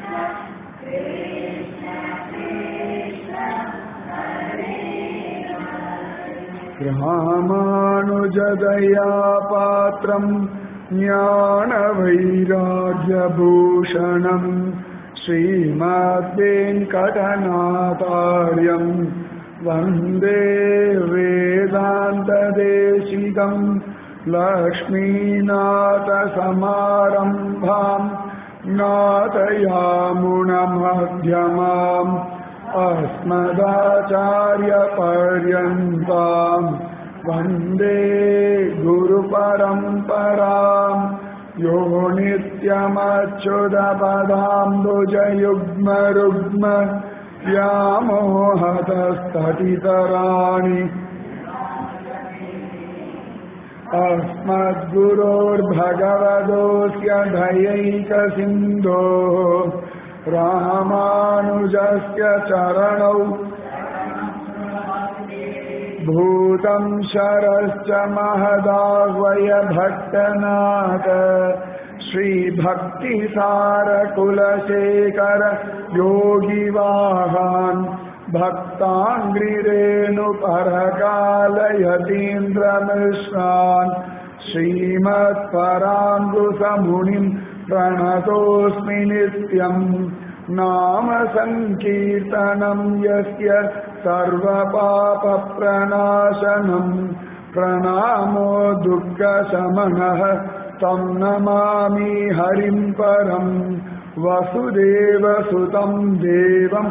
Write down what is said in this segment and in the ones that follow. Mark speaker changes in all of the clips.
Speaker 1: रामानुजदया पात्रम् ज्ञानवैराग्यभूषणम् श्रीमद्वेङ्कटनाथार्यम् वन्दे वेदान्तदेशिकम् लक्ष्मीनाथसमारम्भाम् नाथयामुनमध्यमाम् अस्मदाचार्यपर्यन्ताम् वन्दे गुरुपरम्पराम् यो नित्यमच्युतपदाम्बुजयुग्मरुग्म व्यामोहतस्ततितराणि अस्मद्गुरोर्भगवतोऽस्य धयैकसिन्धोः रामानुजस्य चरणौ भूतं शरश्च महदाह्वय भट्टनाथ श्रीभक्तिसारकुलशेखर योगिवाहान् भक्ताङ्घ्रिरेणुपरकालयतीन्द्रमिश्रान् श्रीमत्पराङ्गुसमुनिम् प्रणतोऽस्मि नित्यम् नाम सङ्कीर्तनम् यस्य सर्वपापप्रणाशनम् प्रणामो दुःखशमनः तं नमामि हरिम् परम् वसुदेवसुतम् देवम्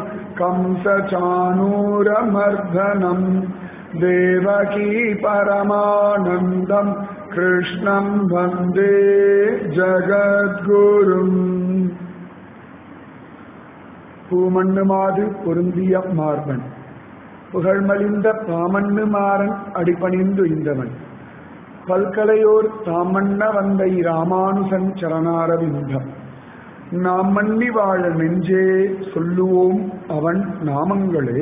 Speaker 1: कंसचाणूरमर्दनम् देवकी परमानन्दम् कृष्णम् वन्दे जगद्गुरुम् பூமண்ணுமாது பொருந்திய மார்பன் புகழ்மலிந்த பாமண்ணு மாறன் அடிபணிந்து இந்தவன் பல்கலையோர் தாமண்ண வந்தை ராமானுசன் சரணாரவிந்தம் நாம் மன்னி வாழ நெஞ்சே சொல்லுவோம் அவன் நாமங்களே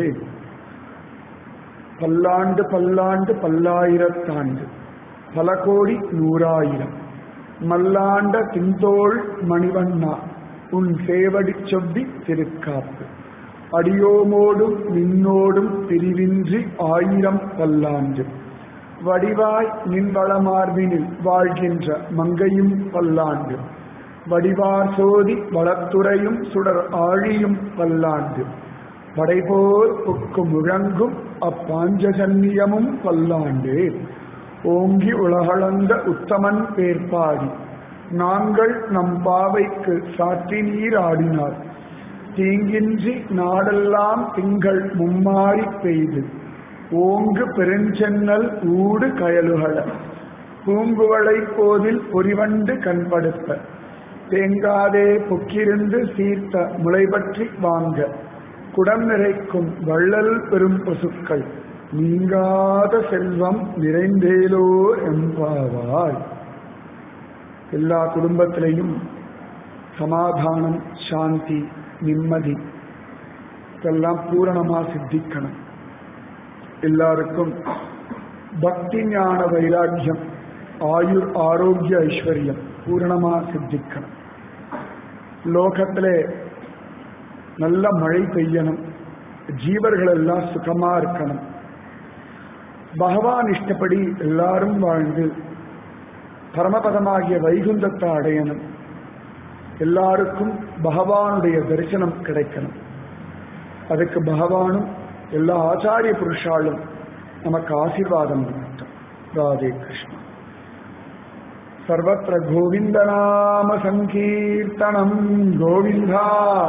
Speaker 1: பல்லாண்டு பல்லாண்டு பல்லாயிரத்தாண்டு பல கோடி நூறாயிரம் மல்லாண்ட தின்தோள் மணிவண்ணா உன் சேவடி சொவ்வி திருக்காப்பு அடியோமோடும் நின்னோடும் பிரிவின்றி ஆயிரம் பல்லாண்டு வடிவாய் நின்வளமார்பினில் வாழ்கின்ற மங்கையும் பல்லாண்டு வடிவார் சோதி வளத்துறையும் சுடர் ஆழியும் பல்லாண்டு படைபோர் புக்கு முழங்கும் அப்பாஞ்சஜன்யமும் பல்லாண்டு ஓங்கி உலகளந்த உத்தமன் பேர்பாடி நாங்கள் நம் பாவைக்கு சாற்றி நீர் ஆடினார் தீங்கின்றி நாடெல்லாம் திங்கள் மும்மாறி பெய்து ஓங்கு பெருஞ்சென்னல் ஊடு கயலுகள பூங்குவளை கோதில் பொறிவண்டு கண்படுத்த தேங்காதே பொக்கிருந்து சீர்த்த முளைபற்றி வாங்க குடம் நிறைக்கும் வள்ளல் பெரும் பசுக்கள் நீங்காத செல்வம் நிறைந்தேலோ என்பாவாய் எல்லா குடும்பத்திலையும் சமாதானம் சாந்தி நிம்மதி இதெல்லாம் பூரணமா சித்திக்கணும் எல்லாருக்கும் பக்தி ஞான வைராக்கியம் ஆயுர் ஆரோக்கிய ஐஸ்வர்யம் பூரணமா சித்திக்கணும் லோகத்திலே நல்ல மழை பெய்யணும் ஜீவர்கள் எல்லாம் சுகமா இருக்கணும் பகவான் இஷ்டப்படி எல்லாரும் வாழ்ந்து பரமபதமாகிய வைகுந்தத்தை அடையணும் எல்லாருக்கும் பகவானுடைய தரிசனம் கிடைக்கணும் அதுக்கு பகவானும் எல்லா ஆச்சாரிய புருஷாலும் நமக்கு ஆசீர்வாதம் பண்ணட்டும் ராதே கிருஷ்ணா சர்வத்திர கோவிந்தநாம சங்கீர்த்தனம் கோவிந்தா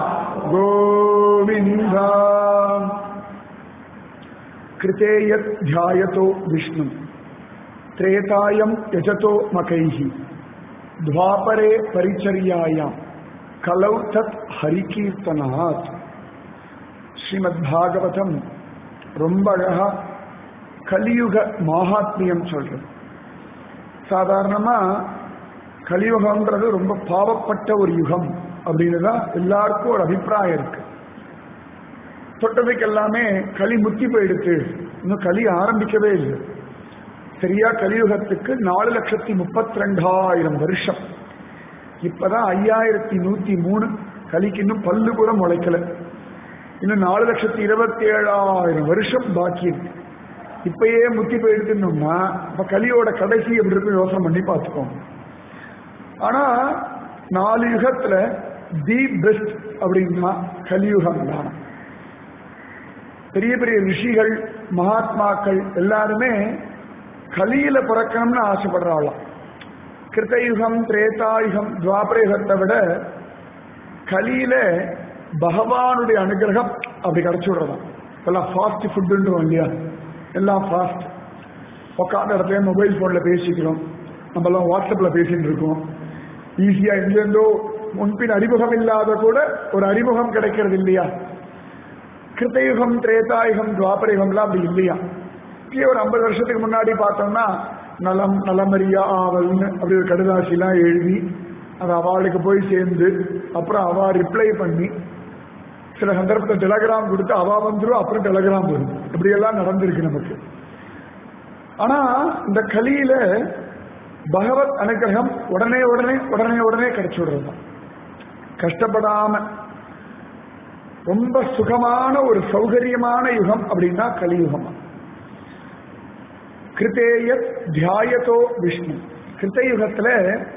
Speaker 1: கோவிந்தா கிருதே யத் தியாயதோ விஷ்ணு त्रेतायं यजतो मकैः द्वापरे परिचर्यायां कलौ तत् ஹரிகீர்த்தனாத் ஸ்ரீமத் பாகவதம் ரொம்ப அழகா கலியுக மகாத்மியம் சொல்றது சாதாரணமா கலியுகம்ன்றது ரொம்ப பாவப்பட்ட ஒரு யுகம் அப்படின்னு தான் எல்லாருக்கும் ஒரு அபிப்பிராயம் இருக்கு தொட்டதுக்கு எல்லாமே களி முத்தி போயிடுத்து இன்னும் களி ஆரம்பிக்கவே இல்லை சரியா கலியுகத்துக்கு நாலு லட்சத்தி முப்பத்தி ரெண்டாயிரம் வருஷம் இப்பதான் ஐயாயிரத்தி நூத்தி மூணு கலிக்கு இன்னும் பல்லு கூட முளைக்கல இன்னும் நாலு லட்சத்தி இருபத்தி ஏழாயிரம் வருஷம் பாக்கி இருக்கு இப்பயே முத்தி போயிடுதுன்னோம்னா அப்ப கலியோட கடைசி எப்படி இருக்கும் யோசனை பண்ணி பார்த்துக்கோங்க ஆனா நாலு யுகத்துல தி பெஸ்ட் அப்படின்னா கலியுகம் தான் பெரிய பெரிய ரிஷிகள் மகாத்மாக்கள் எல்லாருமே கலியில பிறக்கணும்னு ஆசைப்படுறாளாம் கிருத்தயுகம் திரேதாயுகம் துவாபரயுகத்தை விட கலியில பகவானுடைய அனுகிரகம் அப்படி கிடைச்சி விடுறதாம் எல்லாம் ஃபாஸ்ட் ஃபுட்டுன்றோம் இல்லையா எல்லாம் ஃபாஸ்ட் உட்காந்த இடத்துல மொபைல் ஃபோனில் பேசிக்கிறோம் நம்மலாம் வாட்ஸ்அப்பில் பேசிட்டு இருக்கோம் ஈஸியாக எங்கேருந்தோ முன்பின் அறிமுகம் இல்லாத கூட ஒரு அறிமுகம் கிடைக்கிறது இல்லையா கிருத்தயுகம் திரேதாயுகம் துவாபரயுகம்லாம் அப்படி இல்லையா இப்பயே ஒரு ஐம்பது வருஷத்துக்கு முன்னாடி பார்த்தோம்னா நலம் நலமறியா ஆவல்னு அப்படி ஒரு கடுதாசிலாம் எழுதி அது அவளுக்கு போய் சேர்ந்து அப்புறம் அவ ரிப்ளை பண்ணி சில சந்தர்ப்பத்தில் டெலகிராம் கொடுத்து அவ வந்துடும் அப்புறம் டெலகிராம் வரும் இப்படியெல்லாம் நடந்திருக்கு நமக்கு ஆனா இந்த கலியில பகவத் அனுகிரகம் உடனே உடனே உடனே உடனே கிடைச்சு விடுறது கஷ்டப்படாம ரொம்ப சுகமான ஒரு சௌகரியமான யுகம் அப்படின்னா கலியுகம் கிருத்தேய தியாயத்தோ விஷ்ணு கிருத்தயுகத்துல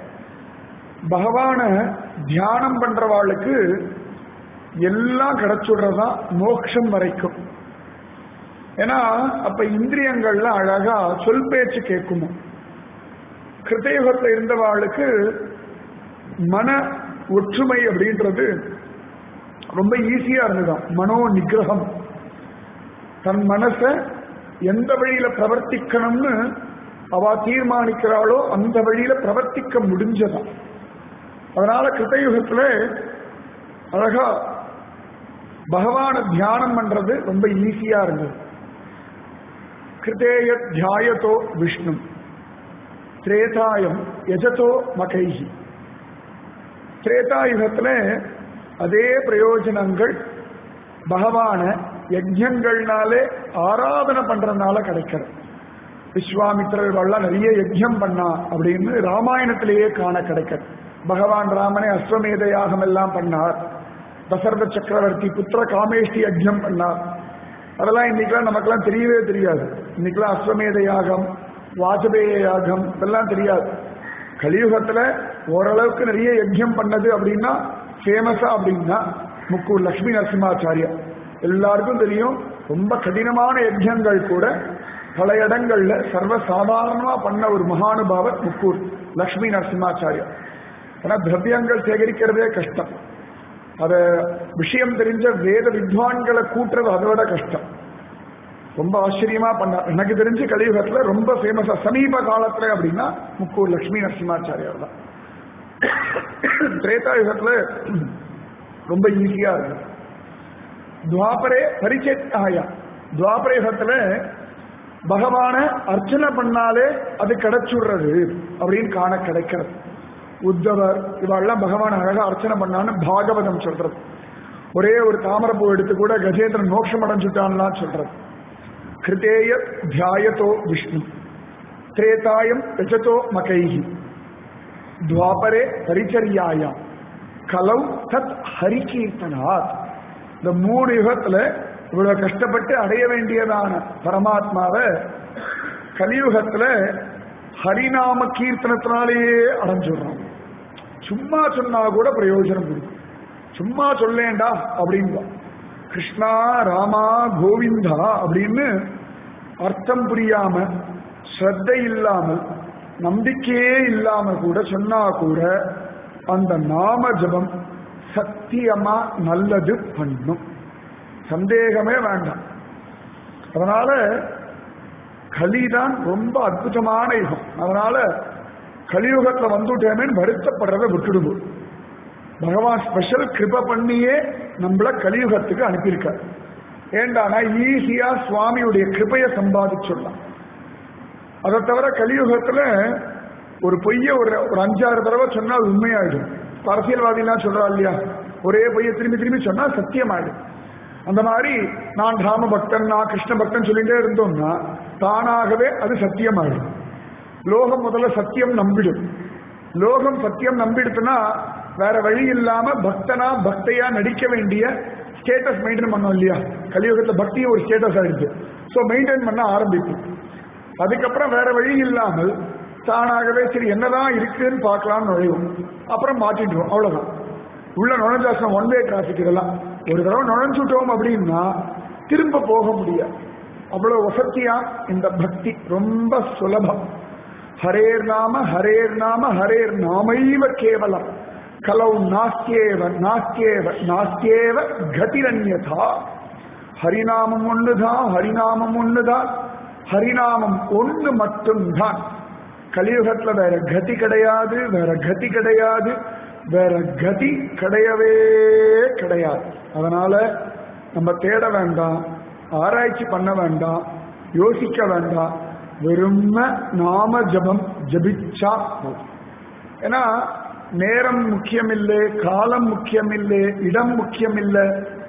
Speaker 1: பகவான தியானம் பண்றவாளுக்கு எல்லாம் கிடைச்சுடுறதா மோட்சம் வரைக்கும் ஏன்னா அப்ப இந்திரியங்கள்ல அழகா சொல் பேச்சு கேட்குமோ கிருத்தயுகத்துல இருந்தவாளுக்கு மன ஒற்றுமை அப்படின்றது ரொம்ப ஈஸியா இருந்ததுதான் மனோ நிகிரகம் தன் மனச எந்த வழியில பிரவர்த்திக்கணும்னு அவ தீர்மானிக்கிறாளோ அந்த வழியில பிரவர்த்திக்க முடிஞ்சதான் அதனால கிருத்தயுகத்துல அழகா பகவான தியானம் பண்றது ரொம்ப ஈஸியா இருந்தது கிருத்தேய தியாயத்தோ விஷ்ணு திரேதாயம் யஜதோ மகைஹி திரேதாயுகத்துல அதே பிரயோஜனங்கள் பகவான யஜ்யங்கள்னாலே ஆராதனை பண்றதுனால கிடைக்கிறது விஸ்வாமித்திரர்கள்லாம் நிறைய யஜ்யம் பண்ணா அப்படின்னு ராமாயணத்திலேயே காண கிடைக்கிறது பகவான் ராமனை அஸ்வமேத யாகம் எல்லாம் பண்ணார் தசரத சக்கரவர்த்தி புத்திர காமேஷ்டி யஜ்யம் பண்ணார் அதெல்லாம் இன்னைக்கெல்லாம் நமக்கெல்லாம் தெரியவே தெரியாது இன்னைக்கெல்லாம் அஸ்வமேத யாகம் வாஜபேய யாகம் இதெல்லாம் தெரியாது கலியுகத்துல ஓரளவுக்கு நிறைய யஜ்யம் பண்ணது அப்படின்னா ஃபேமஸா அப்படின்னா முக்கூர் லக்ஷ்மி நரசிம்மாச்சாரியா எல்லாருக்கும் தெரியும் ரொம்ப கடினமான யஜ்யங்கள் கூட பல இடங்கள்ல சர்வ சாதாரணமா பண்ண ஒரு மகானுபாவர் முக்கூர் லக்ஷ்மி நரசிம்மாச்சாரியா ஏன்னா திரவியங்கள் சேகரிக்கிறதே கஷ்டம் அத விஷயம் தெரிஞ்ச வேத வித்வான்களை கூட்டுறது அதோட கஷ்டம் ரொம்ப ஆச்சரியமா பண்ணார் எனக்கு தெரிஞ்சு கலியுகத்துல ரொம்ப ஃபேமஸா சமீப காலத்துல அப்படின்னா முக்கூர் லட்சுமி நரசிம்மாச்சாரியார் தான் திரேதா ரொம்ப ஈஸியா இருக்கு துவாபரே பரிச்சேத்தாயா துவாபர யுகத்துல பகவான அர்ச்சனை பண்ணாலே அது கிடைச்சுடுறது அப்படின்னு காண கிடைக்கிறது உத்தவர் இவாள்லாம் பகவான் அழகா அர்ச்சனை பண்ணான்னு பாகவதம் சொல்றது ஒரே ஒரு தாமரப்பூ எடுத்து கூட கஜேந்திரன் மோட்சம் அடைஞ்சுட்டான்லாம் சொல்றது கிருத்தேய தியாயத்தோ விஷ்ணு திரேதாயம் யஜதோ மகைஹி துவாபரே பரிச்சரியாயாம் கலௌ தத் ஹரிகீர்த்தனாத் இந்த மூணு யுகத்துல இவ்வளவு கஷ்டப்பட்டு அடைய வேண்டியதான பரமாத்மாவை கலியுகத்துல ஹரிநாம கீர்த்தனத்தினாலேயே அடைஞ்சிடுறோம் சும்மா சொன்னா கூட பிரயோஜனம் கொடுக்கும் சும்மா சொல்லேண்டா அப்படின்பா கிருஷ்ணா ராமா கோவிந்தா அப்படின்னு அர்த்தம் புரியாம ஸ்ரத்தை இல்லாமல் நம்பிக்கையே இல்லாம கூட சொன்னா கூட அந்த நாம ஜபம் சத்தியமா நல்லது பண்ணும் சந்தேகமே வேண்டாம் அதனால கலிதான் ரொம்ப அற்புதமான யுகம் அதனால கலியுகத்துல வந்துட்டேமேன்னு வருத்தப்படுறத விட்டுடுவோம் பகவான் ஸ்பெஷல் கிருப பண்ணியே நம்மள கலியுகத்துக்கு அனுப்பியிருக்கார் ஏண்டானா ஈஸியா சுவாமியுடைய கிருபையை சம்பாதிச்சுடலாம் அதை தவிர கலியுகத்துல ஒரு பொய்ய ஒரு ஒரு அஞ்சாறு தடவை சொன்னா அது உண்மையாயிடும் அரசியல்வாதிலாம் சொல்றா இல்லையா ஒரே பொய்ய திரும்பி திரும்பி சொன்னா சத்தியமாயிடும் அந்த மாதிரி நான் ராம பக்தன் நான் கிருஷ்ண பக்தன் சொல்லிட்டே இருந்தோம்னா தானாகவே அது சத்தியமாயிடும் லோகம் முதல்ல சத்தியம் நம்பிடும் லோகம் சத்தியம் நம்பிடுத்துனா வேற வழி இல்லாம பக்தனா பக்தையா நடிக்க வேண்டிய ஸ்டேட்டஸ் மெயின்டைன் பண்ணோம் இல்லையா கலியுகத்துல பக்தியும் ஒரு ஸ்டேட்டஸ் ஆயிடுச்சு ஸோ மெயின்டைன் பண்ண ஆரம்பிக்கும் அதுக்கப்புறம் வேற வழி இல்லாமல் தானாகவே சரி என்னதான் இருக்குன்னு பார்க்கலாம்னு நுழையும் அப்புறம் மாட்டிடுவோம் அவ்வளவுதான் உள்ள நுழைஞ்சாசனம் ஒன் வே டிராபிக் இதெல்லாம் ஒரு தடவை நுழைஞ்சுட்டோம் அப்படின்னா திரும்ப போக முடியாது அவ்வளவு வசதியா இந்த பக்தி ரொம்ப சுலபம் ஹரேர் நாம ஹரேர் நாம ஹரேர் நாமைவ கேவலம் கலவு நாஸ்தியேவ நாஸ்தியேவ நாஸ்தியேவ கதிரண்யதா ஹரிநாமம் ஒண்ணுதான் ஹரிநாமம் ஒண்ணுதான் ஹரிநாமம் ஒண்ணு மட்டும்தான் கலியுகத்துல வேற கதி கிடையாது வேற கதி கிடையாது வேற கதி கிடையவே கிடையாது அதனால நம்ம தேட வேண்டாம் ஆராய்ச்சி பண்ண வேண்டாம் யோசிக்க வேண்டாம் வெறும நாம ஜபம் ஜபிச்சா போதும் ஏன்னா நேரம் முக்கியம் இல்லை காலம் முக்கியம் இல்லை இடம் முக்கியம் இல்லை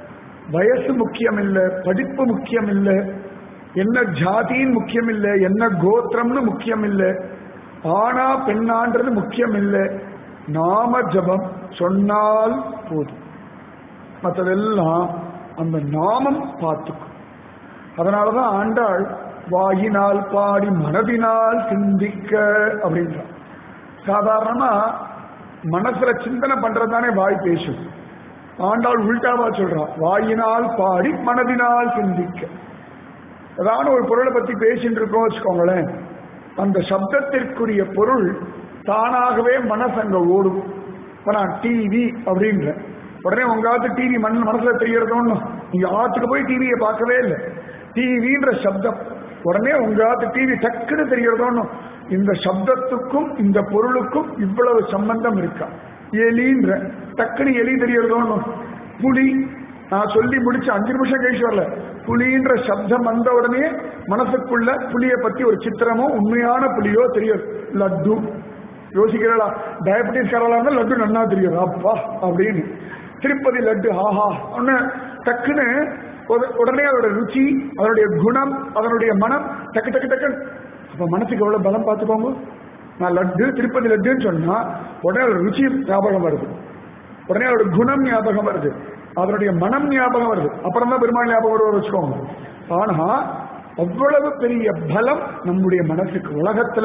Speaker 1: வயசு முக்கியம் இல்லை படிப்பு முக்கியம் இல்லை என்ன ஜாதின்னு முக்கியம் இல்லை என்ன கோத்திரம்னு முக்கியம் இல்லை ஆனா பெண்ணான்றது முக்கியம் இல்லை நாம ஜபம் சொன்னால் போதும் மற்றதெல்லாம் அந்த நாமம் பார்த்துக்கும் அதனாலதான் ஆண்டாள் வாயினால் பாடி மனதினால் சிந்திக்க அப்படின்றான் சாதாரணமா மனசுல சிந்தனை பண்றதுதானே வாய் பேசும் ஆண்டாள் உள்டாவா சொல்றா வாயினால் பாடி மனதினால் சிந்திக்க ஏதாவது ஒரு பொருளை பத்தி பேசிட்டு இருக்கோம் வச்சுக்கோங்களேன் அந்த சப்தத்திற்குரிய பொருள் தானாகவே மனசு அங்க ஓடும் இப்ப நான் டிவி அப்படின்றேன் உடனே உங்க ஆத்து டிவி மண் மனசுல தெரியறதோன்னு நீங்க ஆத்துக்கு போய் டிவியை பார்க்கவே இல்லை டிவின்ற சப்தம் உடனே உங்க ஆத்து டிவி டக்குன்னு தெரியறதோன்னு இந்த சப்தத்துக்கும் இந்த பொருளுக்கும் இவ்வளவு சம்பந்தம் இருக்கா எலின்ற டக்குன்னு எலி தெரியறதோன்னு புலி நான் சொல்லி முடிச்சு அஞ்சு நிமிஷம் கழிச்சு வரல புலின்ற சப்தம் வந்த உடனே மனசுக்குள்ள புலியை பத்தி ஒரு சித்திரமோ உண்மையான புலியோ தெரியும் லட்டு யோசிக்கிறா டயபெட்டிஸ் காரலாம் லட்டு நன்னா தெரியும் அப்பா அப்படின்னு திருப்பதி லட்டு ஆஹா ஒன்னு டக்குன்னு உட- உடனே அதோட ருச்சி அதனுடைய குணம் அதனுடைய மனம் டக்கு டக்கு டக்கு அப்ப மனசுக்கு எவ்வளவு பலம் பார்த்துக்கோங்க நான் லட்டு திருப்பதி லட்டுன்னு சொன்னா உடனே அதோட ருச்சி ஞாபகம் வருது உடனே அதோட குணம் ஞாபகம் வருது அதனுடைய மனம் ஞாபகம் வருது அப்புறம் தான் பெருமாள் ஞாபகம் வருவது வச்சுக்கோங்க ஆனா அவ்வளவு பெரிய பலம் நம்முடைய மனசுக்கு உலகத்துல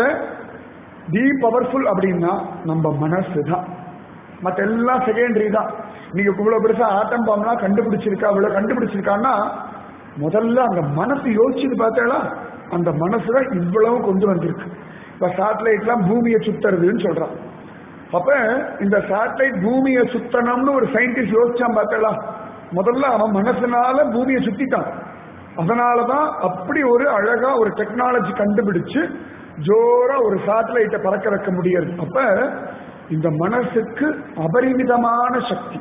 Speaker 1: தி பவர்ஃபுல் அப்படின்னா நம்ம மனசு தான் மற்ற எல்லாம் செகண்டரி தான் நீங்க இவ்வளவு பெருசா ஆட்டம் பாம்லாம் கண்டுபிடிச்சிருக்கா இவ்வளவு கண்டுபிடிச்சிருக்கான்னா முதல்ல அந்த மனசு யோசிச்சுட்டு பார்த்தேளா அந்த மனசு தான் இவ்வளவு கொண்டு வந்திருக்கு இப்ப சேட்டலைட்லாம் பூமியை சுத்துறதுன்னு சொல்றான் அப்ப இந்த சேட்டலைட் பூமியை சுத்தணும்னு ஒரு சயின்டிஸ்ட் யோசிச்சான் பார்த்தேளா முதல்ல அவன் மனசுனால பூமியை சுத்திட்டான் அதனாலதான் அப்படி ஒரு அழகா ஒரு டெக்னாலஜி கண்டுபிடிச்சு ஜோரா ஒரு சேட்டலைட்டை பறக்க வைக்க முடியாது அப்ப இந்த மனசுக்கு அபரிமிதமான சக்தி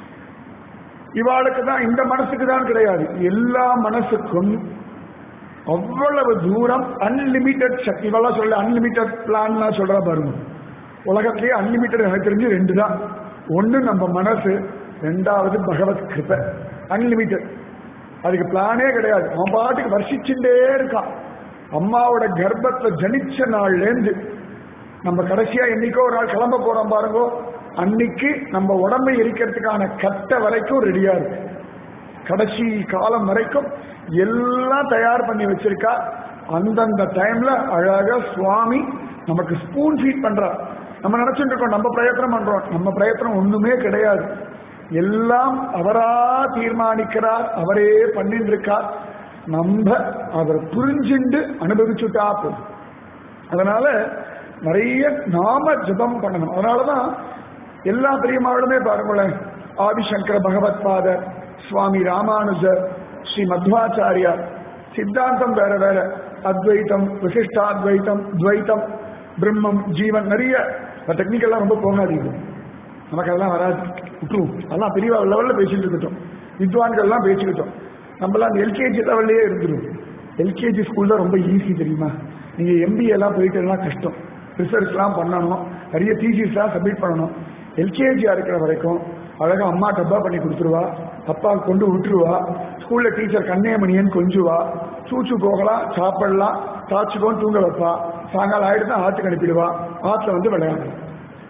Speaker 1: இவாளுக்கு தான் இந்த மனசுக்கு தான் கிடையாது எல்லா மனசுக்கும் அவ்வளவு தூரம் அன்லிமிட்டெட் சக்தி இவெல்லாம் சொல்ல அன்லிமிட்டெட் பிளான்லாம் சொல்றா பாருங்க உலகத்திலேயே அன்லிமிட்டெட் எனக்கு தெரிஞ்சு ரெண்டு தான் ஒன்னு நம்ம மனசு ரெண்டாவது பகவத் கிருபை அன்லிமிட்டெட் அதுக்கு பிளானே கிடையாது அவன் பாட்டுக்கு வர்ஷிச்சுட்டே இருக்கான் அம்மாவோட கர்ப்பத்துல ஜனிச்ச நாள்லேருந்து நம்ம கடைசியா என்னைக்கோ ஒரு நாள் கிளம்ப போறோம் பாருங்க அன்னைக்கு நம்ம உடம்பை எரிக்கிறதுக்கான கட்ட வரைக்கும் ரெடியா இருக்கு கடைசி காலம் வரைக்கும் எல்லாம் தயார் பண்ணி வச்சிருக்கா அந்தந்த டைம்ல அழகா சுவாமி நமக்கு ஸ்பூன் ஃபீட் பண்றார் நம்ம நினைச்சிட்டு இருக்கோம் நம்ம பிரயத்தனம் பண்றோம் நம்ம பிரயத்தனம் ஒண்ணுமே கிடையாது எல்லாம் அவரா தீர்மானிக்கிறார் அவரே பண்ணிட்டு இருக்கார் நம்ம அவர் புரிஞ்சுண்டு அனுபவிச்சுட்டா போதும் அதனால நிறைய நாம ஜபம் பண்ணணும் அதனாலதான் எல்லா பெரியமாளுமே பாருங்களேன் ஆதிசங்கர பகவத் பாதர் சுவாமி ராமானுஜர் ஸ்ரீ மத்வாச்சாரியா சித்தாந்தம் வேற வேற அத்வைத்தம் விசிஷ்டாத்வைத்தம் துவைத்தம் பிரம்மம் ஜீவன் நிறைய டெக்னிக்கெல்லாம் ரொம்ப போகாதீங்க நமக்கு அதெல்லாம் வராது விட்டுருவோம் அதெல்லாம் பெரிய லெவல்ல பேசிட்டு இருக்கட்டும் வித்வான்கள்லாம் பேசிக்கிட்டோம் நம்மளாம் எல்கேஜி லெவல்லையே இருந்துடும் எல்கேஜி ஸ்கூல்ல ரொம்ப ஈஸி தெரியுமா நீங்க எம்பிஏ எல்லாம் போயிட்டுலாம் கஷ்டம் ரிசர்ச்லாம் பண்ணணும் நிறைய தீசிஸ்லாம் சப்மிட் பண்ணணும் எல்கேஜியா இருக்கிற வரைக்கும் அழகா அம்மா டப்பா பண்ணி கொடுத்துருவா அப்பா கொண்டு விட்டுருவா ஸ்கூல்ல டீச்சர் கண்ணையமணியன் கொஞ்சுவா சூச்சு போகலாம் சாப்பிடலாம் சாச்சுக்கோன்னு தூங்க வைப்பா சாயங்காலம் ஆயிடுதான் ஆத்துக்கு அனுப்பிடுவா ஆத்துல வந்து விளையாடலாம்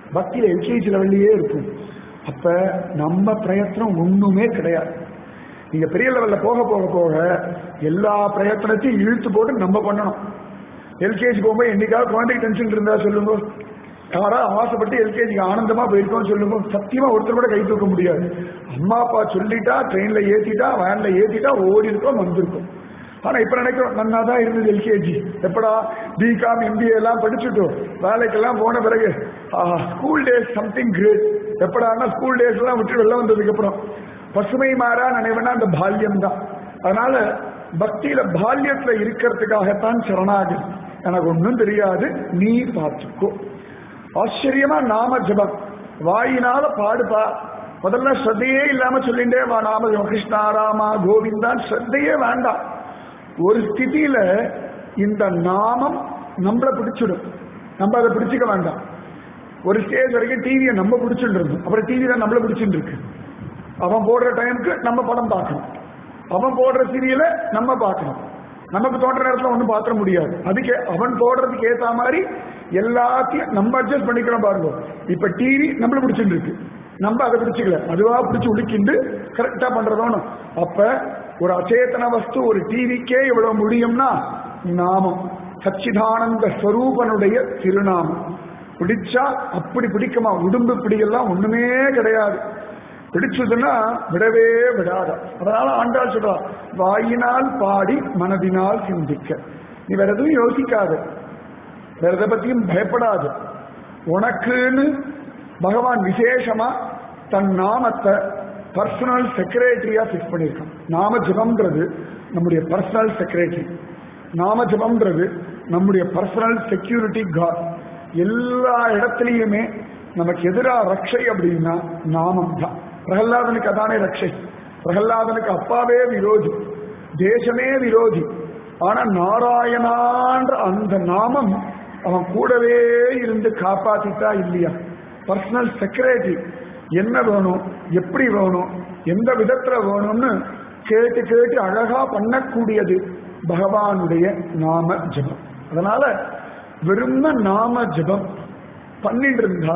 Speaker 1: பக்தியில எல்கேஜி லெவல்லையே இருக்கும் அப்ப நம்ம பிரயத்தனம் ஒண்ணுமே கிடையாது நீங்க பெரிய லெவல்ல போக போக போக எல்லா பிரயத்தனத்தையும் இழுத்து போட்டு நம்ம பண்ணணும் எல்கேஜி போகும்போது என்னைக்காவது குழந்தைக்கு டென்ஷன் இருந்தா சொல்லுங்க யாரா ஆசைப்பட்டு எல்கேஜிக்கு ஆனந்தமா போயிருக்கோம்னு சொல்லுங்க சத்தியமா ஒருத்தர் கூட கை தூக்க முடியாது அம்மா அப்பா சொல்லிட்டா ட்ரெயின்ல ஏத்திட்டா வேன்ல ஏத்திட்டா ஓடி இருக்கோம் வந்திருக்கோம் ஆனா இப்ப நினைக்கிறோம் நன்னா தான் இருந்தது எல்கேஜி எப்படா பிகாம் எம்பிஏ எல்லாம் படிச்சுட்டோம் வேலைக்கெல்லாம் போன பிறகு ஸ்கூல் டேஸ் சம்திங் கிரேட் எப்படான்னா ஸ்கூல் டேஸ் எல்லாம் விட்டு வெளில வந்ததுக்கு அப்புறம் பசுமை மாறா நினைவுனா அந்த பால்யம் தான் அதனால பக்தியில பால்யத்துல இருக்கிறதுக்காகத்தான் சரணாகி எனக்கு ஒன்றும் தெரியாது நீ பார்த்துக்கோ ஆச்சரியமா நாம ஜபம் வாயினால பாடுப்பா முதல்ல ஸ்ரத்தையே இல்லாம சொல்லிண்டே வா நாம ஜபம். கிருஷ்ணா ராமா கோவிந்தான் ஸ்ரத்தையே வேண்டாம் ஒரு ஸ்திதியில இந்த நாமம் நம்மள பிடிச்சிடும் நம்ம அதை பிடிச்சிக்க வேண்டாம் ஒரு ஸ்டேஜ் வரைக்கும் டிவியை நம்ம பிடிச்சிட்டு இருந்தோம் அப்புறம் டிவி தான் நம்மள பிடிச்சிட்டு இருக்கு அவன் போடுற டைமுக்கு நம்ம படம் பார்க்கணும் அவன் போடுற சீரியலை நம்ம பார்க்கணும் நமக்கு தோன்ற நேரத்துல ஒண்ணும் பாத்திர முடியாது அதுக்கு அவன் போடுறதுக்கு ஏத்த மாதிரி எல்லாத்தையும் நம்ம அட்ஜஸ்ட் பண்ணிக்கிறோம் பாருங்க இப்ப டிவி நம்மள பிடிச்சிட்டு இருக்கு நம்ம அதை பிடிச்சிக்கல அதுவா பிடிச்சு உலுக்கிண்டு கரெக்டா பண்றதோனும் அப்ப ஒரு அச்சேதன வஸ்து ஒரு டிவிக்கே இவ்வளவு முடியும்னா நாமம் சச்சிதானந்த ஸ்வரூபனுடைய திருநாமம் பிடிச்சா அப்படி பிடிக்குமா உடும்பு பிடியெல்லாம் ஒண்ணுமே கிடையாது பிடிச்சதுன்னா விடவே விடாத அதனால ஆண்டாள் சொல்றா வாயினால் பாடி மனதினால் சிந்திக்க நீ வேற எதுவும் யோசிக்காத வேற எதை பத்தியும் பயப்படாது உனக்குன்னு பகவான் விசேஷமா தன் நாமத்தை பர்சனல் செக்ரட்டரியா ஃபிக்ஸ் பண்ணியிருக்கான் நாம ஜபம்ன்றது நம்முடைய பர்சனல் செக்ரட்டரி நாம ஜபம்ன்றது நம்முடைய பர்சனல் செக்யூரிட்டி கார்டு எல்லா இடத்துலையுமே நமக்கு எதிராக ரக்ஷை அப்படின்னா நாமம் தான் பிரகல்லாதனுக்கு அதானே ரக்ஷை பிரகல்லாதனுக்கு அப்பாவே விரோதி தேசமே விரோதி ஆனா நாராயணான்ற அந்த நாமம் அவன் கூடவே இருந்து காப்பாத்திட்டா இல்லையா பர்சனல் செக்ரட்டரி என்ன வேணும் எப்படி வேணும் எந்த விதத்துல வேணும்னு கேட்டு கேட்டு அழகா பண்ணக்கூடியது பகவானுடைய நாம ஜபம் அதனால வெறும் நாம ஜபம் பண்ணிட்டு இருந்தா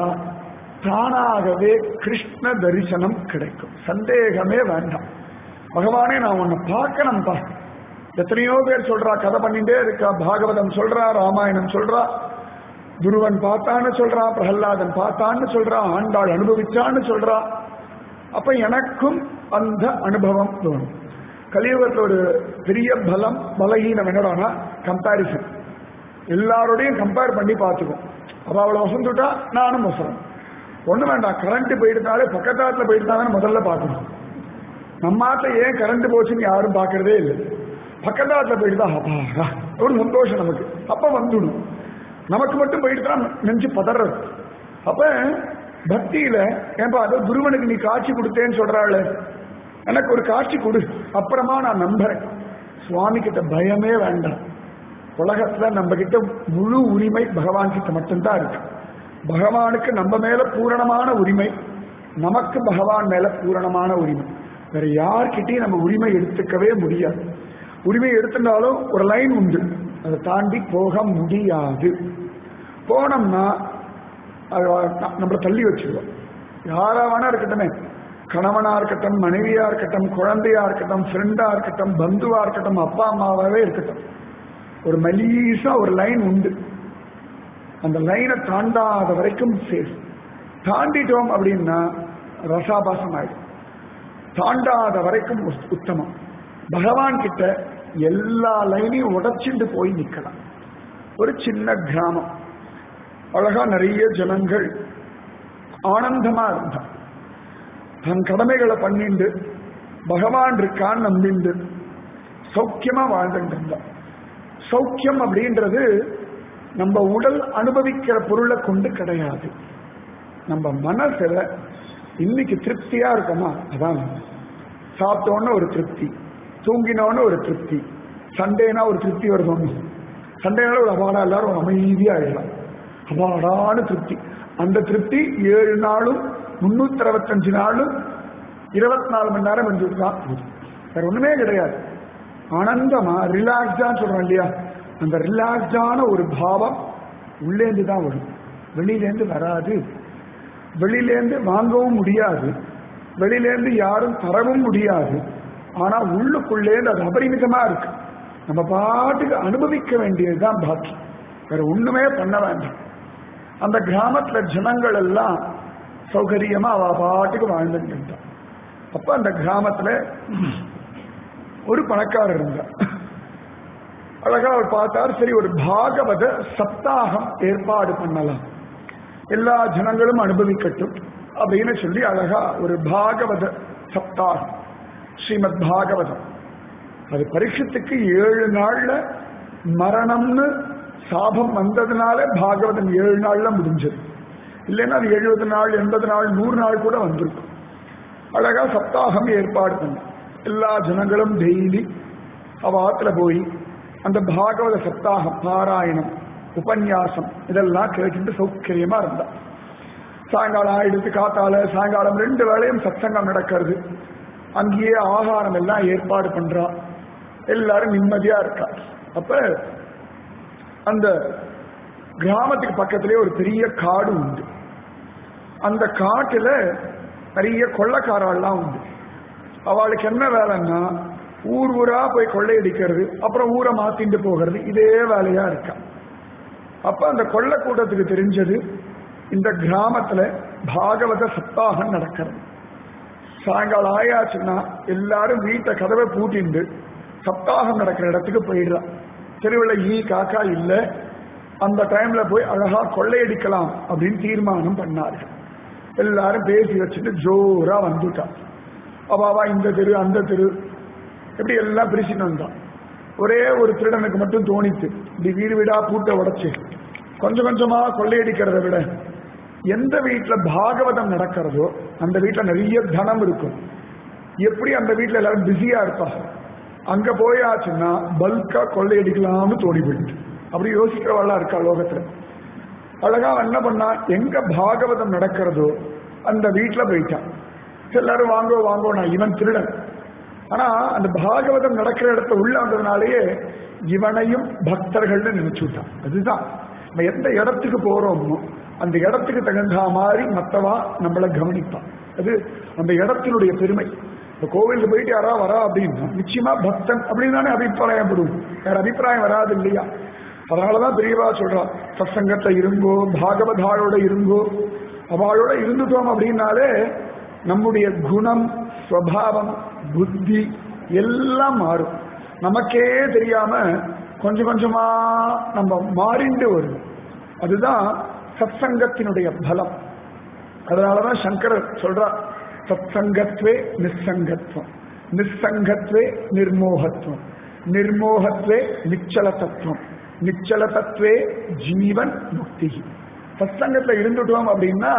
Speaker 1: தானாகவே கிருஷ்ண தரிசனம் கிடைக்கும் சந்தேகமே வேண்டாம் பகவானே நான் உன்னை பார்க்கணும்பா எத்தனையோ பேர் சொல்றா கதை பண்ணிட்டே இருக்கா பாகவதம் சொல்றா ராமாயணம் சொல்றா துருவன் பார்த்தான்னு சொல்றா பிரகல்லாதன் பார்த்தான்னு சொல்றா ஆண்டாள் அனுபவிச்சான்னு சொல்றா அப்ப எனக்கும் அந்த அனுபவம் வேணும் கலியுகத்துல ஒரு பெரிய பலம் பலகீனம் என்னடானா கம்பாரிசன் எல்லாரோடையும் கம்பேர் பண்ணி பார்த்துக்கும் அவ அவளை வசந்துட்டா நானும் வசனம் ஒண்ணு வேண்டாம் கரண்ட் போயிட்டாலே பக்கத்தாத்துல போயிட்டாங்கன்னு முதல்ல பார்க்கணும் நம்ம ஆத்துல ஏன் கரண்ட் போச்சுன்னு யாரும் பார்க்கறதே இல்லை பக்கத்தாத்துல போயிட்டு அப்பாடா ஒரு சந்தோஷம் நமக்கு அப்ப வந்துடும் நமக்கு மட்டும் போயிட்டு தான் நெஞ்சு பதறது அப்ப பக்தியில ஏன்பா அதோ குருவனுக்கு நீ காட்சி கொடுத்தேன்னு சொல்றாள் எனக்கு ஒரு காட்சி கொடு அப்புறமா நான் நம்புறேன் சுவாமி கிட்ட பயமே வேண்டாம் உலகத்துல நம்ம கிட்ட முழு உரிமை பகவான் கிட்ட மட்டும்தான் இருக்கு பகவானுக்கு நம்ம மேல பூரணமான உரிமை நமக்கு பகவான் மேல பூரணமான உரிமை வேற யார்கிட்டயும் நம்ம உரிமை எடுத்துக்கவே முடியாது உரிமை எடுத்துட்டாலும் ஒரு லைன் உண்டு அதை தாண்டி போக முடியாது போனோம்னா அது நம்மளை தள்ளி வச்சிருவோம் யாரா வேணா இருக்கட்டுமே கணவனா இருக்கட்டும் மனைவியா இருக்கட்டும் குழந்தையா இருக்கட்டும் ஃப்ரெண்டா இருக்கட்டும் பந்துவா இருக்கட்டும் அப்பா அம்மாவாவே இருக்கட்டும் ஒரு மெலீசா ஒரு லைன் உண்டு அந்த லைனை தாண்டாத வரைக்கும் சேஃப் தாண்டிட்டோம் அப்படின்னா ரசாபாசம் ஆயிடும் தாண்டாத வரைக்கும் உத்- உத்தமம் பகவான் கிட்ட எல்லா லைனையும் உடைச்சிட்டு போய் நிக்கலாம் ஒரு சின்ன கிராமம் அழகா நிறைய ஜனங்கள் ஆனந்தமா இருந்தா தன் கடமைகளை பண்ணிண்டு பகவான் இருக்கான்னு நம்பிண்டு சௌக்கியமா வாழ்ந்துட்டு இருந்தா சௌக்கியம் அப்படின்றது நம்ம உடல் அனுபவிக்கிற பொருளை கொண்டு கிடையாது நம்ம மனசுல இன்னைக்கு திருப்தியா இருக்கோமா அதான் சாப்பிட்டோன்னு ஒரு திருப்தி தூங்கினோன்னு ஒரு திருப்தி சண்டேனா ஒரு திருப்தி வருதோம் சண்டேனால ஒரு அபாடா எல்லாரும் ஒரு அமைதியா ஆயிடலாம் அபாடான திருப்தி அந்த திருப்தி ஏழு நாளும் முன்னூத்தி அறுபத்தஞ்சு நாளும் இருபத்தி நாலு மணி நேரம் இருந்துதான் வேற ஒண்ணுமே கிடையாது ஆனந்தமா ரிலாக்ஸான்னு சொல்றோம் இல்லையா அந்த ரிலாக்ஸான ஒரு பாவம் உள்ளேந்து தான் வரும் வெளியிலேருந்து வராது வெளியிலேருந்து வாங்கவும் முடியாது வெளியிலேருந்து யாரும் தரவும் முடியாது ஆனா உள்ளுக்குள்ளேருந்து அது அபரிமிதமா இருக்கு நம்ம பாட்டுக்கு அனுபவிக்க வேண்டியதுதான் பாக்கி வேற ஒண்ணுமே பண்ண வேண்டாம் அந்த கிராமத்துல ஜனங்கள் எல்லாம் சௌகரியமா அவ பாட்டுக்கு வாழ்ந்துட்டு இருந்தா அப்ப அந்த கிராமத்துல ஒரு பணக்காரர் இருந்தார் அழகா அவர் பார்த்தார் சரி ஒரு பாகவத சப்தாகம் ஏற்பாடு பண்ணலாம் எல்லா ஜனங்களும் அனுபவிக்கட்டும் அப்படின்னு சொல்லி அழகா ஒரு பாகவத சப்தாகம் ஸ்ரீமத் பாகவதம் அது பரீட்சத்துக்கு ஏழு நாள்ல மரணம்னு சாபம் வந்ததுனால பாகவதம் ஏழு நாள்ல முடிஞ்சது இல்லைன்னா அது எழுபது நாள் எண்பது நாள் நூறு நாள் கூட வந்திருக்கும் அழகா சப்தாகம் ஏற்பாடு பண்ண எல்லா ஜனங்களும் டெய்லி அவ ஆத்துல போய் அந்த பாகவத சப்தாகம் பாராயணம் உபன்யாசம் இதெல்லாம் கேட்டுட்டு சௌகரியமா இருந்தா சாயங்காலம் ஆயிடுத்து காத்தால சாயங்காலம் ரெண்டு வேளையும் சத்சங்கம் நடக்கிறது அங்கேயே ஆகாரம் எல்லாம் ஏற்பாடு பண்றா எல்லாரும் நிம்மதியா இருக்கா அப்ப அந்த கிராமத்துக்கு பக்கத்திலே ஒரு பெரிய காடு உண்டு அந்த காட்டுல நிறைய கொள்ளக்காரெல்லாம் உண்டு அவளுக்கு என்ன வேலைன்னா ஊர் ஊரா போய் கொள்ளையடிக்கிறது அப்புறம் ஊரை மாத்திட்டு போகிறது இதே வேலையா இருக்கா அப்ப அந்த கொள்ள கூட்டத்துக்கு தெரிஞ்சது இந்த கிராமத்துல பாகவத சப்தாகம் நடக்கிறது சாயங்காலம் ஆயாச்சுன்னா எல்லாரும் வீட்டை கதவை பூட்டிண்டு சப்தாகம் நடக்கிற இடத்துக்கு போயிடுறான் தெருவில் ஈ காக்கா இல்லை அந்த டைம்ல போய் அழகா கொள்ளையடிக்கலாம் அப்படின்னு தீர்மானம் பண்ணார்கள் எல்லாரும் பேசி வச்சுட்டு ஜோரா வந்துட்டான் அவாவா இந்த தெரு அந்த தெரு எப்படி எல்லாம் பிரிச்சுட்டு வந்தான் ஒரே ஒரு திருடனுக்கு மட்டும் தோணித்து இப்படி வீடு வீடா பூட்டை உடைச்சு கொஞ்சம் கொஞ்சமா கொள்ளையடிக்கிறத விட எந்த வீட்டுல பாகவதம் நடக்கிறதோ அந்த வீட்டுல நிறைய தனம் இருக்கும் எப்படி அந்த வீட்டுல எல்லாரும் பிஸியா இருப்பா அங்க போயாச்சுன்னா பல்கா கொள்ளையடிக்கலாம்னு தோணி போயிட்டு அப்படி யோசிக்கிறவளா இருக்கா லோகத்துல அழகா அவன் என்ன பண்ணா எங்க பாகவதம் நடக்கிறதோ அந்த வீட்டுல போயிட்டான் எல்லாரும் வாங்கோ வாங்கோ நான் இவன் திருடன் ஆனா அந்த பாகவதம் நடக்கிற இடத்த உள்ள வந்ததுனாலேயே இவனையும் பக்தர்கள்னு நினைச்சு விட்டான் அதுதான் நம்ம எந்த இடத்துக்கு போறோமோ அந்த இடத்துக்கு தகுந்த மாதிரி மத்தவா நம்மளை கவனிப்பான் அது அந்த இடத்தினுடைய பெருமை இப்ப கோவிலுக்கு போயிட்டு யாரா வரா அப்படின்னா நிச்சயமா பக்தன் அப்படின்னு தானே அபிப்பிராயப்படுவோம் வேற அபிப்பிராயம் வராது இல்லையா அதனாலதான் பெரியவா சொல்றா சத்சங்கத்தை இருங்கோ பாகவதாளோட இருங்கோ அவளோட இருந்துட்டோம் அப்படின்னாலே நம்முடைய குணம் ஸ்வபாவம் புத்தி எல்லாம் மாறும் நமக்கே தெரியாம கொஞ்சம் கொஞ்சமா நம்ம மாறிண்டு வரும் அதுதான் சத்சங்கத்தினுடைய பலம் அதனாலதான் சங்கரர் சொல்றார் சத்சங்கத்வே நிசங்கத்வம் நிசங்கத்வே நிர்மோகத்துவம் நிர்மோகத்வே நிச்சல தத்துவம் நிச்சல தத்துவே ஜீவன் முக்தி சத்சங்கத்துல இருந்துட்டோம் அப்படின்னா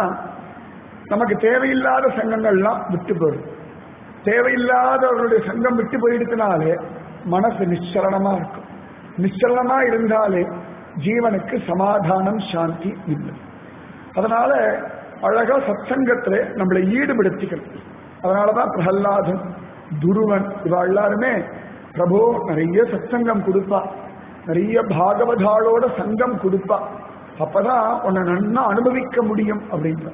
Speaker 1: நமக்கு தேவையில்லாத சங்கங்கள்லாம் விட்டு போயிடும் தேவையில்லாதவர்களுடைய சங்கம் விட்டு போயிடுத்தினாலே மனசு நிச்சலனமா இருக்கும் நிச்சலனமா இருந்தாலே ஜீவனுக்கு சமாதானம் சாந்தி இல்லை அதனால அழகா சத்சங்கத்துல நம்மளை ஈடுபடுத்திக்கணும் அதனாலதான் பிரகல்லாதன் துருவன் இவ எல்லாருமே பிரபு நிறைய சத்சங்கம் கொடுப்பா நிறைய பாகவதாளோட சங்கம் கொடுப்பா அப்பதான் உன்னை நன்னா அனுபவிக்க முடியும் அப்படின்ற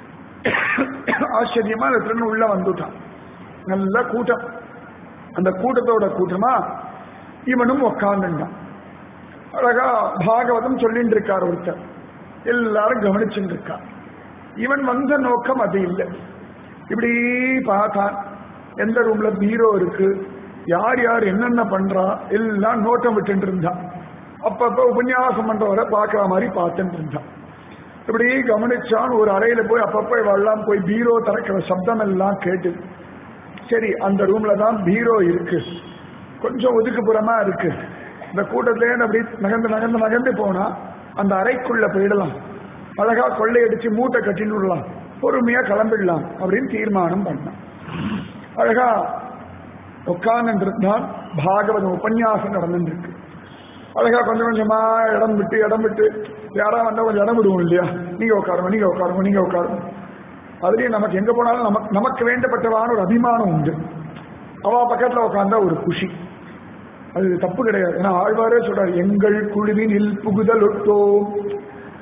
Speaker 1: ஆச்சரியமா அந்த திருடன் உள்ள வந்துட்டான் நல்ல கூட்டம் அந்த கூட்டத்தோட கூட்டமா இவனும் உக்காந்துட்டான் அழகா பாகவதம் சொல்லிட்டு இருக்கார் ஒருத்தர் எல்லாரும் கவனிச்சுட்டு இருக்கா இவன் வந்த நோக்கம் அது இல்லை இப்படி பார்த்தான் எந்த ரூம்ல பீரோ இருக்கு யார் யார் என்னென்ன பண்றா எல்லாம் நோட்டம் விட்டுட்டு இருந்தான் அப்பப்ப உபன்யாசம் பண்றவரை பார்க்கிற மாதிரி பார்த்துட்டு இருந்தான் இப்படி கவனிச்சான் ஒரு அறையில போய் அப்பப்ப இவெல்லாம் போய் பீரோ திறக்கிற சப்தம் எல்லாம் கேட்டு சரி அந்த ரூம்ல தான் பீரோ இருக்கு கொஞ்சம் ஒதுக்குப்புறமா இருக்கு இந்த கூட்டத்திலேருந்து அப்படி நகர்ந்து நகர்ந்து நகர்ந்து போனா அந்த அறைக்குள்ள போயிடலாம் அழகா கொள்ளையடிச்சு மூட்டை கட்டின்னு விடலாம் பொறுமையா கிளம்பிடலாம் அப்படின்னு தீர்மானம் பண்ணான் அழகா உட்கார்ந்து இருந்தான் பாகவதம் உபன்யாசம் நடந்துட்டு இருக்கு அழகா கொஞ்சம் கொஞ்சமா இடம் விட்டு இடம் விட்டு யாரா வந்தா கொஞ்சம் இடம் விடுவோம் இல்லையா நீங்க உட்காருங்க நீங்க உட்காருங்க நீங்க உட்காருங்க அதுலயும் நமக்கு எங்க போனாலும் நமக்கு நமக்கு வேண்டப்பட்டவான ஒரு அபிமானம் உண்டு அவ பக்கத்துல உட்கார்ந்தா ஒரு குஷி அது தப்பு கிடையாது ஏன்னா ஆழ்வாரே சொல்றாரு எங்கள் குழுவினில் புகுதல் ஒட்டோம்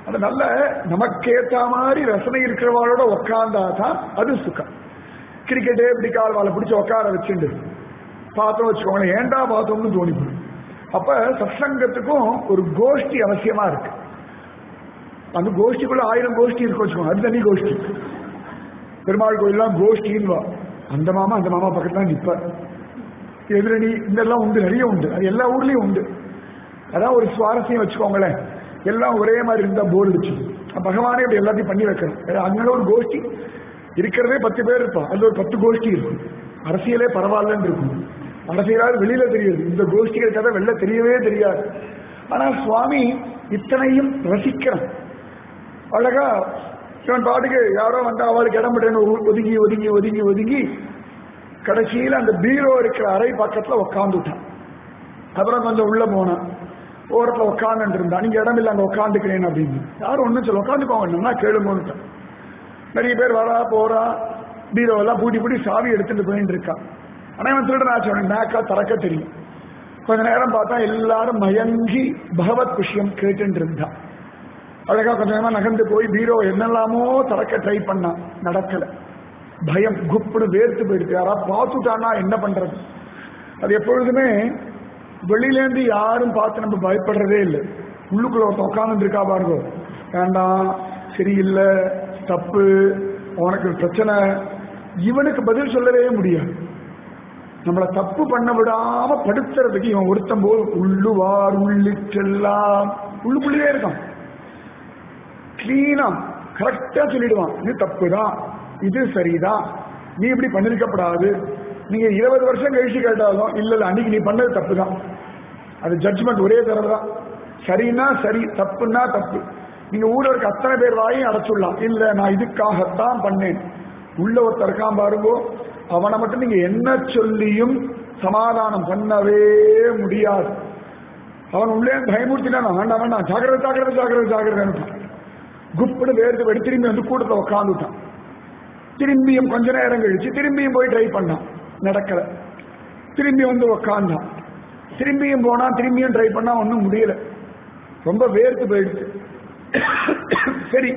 Speaker 1: அது நல்ல நமக்கேத்த மாதிரி ரசனை இருக்கிறவாளோட உக்காந்தா தான் அது சுகம் கிரிக்கெட்டே இப்படி கால் வாழை பிடிச்சி உட்கார வச்சுண்டு பார்த்தோம் வச்சுக்கோங்களேன் ஏண்டா பார்த்தோம்னு தோணி போடும் அப்ப சத்சங்கத்துக்கும் ஒரு கோஷ்டி அவசியமா இருக்கு அந்த கோஷ்டிக்குள்ள ஆயிரம் கோஷ்டி இருக்கு வச்சுக்கோங்க அது தனி கோஷ்டி பெருமாள் கோயிலாம் கோஷ்டின்னு வா அந்த மாமா அந்த மாமா பக்கத்துல நிப்ப எதிரணி இதெல்லாம் உண்டு நிறைய உண்டு அது எல்லா ஊர்லயும் உண்டு அதான் ஒரு சுவாரஸ்யம் வச்சுக்கோங்களேன் எல்லாம் ஒரே மாதிரி இருந்தா போர் அடிச்சு பகவானே இப்படி எல்லாத்தையும் பண்ணி வைக்கணும் அதனால ஒரு கோஷ்டி இருக்கிறதே பத்து பேர் இருப்பான் அதுல ஒரு பத்து கோஷ்டி இருக்கும் அரசியலே பரவாயில்லன்னு இருக்கும் அரசியலாவது வெளியில தெரியுது இந்த கோஷ்டிகள் கதை வெளில தெரியவே தெரியாது ஆனா சுவாமி இத்தனையும் ரசிக்கிறான் அழகா இவன் பாட்டுக்கு யாரோ வந்து அவளுக்கு இடம் விட்டேன்னு ஒதுங்கி ஒதுங்கி ஒதுங்கி ஒதுங்கி கடைசியில அந்த பீரோ இருக்கிற அறை பக்கத்துல உட்காந்துட்டான் அப்புறம் கொஞ்சம் உள்ள போனான் ஓரத்துல உட்காந்துட்டு இருந்தான் நீங்க இடம் இல்லை அங்க உட்காந்துக்கிறேன் அப்படின்னு யாரும் ஒண்ணும் சொல்ல உட்காந்துக்கோங்க நல்லா கேளுங்கன்னுட்டான் நிறைய பேர் வரா போறா பீரோ எல்லாம் பூட்டி பூட்டி சாவி எடுத்துட்டு போயிட்டு இருக்கான் ஆனா இவன் திருடன் ஆச்சு அவனுக்கு மேக்கா திறக்க தெரியும் கொஞ்ச நேரம் பார்த்தா எல்லாரும் மயங்கி பகவத் விஷயம் கேட்டுட்டு இருந்தான் அழகா கொஞ்ச நேரமா நகர்ந்து போய் பீரோ என்னெல்லாமோ திறக்க ட்ரை பண்ணான் நடக்கல பயம் குப்புடு வேர்த்து போயிடுச்சு யாரா பார்த்துட்டானா என்ன பண்றது அது எப்பொழுதுமே வெளியிலேருந்து யாரும் பார்த்து நம்ம பயப்படுறதே இல்லை உள்ளுக்குள்ள ஒருத்தன் உட்கார்ந்து இருக்கா பாருங்க வேண்டாம் சரியில்லை தப்பு உனக்கு பிரச்சனை இவனுக்கு பதில் சொல்லவே முடியாது நம்மளை தப்பு பண்ண விடாம படுத்துறதுக்கு இவன் ஒருத்தன் போல் உள்ளுவார் உள்ளிட்டெல்லாம் உள்ளுக்குள்ளேயே இருக்கான் கிளீனா கரெக்டா சொல்லிடுவான் இது தப்பு தான் இது சரிதான் நீ இப்படி பண்ணிருக்கப்படாது நீங்க இருபது வருஷம் கழிச்சு கேட்டாலும் இல்ல இல்ல அன்னைக்கு நீ பண்ணது தப்பு தான் அது ஜட்ஜ்மெண்ட் ஒரே தடவை தான் சரின்னா சரி தப்புன்னா தப்பு நீங்க ஊர்ல இருக்க அத்தனை பேர் வாயும் அடைச்சுடலாம் இல்ல நான் இதுக்காகத்தான் பண்ணேன் உள்ள ஒருத்தர் இருக்கான் பாருங்கோ அவனை மட்டும் நீங்க என்ன சொல்லியும் சமாதானம் பண்ணவே முடியாது அவன் உள்ளே பயமுறுத்தினா வேண்டாம் வேண்டாம் ஜாகிரதை ஜாகிரதை ஜாகிரதை ஜாகிரதை குப்புடு வேர்த்து வெடி திரும்பி வந்து கூட்டத்தில் உட்காந்துட்டான் திரும்பியும் கொஞ்ச நேரம் கழிச்சு திரும்பியும் போய் ட்ரை பண்ணான் நடக்கல திரும்பி வந்து உக்காந்தான் திரும்பியும் போனா திரும்பியும் ட்ரை பண்ணா ஒன்றும் முடியல ரொம்ப வேர்த்து போயிடுச்சு சரி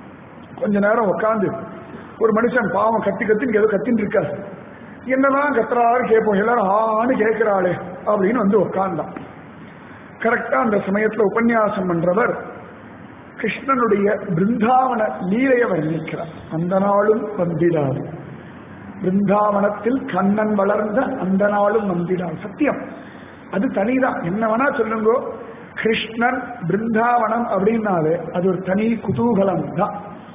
Speaker 1: கொஞ்ச நேரம் உட்காந்து ஒரு மனுஷன் பாவம் கத்தி கத்தின்னு ஏதோ கத்தின்னு இருக்காரு என்னதான் கத்துறாரு கேட்போம் எல்லாரும் ஆன்னு கேட்கிறாளே அப்படின்னு வந்து உட்கார்ந்தான் கரெக்டா அந்த சமயத்துல உபன்யாசம் பண்றவர் கிருஷ்ணனுடைய பிருந்தாவன லீலைய வர்ணிக்கிறார் அந்த நாளும் வந்திடாது பிருந்தாவனத்தில் கண்ணன் வளர்ந்த அந்த நாளும் வந்திடாது சத்தியம் அது தனிதான் என்ன வேணா சொல்லுங்க கிருஷ்ணன் பிருந்தாவனம் அப்படின்னாலே அது ஒரு தனி குதூகலம் தான்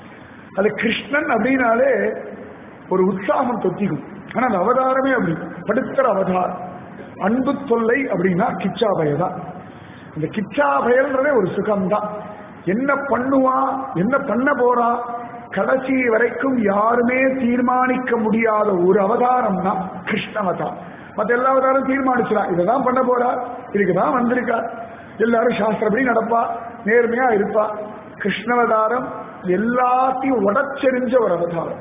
Speaker 1: அது கிருஷ்ணன் அப்படின்னாலே ஒரு உற்சாகம் தொத்திக்கும் ஆனா அந்த அவதாரமே அப்படி படுத்துற அவதாரம் அன்பு தொல்லை அப்படின்னா கிச்சாபய தான் இந்த கிச்சாபயன்றதே ஒரு சுகம்தான் என்ன பண்ணுவான் என்ன பண்ண போறான் கடைசி வரைக்கும் யாருமே தீர்மானிக்க முடியாத ஒரு அவதாரம் தான் கிருஷ்ணவதாரம் மற்ற எல்லா அவதாரம் தீர்மானிச்சிடான் இதைதான் பண்ண போறா இதுக்குதான் வந்திருக்கா எல்லாரும் சாஸ்திரப்படி நடப்பா நேர்மையா இருப்பா கிருஷ்ணவதாரம் எல்லாத்தையும் உடச்செறிஞ்ச ஒரு அவதாரம்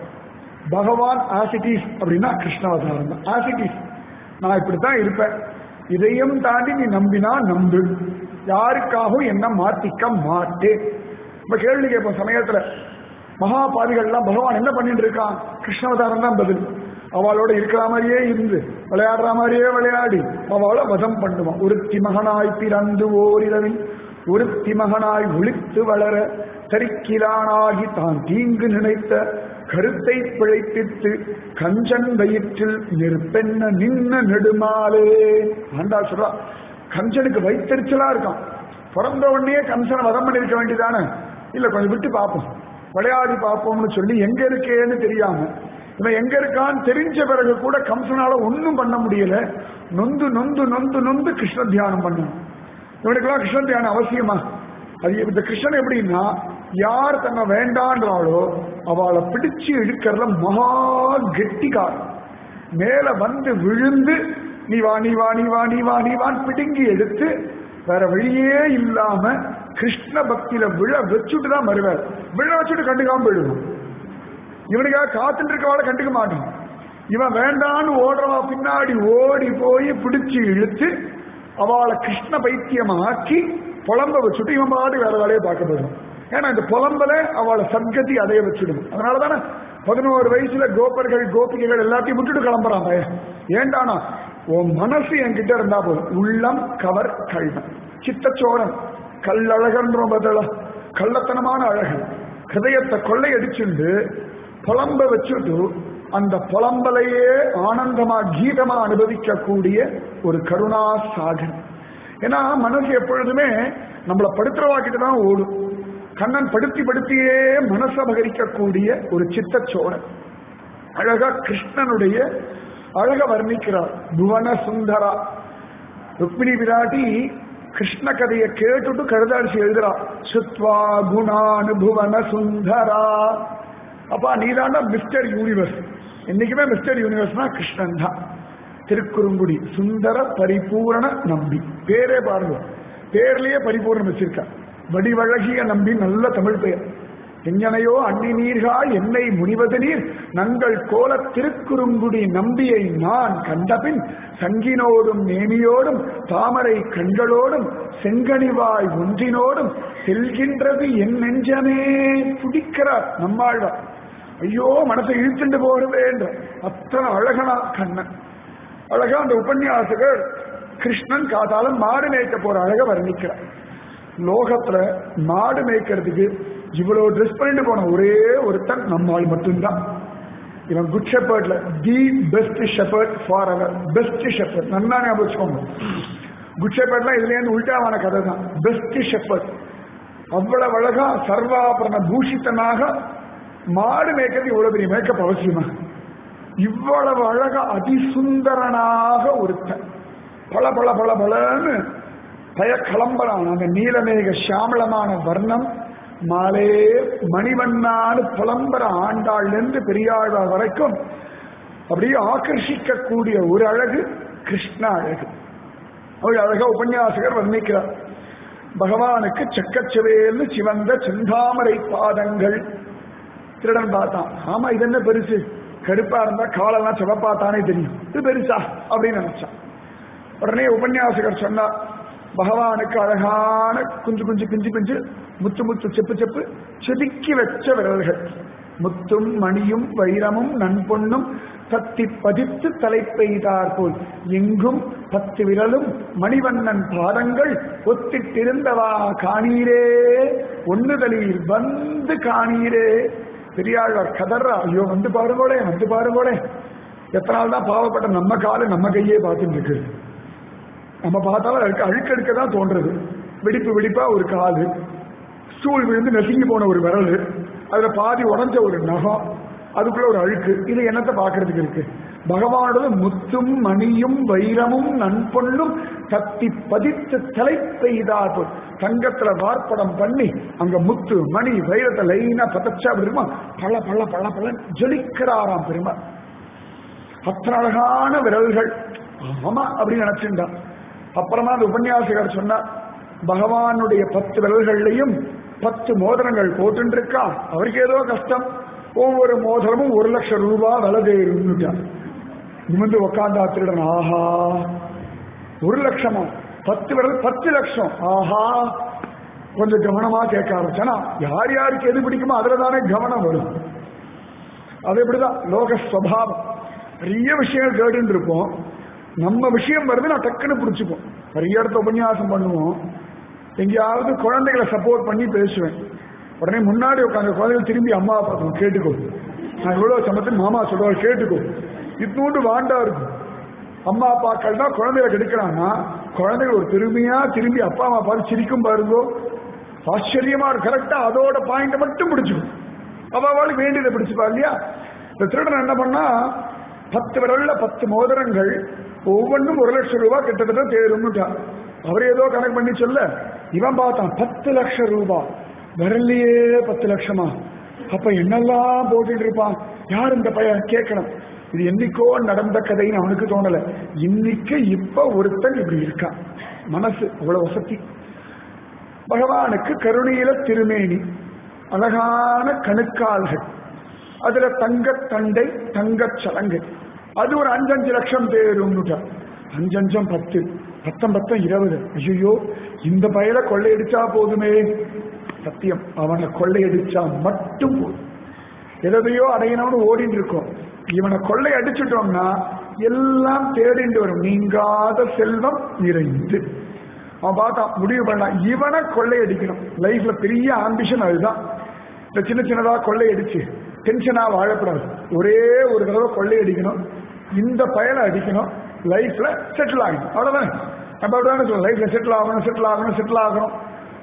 Speaker 1: பகவான் ஆசிட்டிஸ் அப்படின்னா கிருஷ்ணவதாரம் தான் ஆசிட்டிஸ் நான் இப்படித்தான் இருப்பேன் இதையும் தாண்டி நீ நம்பினா நம்பு யாருக்காகவும் என்ன மாத்திக்க மாட்டேன் இப்ப கேள்வி கேட்போம் சமயத்துல மகாபாதிகள்லாம் பகவான் என்ன பண்ணிட்டு இருக்கான் கிருஷ்ணவதாரம் தான் பதில் அவளோட இருக்கிற மாதிரியே இருந்து விளையாடுற மாதிரியே விளையாடி அவளை வதம் பண்ணுவான் ஒருத்தி மகனாய் பிறந்து ஓரிரவில் ஒருத்தி மகனாய் ஒளித்து வளர தரிக்கிலானாகி தான் தீங்கு நினைத்த கருத்தை பிழைப்பித்து கஞ்சன் வயிற்றில் நெருப்பென்ன நின்ன நெடுமாலே ஆண்டா சொல்றா கஞ்சனுக்கு வைத்தறிச்சலா இருக்கான் பிறந்த உடனே கம்சனை வதம் பண்ணிருக்க வேண்டியதானே இல்ல கொஞ்சம் விட்டு பார்ப்போம் விளையாடி பார்ப்போம்னு சொல்லி எங்க இருக்கேன்னு தெரியாம இவன் எங்க இருக்கான்னு தெரிஞ்ச பிறகு கூட கம்சனால ஒன்னும் பண்ண முடியல நொந்து நொந்து நொந்து நொந்து கிருஷ்ண தியானம் பண்ணணும் இவனுக்கெல்லாம் கிருஷ்ண தியானம் அவசியமா அது இந்த கிருஷ்ணன் எப்படின்னா யார் தன்னை வேண்டான்றாளோ அவளை பிடிச்சு இழுக்கிறதுல மகா கெட்டிக்காரன் மேல வந்து விழுந்து நீ வா நீ வா நீ வா நீ வா நீ வான் பிடுங்கி எடுத்து வேற வழியே இல்லாம கிருஷ்ண பக்தியில விழ வச்சுட்டு தான் வருவார் விழ வச்சுட்டு கண்டுக்காம போயிடுவோம் இவனுக்காக காத்துட்டு இருக்கவாளை கண்டுக்க மாட்டான் இவன் வேண்டான்னு ஓடுறவா பின்னாடி ஓடி போய் பிடிச்சு இழுத்து அவளை கிருஷ்ண பைத்தியமாக்கி புலம்ப வச்சுட்டு இவன் பாடு வேற வேலையை பார்க்க போயிடும் ஏன்னா இந்த புலம்பல அவளை சத்கதி அடைய வச்சிடும் அதனால தானே பதினோரு வயசுல கோபர்கள் கோபிகைகள் எல்லாத்தையும் விட்டுட்டு கிளம்புறான் பையன் ஏண்டானா உன் மனசு என்கிட்ட இருந்தா போதும் உள்ளம் கவர் கல்வன் சித்தச்சோரன் கல்லழகன்ற பதில கள்ளத்தனமான அழகன் ஹிருதயத்தை கொள்ளையடிச்சுண்டு புலம்ப வச்சுட்டு அந்த புலம்பலையே ஆனந்தமா கீதமா அனுபவிக்கக்கூடிய ஒரு கருணா சாகன் ஏன்னா மனசு எப்பொழுதுமே நம்மளை படுத்துறவாக்கிட்டு தான் ஓடும் கண்ணன் படுத்தி படுத்தியே மனச அபகரிக்கக்கூடிய ஒரு சித்தச்சோரன் அழகா கிருஷ்ணனுடைய அழக வர்ணிக்கிறார் புவன சுந்தரா ருக்மிணி விராட்டி கிருஷ்ண கதையை கேட்டுட்டு கழுதாடிச்சு எழுதுறா சுத்வா குணானுபுவன சுந்தரா அப்பா நீதாண்டா மிஸ்டர் யூனிவர்ஸ் என்னைக்குமே மிஸ்டர் யூனிவர்ஸ்னா கிருஷ்ணன் தான் திருக்குறுங்குடி சுந்தர பரிபூரண நம்பி பேரே பாருங்க பேர்லயே பரிபூர்ணம் வச்சிருக்கா வடிவழகிய நம்பி நல்ல தமிழ் பெயர் எங்கனையோ அன்னி நீர்கா என்னை முனிவது நீர் நங்கள் கோல திருக்குறுங்குடி நம்பியை நான் கண்டபின் சங்கினோடும் நேமியோடும் தாமரை கண்களோடும் செங்கனிவாய் ஒன்றினோடும் செல்கின்றது என் நெஞ்சமே துடிக்கிறார் நம்மாழ்வார் ஐயோ மனசை இழுத்துண்டு போகிறவேன்ற அத்தனை அழகனா கண்ணன் அழகா அந்த உபன்யாசகர் கிருஷ்ணன் காதாலும் மாடு மேய்க்க போற அழக வர்ணிக்கிறார் லோகத்துல மாடு மேய்க்கிறதுக்கு இவ்வளவு ட்ரெஸ் பண்ணிட்டு போன ஒரே ஒருத்தன் நம்மால் மட்டும்தான் இவன் குட் ஷெப்பர்ட்ல the best shepherd for our best shepherd நன்னா ஞாபகம் வச்சுக்கோங்க குட் ஷெப்பர்ட்லாம் இதுல இருந்து உள்டாவான கதை தான் பெஸ்ட் ஷெப்பர்ட் அவ்வளவு அழகா சர்வாபரண பூஷித்தனாக மாடு மேய்க்கிறது இவ்வளவு பெரிய மேக்கப் அவசியமா இவ்வளவு அழகா அதிசுந்தரனாக ஒருத்தன் பல பல பல பலன்னு பய கிளம்பலான் அந்த நீலமேக சாமளமான வர்ணம் மாலே மணிவண்ணான்னு புலம்பர ஆண்டாள்லேருந்து பெரியாழ்வார் வரைக்கும் அப்படியே ஆக்கர்ஷிக்கக்கூடிய ஒரு அழகு கிருஷ்ண அழகு அவள் அழகா உபன்யாசகர் வர்ணிக்கிறார் பகவானுக்கு சக்கச்சவேல்னு சிவந்த செந்தாமரை பாதங்கள் திருடன் பார்த்தான் ஆமா இது என்ன பெருசு கருப்பா இருந்தா காலெல்லாம் சிவப்பா தானே தெரியும் இது பெருசா அப்படின்னு நினைச்சான் உடனே உபன்யாசகர் சொன்னார் பகவானுக்கு அழகான குஞ்சு குஞ்சு குஞ்சு குஞ்சு முத்து முத்து செப்பு செப்பு செதுக்கி வச்ச விரல்கள் முத்தும் மணியும் வைரமும் நன்பொன்னும் தத்தி பதித்து தலை பெய்தார் போல் எங்கும் பத்து விரலும் மணிவண்ணன் பாதங்கள் ஒத்திட்டிருந்தவா காணீரே ஒண்ணுதலில் வந்து காணீரே பெரியாழ்வார் கதர்றா ஐயோ வந்து பாருங்களே வந்து பாருங்களே எத்தனை நாள் தான் பாவப்பட்ட நம்ம காலு நம்ம கையே பார்த்துட்டு இருக்கு நம்ம பார்த்தாலும் அதுக்கு அழுக்கெடுக்க தான் தோன்றது வெடிப்பு வெடிப்பா ஒரு காலு ஸ்டூல் விழுந்து நசுங்கி போன ஒரு விரல் அதுல பாதி உடஞ்ச ஒரு நகம் அதுக்குள்ள ஒரு அழுக்கு இது என்னத்தை பார்க்கறதுக்கு இருக்கு பகவானோட முத்தும் மணியும் வைரமும் நன்பொன்னும் தத்தி பதித்து தலை பெய்தார் போல் தங்கத்துல வார்ப்படம் பண்ணி அங்க முத்து மணி வைரத்தை லைனா பதச்சா பெருமா பல பல பல பல ஜொலிக்கிறாராம் பெருமா அத்தனை அழகான விரல்கள் ஆமா அப்படின்னு நினைச்சுட்டான் அப்புறமா அந்த உபன்யாசகர் சொன்னார் பகவானுடைய பத்து விரல்கள்லையும் பத்து மோதிரங்கள் போட்டுருக்கா அவருக்கு ஏதோ கஷ்டம் ஒவ்வொரு மோதிரமும் ஒரு லட்சம் ரூபாய் விலை தேருன்னுட்டார் நிமிந்து உக்காந்தா திருடன் ஆஹா ஒரு லட்சமா பத்து விரல் பத்து லட்சம் ஆஹா கொஞ்சம் கவனமா கேட்க ஆரம்பிச்சானா யார் யாருக்கு எது பிடிக்குமோ அதுல தானே கவனம் வரும் அது எப்படிதான் லோக ஸ்வபாவம் நிறைய விஷயங்கள் கேட்டுன்னு இருப்போம் நம்ம விஷயம் வருது நான் டக்குன்னு பிடிச்சிப்போம் நிறைய இடத்த உபன்யாசம் பண்ணுவோம் எங்கேயாவது குழந்தைகளை சப்போர்ட் பண்ணி பேசுவேன் உடனே முன்னாடி உட்காந்து குழந்தைகள் திரும்பி அம்மா பார்க்கணும் கேட்டுக்கோ நான் இவ்வளவு சமத்து மாமா சொல்லுவாள் கேட்டுக்கோ இத்தூண்டு வாண்டா இருக்கும் அம்மா அப்பாக்கள் தான் குழந்தைகளை கெடுக்கிறான்னா குழந்தைகள் ஒரு பெருமையா திரும்பி அப்பா அம்மா பார்த்து சிரிக்கும் பாருங்கோ ஆச்சரியமா கரெக்டா அதோட பாயிண்ட மட்டும் பிடிச்சிக்கும் அவளுக்கு வேண்டியதை பிடிச்சுப்பா இல்லையா இந்த திருடன் என்ன பண்ணா பத்து விரல்ல பத்து மோதிரங்கள் ஒவ்வொன்றும் ஒரு லட்சம் ரூபாய் கிட்டத்தட்ட தேரும்னுட்டான் அவர் ஏதோ கணக்கு பண்ணி சொல்ல இவன் பார்த்தான் பத்து லட்சம் ரூபாய் விரல்லையே பத்து லட்சமா அப்ப என்னெல்லாம் போட்டுட்டு இருப்பான் யார் இந்த பையன் கேட்கணும் இது என்னைக்கோ நடந்த கதைன்னு அவனுக்கு தோணல இன்னைக்கு இப்ப ஒருத்தன் இப்படி இருக்கான் மனசு அவ்வளவு வசதி பகவானுக்கு கருணையில திருமேனி அழகான கணுக்கால்கள் அதுல தங்க தண்டை தங்கச் சலங்கை அது ஒரு அஞ்சஞ்சு லட்சம் பேருன்னுட்டா அஞ்சஞ்சம் பத்து பத்தம் பத்தம் இருபது ஐயோ இந்த பயல கொள்ளையடிச்சா போதுமே சத்தியம் அவனை கொள்ளையடிச்சா மட்டும் போதும் எதையோ அடையணும்னு ஓடிட்டு இருக்கோம் இவனை கொள்ளை அடிச்சுட்டோம்னா எல்லாம் தேடிண்டு வரும் நீங்காத செல்வம் நிறைந்து அவன் பார்த்தான் முடிவு பண்ணலாம் இவனை கொள்ளையடிக்கணும் லைஃப்ல பெரிய ஆம்பிஷன் அதுதான் இந்த சின்ன சின்னதா கொள்ளையடிச்சு டென்ஷனா வாழக்கூடாது ஒரே ஒரு தடவை கொள்ளையடிக்கணும் இந்த பயலை அடிக்கணும் லைஃப்ல செட்டில் ஆகணும் அவ்வளவுதானே நம்ம அப்படிதானே சொல்லுவோம் லைஃப்ல செட்டில் ஆகணும் செட்டில் ஆகணும் செட்டில் ஆகணும்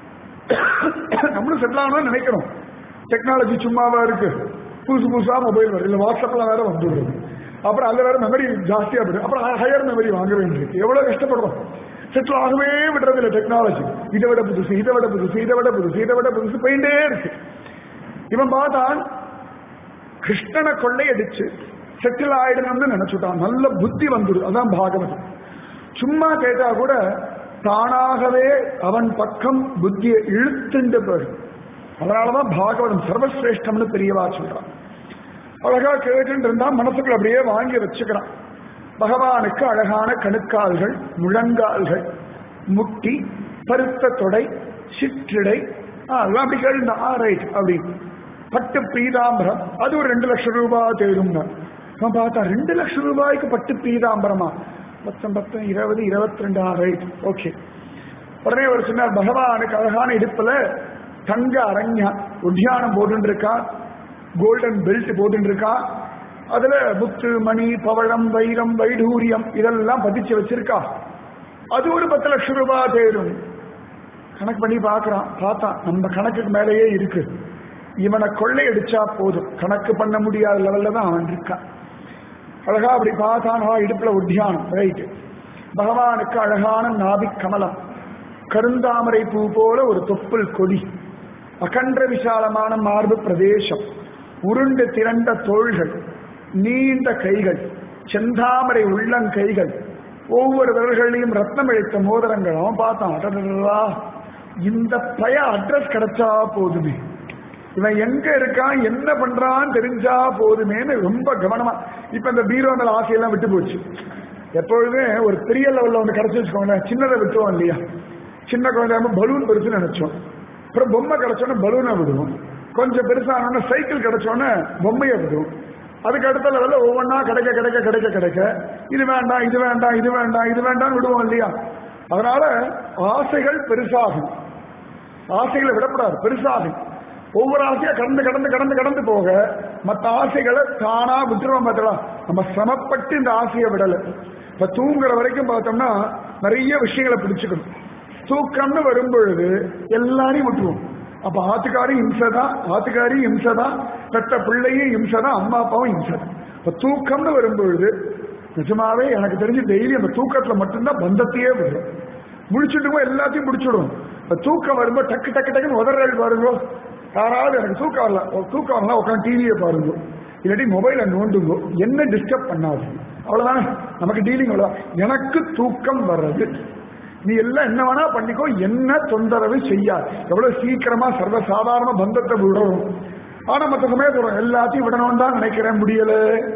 Speaker 1: நம்மளும் செட்டில் ஆகணும்னு நினைக்கிறோம் டெக்னாலஜி சும்மாவா இருக்கு புதுசு புதுசா மொபைல் வருது இல்ல வாட்ஸ்அப்ல வேற வந்துடுது அப்புறம் அதுல வேற மெமரி ஜாஸ்தியா போயிடும் அப்புறம் ஹையர் மெமரி வாங்க வேண்டியிருக்கு எவ்வளவு கஷ்டப்படுறோம் செட்டில் ஆகவே விடுறது இல்லை டெக்னாலஜி இதை விட புதுசு இதை விட புதுசு இதை விட புதுசு இதை விட புதுசு போயிட்டே இருக்கு இவன் பார்த்தான் கிருஷ்ணனை கொள்ளையடிச்சு செட்டில் ஆயிடணும்னு நினைச்சுட்டான் நல்ல புத்தி வந்துடும் அதான் பாகவதம் சும்மா கேட்டா கூட தானாகவே அவன் பக்கம் புத்தியை இழுத்துண்டு போயிடும் அதனாலதான் பாகவதம் சர்வசிரேஷ்டம்னு பெரியவா சொல்றான் அழகா கேட்டு இருந்தா மனசுக்குள்ள அப்படியே வாங்கி வச்சுக்கிறான் பகவானுக்கு அழகான கணுக்கால்கள் முழங்கால்கள் முட்டி பருத்த தொடை சிற்றிடை அதெல்லாம் அப்படி கேள்விந்தான் ஆ ரைட் அப்படி பட்டு பீதாம்பரம் அது ஒரு ரெண்டு லட்சம் ரூபாய் தேடும்னா நான் பார்த்தா ரெண்டு லட்சம் ரூபாய்க்கு பட்டு பீதாம்பரமா பத்தம் பத்தம் இருபது இருபத்தி ரெண்டு ஆ ரைட் ஓகே உடனே ஒரு சொன்னார் பகவானுக்கு அழகான இடுப்புல தங்க அரண்யா உத்தியானம் போட்டு இருக்கா கோல்டன் பெல்ட் போட்டு இருக்கா அதுல முத்து மணி பவழம் வைரம் வைடூரியம் இதெல்லாம் பதிச்சு வச்சிருக்கா அது ஒரு பத்து லட்சம் ரூபாய் தேடும் கணக்கு பண்ணி பார்க்கறான் பார்த்தான் நம்ம கணக்குக்கு மேலேயே இருக்கு இவனை கொள்ளையடிச்சா போதும் கணக்கு பண்ண முடியாத லெவல்ல தான் அவன் இருக்கான் அழகா அப்படி பார்த்தானா இடுப்புல உத்தியானம் ரைட் பகவானுக்கு அழகான நாபிக் கமலம் கருந்தாமரை பூ போல ஒரு தொப்புள் கொடி அகன்ற விசாலமான மார்பு பிரதேசம் உருண்டு திரண்ட தோள்கள் நீண்ட கைகள் செந்தாமரை உள்ளங்கைகள் ஒவ்வொரு விரல்களையும் ரத்னம் இழைத்த மோதிரங்கள் அவன் பார்த்தான் அடடடா, இந்த பய அட்ரஸ் கிடைச்சா போதுமே இவன் எங்க இருக்கான் என்ன பண்றான்னு தெரிஞ்சா போதுமேன்னு ரொம்ப கவனமா இப்ப இந்த பீரோ மேல ஆசையெல்லாம் விட்டு போச்சு எப்பொழுதுமே ஒரு பெரிய லெவல்ல ஒன்று கிடைச்சு வச்சுக்கோங்களேன் சின்னதை விட்டுவோம் இல்லையா சின்ன குழந்தை பலூன் பெருசுன்னு நினைச்சோம் அப்புறம் பொம்மை கிடைச்சோன்னே பலூனை விடுவோம் கொஞ்சம் பெருசானோடனே சைக்கிள் கிடைச்சோன்னே பொம்மையை விடுவோம் அதுக்கு அடுத்த லெவல்ல ஒவ்வொன்றா கிடைக்க கிடைக்க கிடைக்க கிடைக்க இது வேண்டாம் இது வேண்டாம் இது வேண்டாம் இது வேண்டாம் விடுவோம் இல்லையா அதனால ஆசைகள் பெருசாகும் ஆசைகளை விடக்கூடாது பெருசாகும் ஒவ்வொரு ஆசையா கடந்து கடந்து கடந்து கடந்து போக மற்ற ஆசைகளை தானா விட்டுருவோம் பார்த்தா நம்ம சிரமப்பட்டு இந்த ஆசையை விடல இப்ப தூங்குற வரைக்கும் பார்த்தோம்னா நிறைய விஷயங்களை பிடிச்சுக்கணும் தூக்கம்னு வரும்பொழுது எல்லாரையும் விட்டுருவோம் அப்ப ஆத்துக்காரையும் இம்சைதான் ஆத்துக்காரியும் இம்சைதான் பெத்த பிள்ளையும் இம்சைதான் அம்மா அப்பாவும் இம்சைதான் இப்ப தூக்கம்னு வரும்பொழுது நிஜமாவே எனக்கு தெரிஞ்சு டெய்லி அந்த தூக்கத்துல மட்டும்தான் பந்தத்தையே விடும் முடிச்சுட்டுமோ எல்லாத்தையும் முடிச்சுடும் இப்ப தூக்கம் வரும்போது டக்கு டக்கு டக்குன்னு உதறல் பாருங்க யாராவது எனக்கு தூக்கம் வரல ஒரு தூக்கம் வரலாம் உட்காந்து டிவியை பாருங்க இல்லாட்டி மொபைலை நோண்டுங்க என்ன டிஸ்டர்ப் பண்ணாது அவ்வளவுதானே நமக்கு டீலிங் அவ்வளவுதான் எனக்கு தூக்கம் வர்றது நீ எல்லாம் என்ன வேணா பண்ணிக்கோ என்ன தொந்தரவு செய்யாது எவ்வளவு சீக்கிரமா சர்வசாதாரண பந்தத்தை விடணும் ஆனா மற்ற சமயத்தோட எல்லாத்தையும் விடணும்னு தான் நினைக்கிறேன் முடியல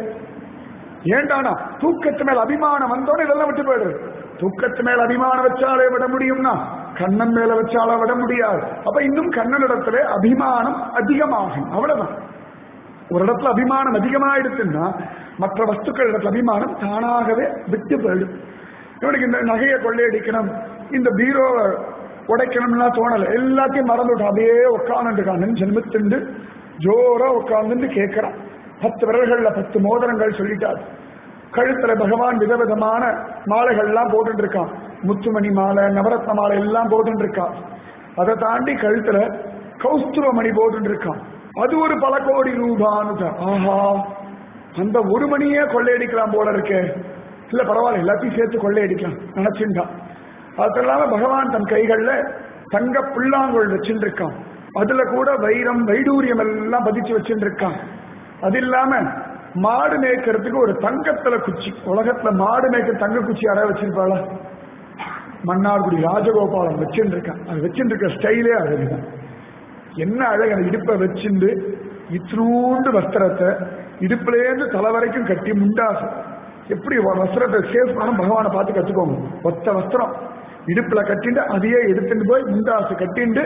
Speaker 1: ஏண்டானா தூக்கத்து மேல அபிமானம் வந்தோட இதெல்லாம் விட்டு போயிடுது தூக்கத்து மேல அபிமானம் வச்சாலே விட முடியும்னா கண்ணன் மேல வச்சாலே விட முடியாது அப்ப இன்னும் கண்ணனிடத்துல அபிமானம் அதிகமாகும் அவ்வளவுதான் ஒரு இடத்துல அபிமானம் அதிகமாயிடுச்சுன்னா மற்ற வஸ்துக்கள் இடத்துல அபிமானம் தானாகவே விட்டு போயிடும் இவனுக்கு இந்த நகையை கொள்ளையடிக்கணும் இந்த பீரோவை உடைக்கணும்லாம் தோணல எல்லாத்தையும் மறந்துவிட்டான் அப்படியே உட்காந்துருக்கான் ஜென்மத்திண்டு ஜோரா உட்கார்ந்து கேட்கிறான் பத்து விரல்கள்ல பத்து மோதிரங்கள் சொல்லிட்டார் கழுத்துல பகவான் விதவிதமான மாலைகள்லாம் போட்டுட்டு இருக்கான் முத்துமணி மாலை நவரத்ன மாலை எல்லாம் போட்டுட்டு இருக்கான் அதை தாண்டி கழுத்துல கௌஸ்துவ மணி போட்டுட்டு இருக்கான் அது ஒரு பல கோடி ரூபான்னு ஆஹா அந்த ஒரு மணியே கொள்ளையடிக்கலாம் போல இருக்கே இல்ல பரவாயில்ல எல்லாத்தையும் சேர்த்து கொள்ளையடிக்கலாம் நினைச்சுட்டான் அது இல்லாம பகவான் தன் கைகள்ல தங்க புல்லாங்குழல் வச்சுட்டு இருக்கான் அதுல கூட வைரம் வைடூரியம் எல்லாம் பதிச்சு வச்சுட்டு இருக்கான் அது இல்லாம மாடு மேய்க்கிறதுக்கு ஒரு தங்கத்துல குச்சி உலகத்துல மாடு மேய்க்கிற தங்க குச்சி யாராவது வச்சிருப்பாளா மன்னார்குடி ராஜகோபாலம் வச்சுட்டு இருக்கான் அது வச்சுட்டு இருக்க ஸ்டைலே அழகுதான் என்ன அழகு அந்த இடுப்பை வச்சுண்டு இத்தினூண்டு வஸ்திரத்தை இடுப்புலேருந்து தலை வரைக்கும் கட்டி முண்டாசு எப்படி ஒரு வஸ்திரத்தை சேஃப் பண்ணணும் பகவானை பார்த்து கத்துக்கோங்க ஒத்த வஸ்திரம் இடுப்புல கட்டிட்டு அதையே எடுத்துட்டு போய் முண்டாசு கட்டிண்டு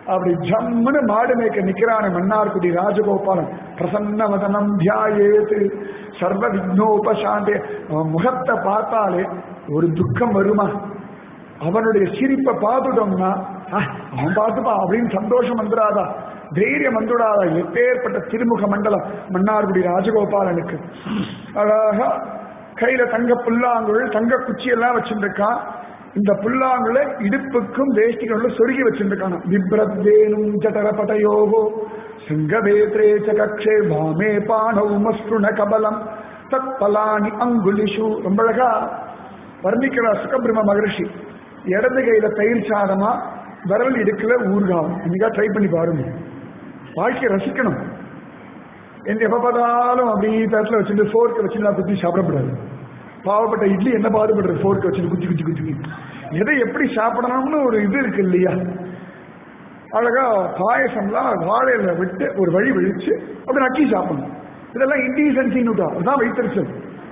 Speaker 1: அப்படி ஜம்முன்னு மாடு மேய்க்க நிக்கிறான மன்னார்குடி ராஜகோபாலன் பிரசன்ன வதனம் தியாயேது சர்வ விக்னோபசாந்தே அவன் முகத்தை பார்த்தாலே ஒரு துக்கம் வருமா அவனுடைய சிரிப்பை பார்த்துட்டோம்னா "ஆ, அவன் பார்த்துப்பா அப்படின்னு சந்தோஷம் வந்துடாதா தைரியம் வந்துடாதா எப்பேற்பட்ட திருமுக மண்டலம் மன்னார்குடி ராஜகோபாலனுக்கு அழகா கையில தங்க புல்லாங்குழல் தங்க குச்சி எல்லாம் வச்சிருக்கான் இந்த புல்லாங்குழ இடுப்புக்கும் வேஷ்டிகளும் சொருகி வச்சிருக்கான விப்ரத்வேனும் ஜடரபதயோகோ சிங்கவேத்ரே ச கக்ஷே வாமே பானௌ மஸ்ருண கபலம் தத் பலானி அங்குலிஷு ரொம்ப அழகா வர்ணிக்கிறார் சுகபிரம மகரிஷி இடது கையில தயிர் சாதமா விரல் இடுக்கல ஊர்காவும் இன்னைக்கா ட்ரை பண்ணி பாருங்க வாழ்க்கையை ரசிக்கணும் எந்த எப்ப பார்த்தாலும் அப்படி தட்டில் வச்சுட்டு ஃபோர்க்கை வச்சு நான் குத்தி சாப்பிடக்கூடாது பாவப்பட்ட இட்லி என்ன பாடுபடுறது ஃபோர்க்கை வச்சுட்டு குச்சி குச்சி குச்சி குச்சி. எதை எப்படி சாப்பிடணும்னு ஒரு இது இருக்கு இல்லையா அழகா பாயசம்லாம் வாழையில விட்டு ஒரு வழி விழிச்சு அப்படி நக்கி சாப்பிடணும் இதெல்லாம் இன்டீசன்சின்னு அதுதான் வைத்தறிச்சல்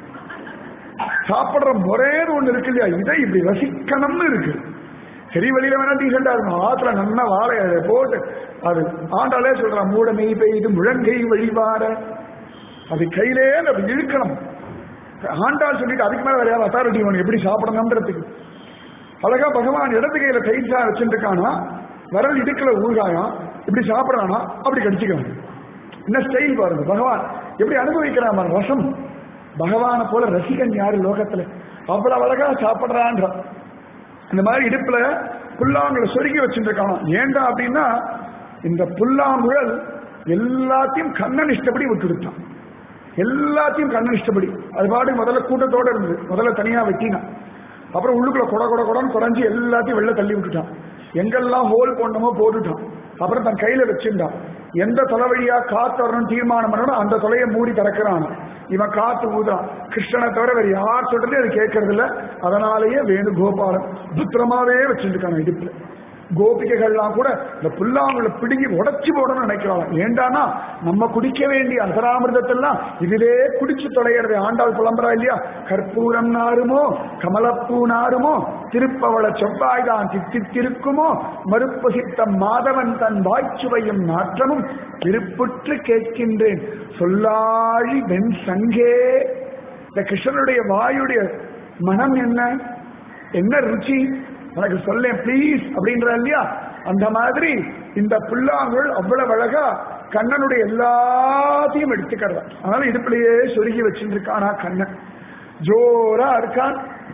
Speaker 1: சாப்பிடுற முறைன்னு ஒண்ணு இருக்கு இல்லையா இதை இப்படி ரசிக்கணும்னு இருக்கு சரி வெளியில வேணா டீசெண்டா இருக்கும் ஆத்துல நல்லா வாழை இலைய போட்டு அது ஆண்டாலே சொல்றான் மூட மெய் பெய்து முழங்கை வழிவார அது கையிலே அப்படி இழுக்கணும் ஆண்டாள் சொல்லிட்டு அதுக்கு மேல வேற யாரும் அத்தாரிட்டி வேணும் எப்படி சாப்பிடணும்ன்றதுக்கு அழகா பகவான் இடது கையில கைச்சா வச்சுருக்கானா விரல் இடுக்கல ஊழ்காயம் இப்படி சாப்பிடறானா அப்படி கடிச்சுக்கிறான் என்ன ஸ்டைல் பாருங்க பகவான் எப்படி அனுபவிக்கிறான் பாருங்க, ரசம் பகவானை போல ரசிகன் யாரு லோகத்துல அவ்வளவு அழகா சாப்பிடுறான்றான் இந்த மாதிரி இடுப்புல புல்லாங்குழ சொருகி வச்சுருக்கானா ஏண்டா அப்படின்னா இந்த புல்லாங்குழல் எல்லாத்தையும் கண்ணன் இஷ்டப்படி விட்டுடுத்தான் எல்லாத்தையும் கண்ணன் இஷ்டப்படி அது பாட்டு முதல்ல கூட்டத்தோட இருந்தது முதல்ல தனியா வெட்டினான் அப்புறம் உள்ளுக்குள்ள கொட கொட கொடன்னு குறைஞ்சி எல்லாத்தையும் வெளில தள்ளி விட்டுட்டான் எங்கெல்லாம் ஹோல் போடணுமோ போட்டுட்டான் அப்புறம் தன் கையில வச்சிருந்தான் எந்த தலைவழியா காத்து வரணும் தீர்மானம் பண்ணணும் அந்த தொலையை மூடி திறக்கிறான் இவன் காத்து ஊதுறான் கிருஷ்ணனை தவிர வேற யார் சொல்றதே அது கேட்கறது இல்ல அதனாலேயே வேணுகோபாலன் பத்திரமாவே வச்சிருக்கான் இடுப்புல கோபிகைகள்லாம் கூட இந்த புல்லாங்குழ பிடுங்கி உடைச்சு போடணும்னு நினைக்கிறாங்க ஏண்டானா நம்ம குடிக்க வேண்டிய அசராமிர்தத்தெல்லாம் இதிலே குடிச்சு தொலைகிறது ஆண்டாள் புலம்புறா இல்லையா கற்பூரம் நாருமோ கமலப்பூ நாருமோ திருப்பவள செவ்வாய்தான் தித்தித்திருக்குமோ மறுப்பசித்த மாதவன் தன் வாய்ச்சுவையும் நாற்றமும் விருப்புற்று கேட்கின்றேன் சொல்லாழி வெண் சங்கே இந்த கிருஷ்ணனுடைய வாயுடைய மனம் என்ன என்ன ருச்சி எனக்கு சொல்லேன் ப்ளீஸ் அப்படின்ற இல்லையா அந்த மாதிரி இந்த புல்லாங்குழல் அவ்வளவு அழகா கண்ணனுடைய எல்லாத்தையும் எடுத்துக்கிறதா அதனால இடுப்புலயே சொருகி வச்சுருக்கானா கண்ணன் ஜோரா இருக்கான்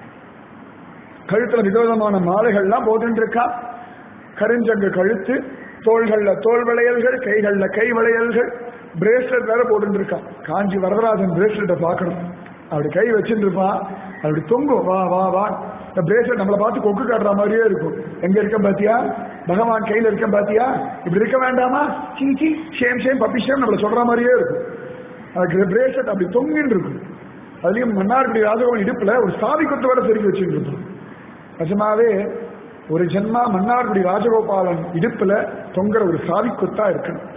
Speaker 1: கழுத்துல விதவிதமான மாலைகள்லாம் போட்டுட்டு இருக்கான் கருஞ்சங்கு கழுத்து தோள்கள்ல தோல் வளையல்கள் கைகள்ல கை வளையல்கள் பிரேஸ்லெட் வேற போட்டுட்டு இருக்கான் காஞ்சி வரதராஜன் பிரேஸ்லெட்டை பார்க்கணும் அப்படி கை வச்சுட்டு இருப்பான் அப்படி தொங்கும் வா வா வா இந்த பிரேஸ்லெட் நம்மளை பார்த்து கொக்கு காட்டுற மாதிரியே இருக்கும் எங்க இருக்க பாத்தியா பகவான் கையில இருக்க பாத்தியா இப்படி இருக்க வேண்டாமா சீ சீ ஷேம் ஷேம் பப்பி ஷேம் நம்மள சொல்ற மாதிரியே இருக்கும் அதுக்கு பிரேஸ்லெட் அப்படி தொங்கின்னு இருக்கும் அதுலயும் மன்னார்குடி ராஜகோவன் இடுப்புல ஒரு சாவி கொத்து வர செருக்கி வச்சுட்டு இருப்பான் நிஜமாவே ஒரு ஜென்மா மன்னார்குடி ராஜகோபாலன் இடுப்புல தொங்குற ஒரு சாவி கொத்தா இருக்கணும்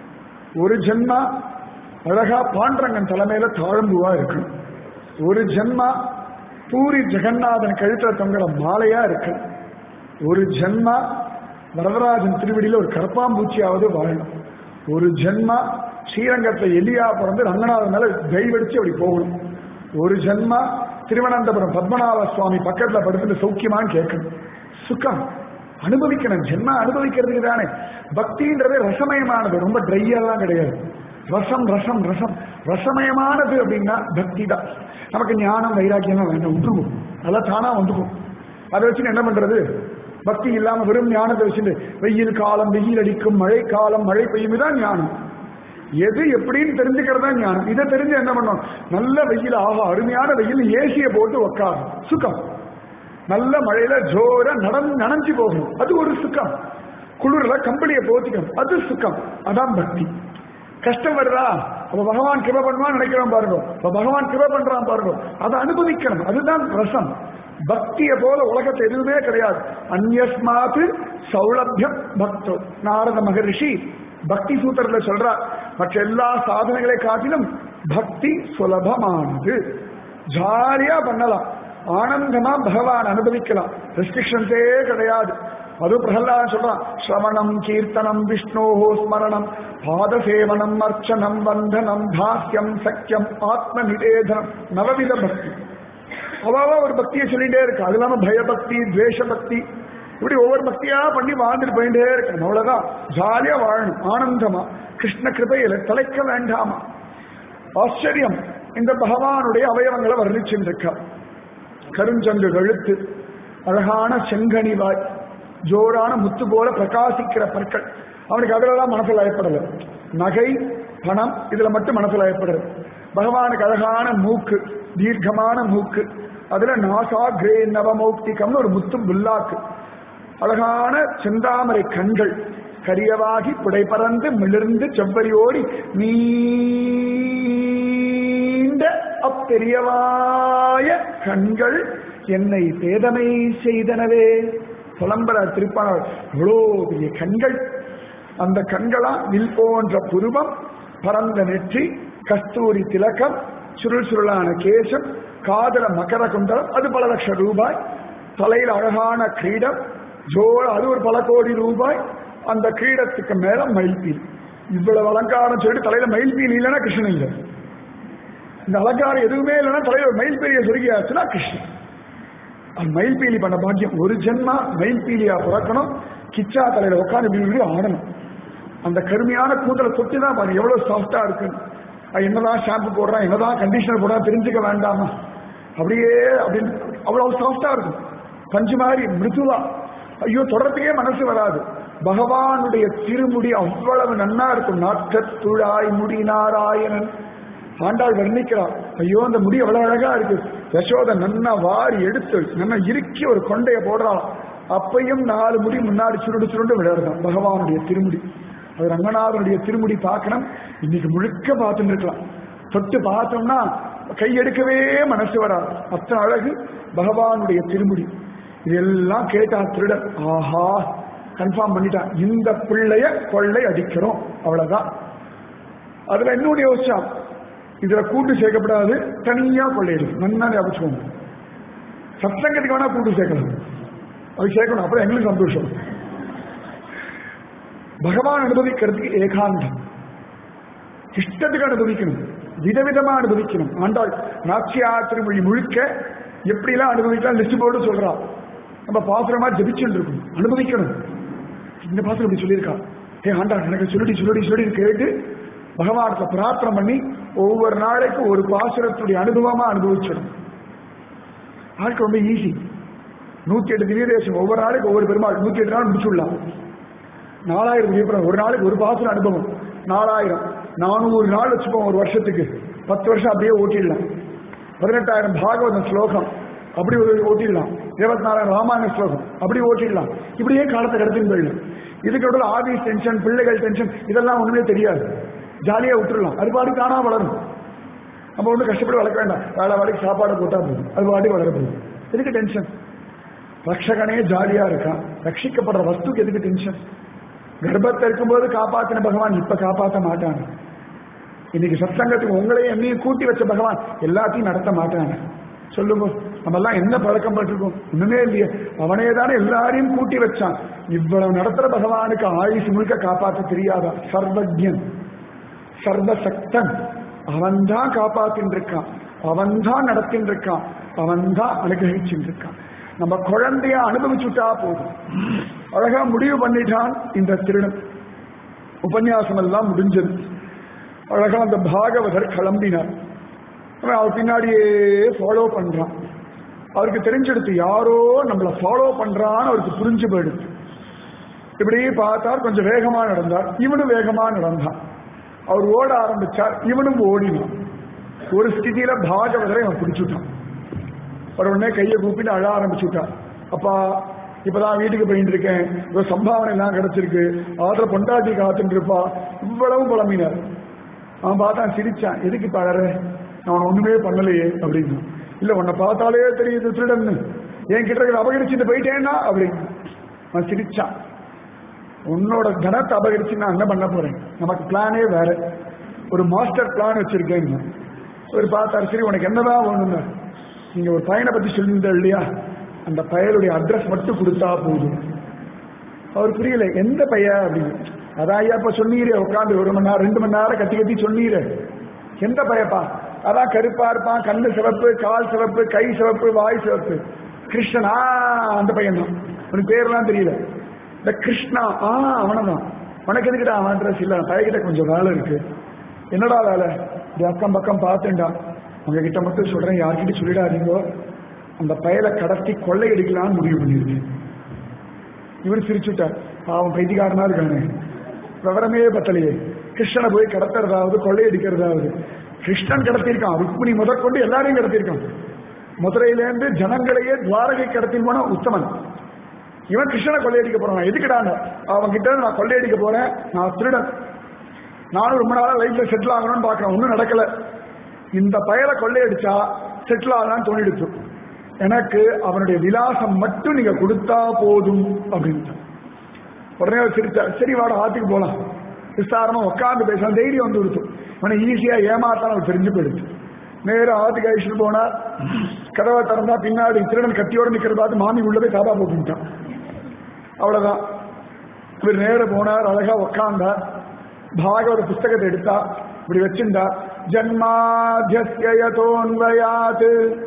Speaker 1: ஒரு ஜென்மா அழகா பாண்டரங்கன் தலைமையில தாழம்புவா இருக்கணும் ஒரு ஜென்மா பூரி ஜெகநாதன் கழுத்துல தொங்குற மாலையா இருக்கணும் ஒரு ஜென்மா வரதராஜன் திருவடியில ஒரு கரப்பாம்பூச்சியாவது வாழணும் ஒரு ஜென்மா ஸ்ரீரங்கத்துல எலியா பிறந்து ரங்கநாதன் மேல கைவடிச்சு அப்படி போகணும் ஒரு ஜென்மா திருவனந்தபுரம் பத்மநாப சுவாமி பக்கத்துல படுத்துட்டு சௌக்கியமான்னு கேட்கணும் சுகம் அனுபவிக்கணும் ஜென்மா அனுபவிக்கிறதுக்கு தானே பக்தின்றது ரசமயமானது ரொம்ப ட்ரையெல்லாம் கிடையாது ரசம் ரசம் ரசம் ரசமயமானது அப்படின்னா பக்தி தான் நமக்கு ஞானம் வைராக்கியம் வேண்டாம் விட்டுருவோம் அதெல்லாம் தானா வந்துக்கும் அதை வச்சு என்ன பண்றது பக்தி இல்லாம வெறும் ஞானத்தை வச்சுட்டு வெயில் காலம் வெயில் அடிக்கும் மழை காலம் மழை பெய்யும் தான் ஞானம் எது எப்படின்னு தெரிஞ்சுக்கிறது தான் ஞானம் இதை தெரிஞ்சு என்ன பண்ணணும் நல்ல வெயில் ஆகா அருமையான வெயில் ஏசியை போட்டு உக்காரும் சுகம் நல்ல மழையில ஜோர நடந்து நனைஞ்சு போகணும் அது ஒரு சுகம் குளிர்ல கம்பளியை போத்திக்கணும் அது சுகம் அதான் பக்தி கஷ்டம் வருதா அப்ப பகவான் கிருப பண்ணுவான் நினைக்கிறோம் பாருங்க அப்ப பகவான் கிருப பண்றான் பாருங்க அதை அனுபவிக்கணும் அதுதான் ரசம் பக்திய போல உலகத்தை எதுவுமே கிடையாது அந்யஸ்மாத்து சௌலபியம் பக்தோ நாரத மகரிஷி பக்தி சூத்திரத்துல சொல்றார் மற்ற எல்லா சாதனைகளை காட்டிலும் பக்தி சுலபமானது ஜாலியா பண்ணலாம் ஆனந்தமா பகவான் அனுபவிக்கலாம் ரெஸ்ட்ரிக்ஷன்ஸே கிடையாது அதுவும் பிரகலாதன் சொல்றான் ஸ்ரவணம் கீர்த்தனம் விஷ்ணோஹோ ஸ்மரணம் பாதசேவனம் அர்ச்சனம் வந்தனம் தாஸ்யம் சக்கியம் ஆத்ம நிவேதனம் நவவித பக்தி அவாவா ஒரு பக்தியை சொல்லிட்டே இருக்கு அது இல்லாம பயபக்தி துவேஷ பக்தி இப்படி ஒவ்வொரு பக்தியா பண்ணி வாழ்ந்துட்டு போயிட்டே இருக்கணும் அவ்வளவுதான் ஜாலியா வாழணும் ஆனந்தமா கிருஷ்ண கிருபையில தலைக்க வேண்டாமா ஆச்சரியம் இந்த பகவானுடைய அவயவங்களை வர்ணிச்சுருக்கா கருஞ்சங்கு கழுத்து அழகான செங்கனிவாய் ஜோரான முத்து போல பிரகாசிக்கிற பற்கள் அவனுக்கு அதிலெல்லாம் மனசுல ஏற்படல நகை பணம் இதுல மட்டும் மனசுல ஏற்படுறது பகவானுக்கு அழகான மூக்கு தீர்க்கமான மூக்கு அதுல நாசா கிரே நவமௌக்திகம்னு ஒரு முத்தும் புல்லாக்கு அழகான செந்தாமரை கண்கள் கரியவாகி புடை பறந்து மிளிர்ந்து செவ்வரியோடி நீண்ட அப்பெரியவாய கண்கள் என்னை பேதமை செய்தனவே புலம்பர திருப்பாளர் எவ்வளோ பெரிய கண்கள் அந்த கண்களா வில் போன்ற புருவம் பரந்த நெற்றி கஸ்தூரி திலக்கம் சுருள் சுருளான கேசம் காதல மகர குண்டலம் அது பல லட்சம் ரூபாய் தலையில் அழகான கிரீடம் ஜோட அது ஒரு பல கோடி ரூபாய் அந்த கிரீடத்துக்கு மேல மயில்பீல் இவ்வளவு அலங்காரம் சொல்லிட்டு தலையில மயில்பீல் இல்லைன்னா கிருஷ்ணன் இல்லை இந்த அலங்காரம் எதுவுமே இல்லைன்னா தலையில ஒரு மயில்பீலியை சொருகியாச்சுன்னா கிருஷ்ணன் அது மயில்பீலி பண்ண பாக்கியம் ஒரு ஜென்மா மயில்பீலியா பிறக்கணும் கிச்சா தலையில உட்காந்து இப்படி இப்படி ஆடணும் அந்த கருமையான கூந்தலை தொட்டு தான் பாருங்க எவ்வளவு சாஃப்டா இருக்கு அது என்னதான் ஷாம்பு போடுறான் என்னதான் கண்டிஷனர் போடுறான் தெரிஞ்சுக்க வேண்டாமா அப்படியே அப்படின்னு அவ்வளவு சாஃப்டா இருக்கும் பஞ்சு மாதிரி மிருதுவா ஐயோ தொடர்றதுக்கே மனசு வராது பகவானுடைய திருமுடி அவ்வளவு நன்னா இருக்கும் நாற்றத்துழாய் முடி நாராயணன் ஆண்டாள் வர்ணிக்கிறார் ஐயோ அந்த முடி அவ்வளவு அழகா இருக்கு யசோத நன்னா வாரி எடுத்து நல்லா இறுக்கி ஒரு கொண்டைய போடுறாள் அப்பையும் நாலு முடி முன்னாடி சுருண்டு சுருண்டு விளையாடுதான் பகவானுடைய திருமுடி அது ரங்கநாதனுடைய திருமுடி பார்க்கணும் இன்னைக்கு முழுக்க பார்த்துட்டு இருக்கலாம் தொட்டு பார்த்தோம்னா கையெடுக்கவே மனசு வராது அத்தனை அழகு பகவானுடைய திருமுடி இதெல்லாம் கேட்டா திருடன் ஆஹா கன்ஃபார்ம் பண்ணிட்டான் இந்த பிள்ளைய கொள்ளை அடிக்கிறோம் அவ்வளவுதான் அதுல இன்னொன்னு யோசிச்சான் இதுல கூட்டு சேர்க்கப்படாது தனியா கொள்ளையிடும் நன்னா ஞாபகம் சத்சங்கத்துக்கு வேணா கூட்டு சேர்க்கலாம் அது சேர்க்கணும் அப்புறம் எங்களுக்கு சந்தோஷம் பகவான் அனுபவிக்கிறதுக்கு ஏகாந்தம் இஷ்டத்துக்கு அனுபவிக்கணும் விதவிதமா அனுபவிக்கணும் ஆண்டாள் நாச்சியா திருமொழி முழுக்க எப்படிலாம் அனுபவிக்கலாம் லிஸ்ட் போட்டு சொல்றா நம்ம பாசுரமா ஜபிச்சுட்டு இருக்கணும் அனுபவிக்கணும் இந்த பாசுரம் இப்படி சொல்லியிருக்கா ஏ ஆண்டாள் எனக்கு சொல்லிடி சொல்லிடி சொல்லி கேட்டு பகவானத்தை பிரார்த்தனை பண்ணி ஒவ்வொரு நாளைக்கும் ஒரு பாசுரத்துடைய அனுபவமா அனுபவிச்சிடும் ஆளுக்கு ரொம்ப ஈஸி நூத்தி எட்டு திவ்யதேசம் ஒவ்வொரு நாளைக்கு ஒவ்வொரு பெருமாள் நூத்தி எட்டு நாள் முடிச்சுடலாம் நாலாயிரம் வியப்புறம் ஒரு நாளைக்கு ஒரு பாசுர அனுபவம் நாலாயிரம் நானூறு நாள் வச்சுப்போம் ஒரு வருஷத்துக்கு பத்து வருஷம் அப்படியே ஓட்டிடலாம் பதினெட்டாயிரம் பாகவத ஸ்லோகம் அப்படி ஒரு ஓட்டிடலாம் இருபத்தி நாலாயிரம் ராமாயண ஸ்லோகம் அப்படி ஓட்டிடலாம் இப்படியே காலத்தை கடத்தின்னு போயிடலாம் இதுக்கு நடுவில் ஆபீஸ் டென்ஷன் பிள்ளைகள் டென்ஷன் இதெல்லாம் ஒண்ணுமே தெரியாது ஜாலியா விட்டுறலாம் அது பாடி தானா வளரும் நம்ம ஒன்றும் கஷ்டப்பட்டு வளர்க்க வேண்டாம் வேலை வேலைக்கு சாப்பாடு போட்டா போதும் அது பாடி வளர போதும் எதுக்கு டென்ஷன் ரக்ஷகனே ஜாலியா இருக்கான் ரட்சிக்கப்படுற வஸ்துக்கு எதுக்கு டென்ஷன் கர்ப்பத்தை இருக்கும்போது காப்பாத்தின பகவான் இப்ப காப்பாற்ற மாட்டாங்க இன்னைக்கு சத்சங்கத்துக்கு உங்களையும் என்னையும் கூட்டி வச்ச பகவான் எல்லாத்தையும் நடத்த மாட்டாங்க சொல்லுங்க நம்ம எல்லாம் என்ன பழக்கம் பட்டிருக்கோம் ஒண்ணுமே இல்லையே அவனே தானே எல்லாரையும் கூட்டி வச்சான் இவ்வளவு நடத்துற பகவானுக்கு ஆயுசு முழுக்க காப்பாற்ற தெரியாதா சர்வஜன் சர்வசக்தன் அவன் தான் காப்பாத்தின்னு இருக்கான் அவன் தான் நடத்தின்னு இருக்கான் அவன் தான் அனுகிரகிச்சுட்டு இருக்கான் நம்ம குழந்தைய அனுபவிச்சுட்டா போதும் அழகா முடிவு பண்ணிட்டான் இந்த திருடன் உபன்யாசம் எல்லாம் முடிஞ்சது அழகா அந்த பாகவதர் கிளம்பினார் அவன் அவர் பின்னாடியே ஃபாலோ பண்றான் அவருக்கு தெரிஞ்செடுத்து யாரோ நம்மளை ஃபாலோ பண்றான்னு அவருக்கு புரிஞ்சு போயிடுது இப்படி பார்த்தார் கொஞ்சம் வேகமா நடந்தார் இவனும் வேகமா நடந்தான் அவர் ஓட ஆரம்பிச்சார் இவனும் ஓடினான் ஒரு ஸ்திதியில பாகவதரை அவன் பிடிச்சுட்டான் அவர் உடனே கையை கூப்பிட்டு அழ ஆரம்பிச்சுட்டான் அப்பா இப்பதான் வீட்டுக்கு போயிட்டு இருக்கேன் ஒரு சம்பாவனை எல்லாம் கிடைச்சிருக்கு ஆத்திர பொண்டாட்டி காத்துட்டு இருப்பா இவ்வளவு புலம்பினார் அவன் பார்த்தான் சிரிச்சான் எதுக்கு பாரு நான் ஒண்ணுமே பண்ணலையே அப்படின்னு இல்ல உன்னை பார்த்தாலே தெரியுது திருடன்னு என் கிட்ட இருக்கிற அபகரிச்சுட்டு போயிட்டேன்னா அப்படின்னு அவன் சிரிச்சான் உன்னோட தனத்தை அபகரிச்சு நான் என்ன பண்ண போறேன் நமக்கு பிளானே வேற ஒரு மாஸ்டர் பிளான் வச்சிருக்கேன் ஒரு பார்த்தாரு சரி உனக்கு என்னதான் வேணும்னு நீங்க ஒரு பையனை பத்தி சொல்லியிருந்த இல்லையா அந்த பயலுடைய அட்ரஸ் மட்டும் கொடுத்தா போதும் அவர் புரியல எந்த பையன் அப்படின்னு அதான் ஐயா இப்ப சொன்னீரே உட்காந்து ஒரு மணி நேரம் ரெண்டு மணி நேரம் கத்தி கத்தி சொன்னீரே எந்த பையப்பா அதான் கருப்பா இருப்பான் கண்ணு சிவப்பு கால் சிவப்பு கை சிவப்பு வாய் சிவப்பு கிருஷ்ணனா அந்த பையன் தான் உனக்கு பேர்லாம் தெரியல இந்த கிருஷ்ணா ஆ அவனதான் உனக்கு எதுக்கிட்ட அவன் ட்ரெஸ் இல்ல பையகிட்ட கொஞ்சம் வேலை இருக்கு என்னடா வேலை இது அக்கம் பக்கம் பார்த்துண்டா உங்ககிட்ட மட்டும் சொல்றேன் யார்கிட்ட சொல்லிடாதீங்கோ அந்த பயலை கடத்தி கொள்ளையடிக்கலாம்னு முடிவு பண்ணிருக்கேன் இவர் சிரிச்சுட்டார் அவன் பைத்தியக்காரனா இருக்கானே விவரமே பத்தலையே கிருஷ்ணனை போய் கடத்துறதாவது கொள்ளையடிக்கிறதாவது கிருஷ்ணன் கடத்தியிருக்கான் ருக்மிணி முதற்கொண்டு எல்லாரையும் கடத்தியிருக்கான் மதுரையிலேருந்து ஜனங்களையே துவாரகை கடத்தி போன உத்தமன் இவன் கிருஷ்ணனை கொள்ளையடிக்க போறான் எதுக்குடாங்க அவன் கிட்ட இருந்து நான் கொள்ளையடிக்க போறேன் நான் திருடன் நானும் ரொம்ப நாளா லைஃப்ல செட்டில் ஆகணும்னு பாக்குறேன் ஒன்றும் நடக்கல இந்த பயலை கொள்ளையடிச்சா செட்டில் ஆகலாம்னு தோணிடுச்சு எனக்கு அவனுடைய விலாசம் மட்டும் நீங்க கொடுத்தா போதும் அப்படின்ட்டு உடனே அவர் சிரிச்சார் சரி வாட ஆத்துக்கு போலாம் விசாரமா உட்காந்து பேசலாம் தைரியம் வந்து கொடுத்து இவனை ஈஸியா ஏமாத்தான் அவர் தெரிஞ்சு போயிடுச்சு நேரம் ஆத்துக்கு அழிச்சுட்டு போனார் கதவை திறந்தா பின்னாடி திருடன் கத்தியோட நிக்கிறத பார்த்து மாமி உள்ள போய் தாபா போட்டுட்டான் அவ்வளவுதான் இவர் நேர போனார் அழகா உட்கார்ந்தார் பாகவத புஸ்தகத்தை எடுத்தா இப்படி வச்சிருந்தா ஜன்மாத்தியஸ்யதோன்வயாத்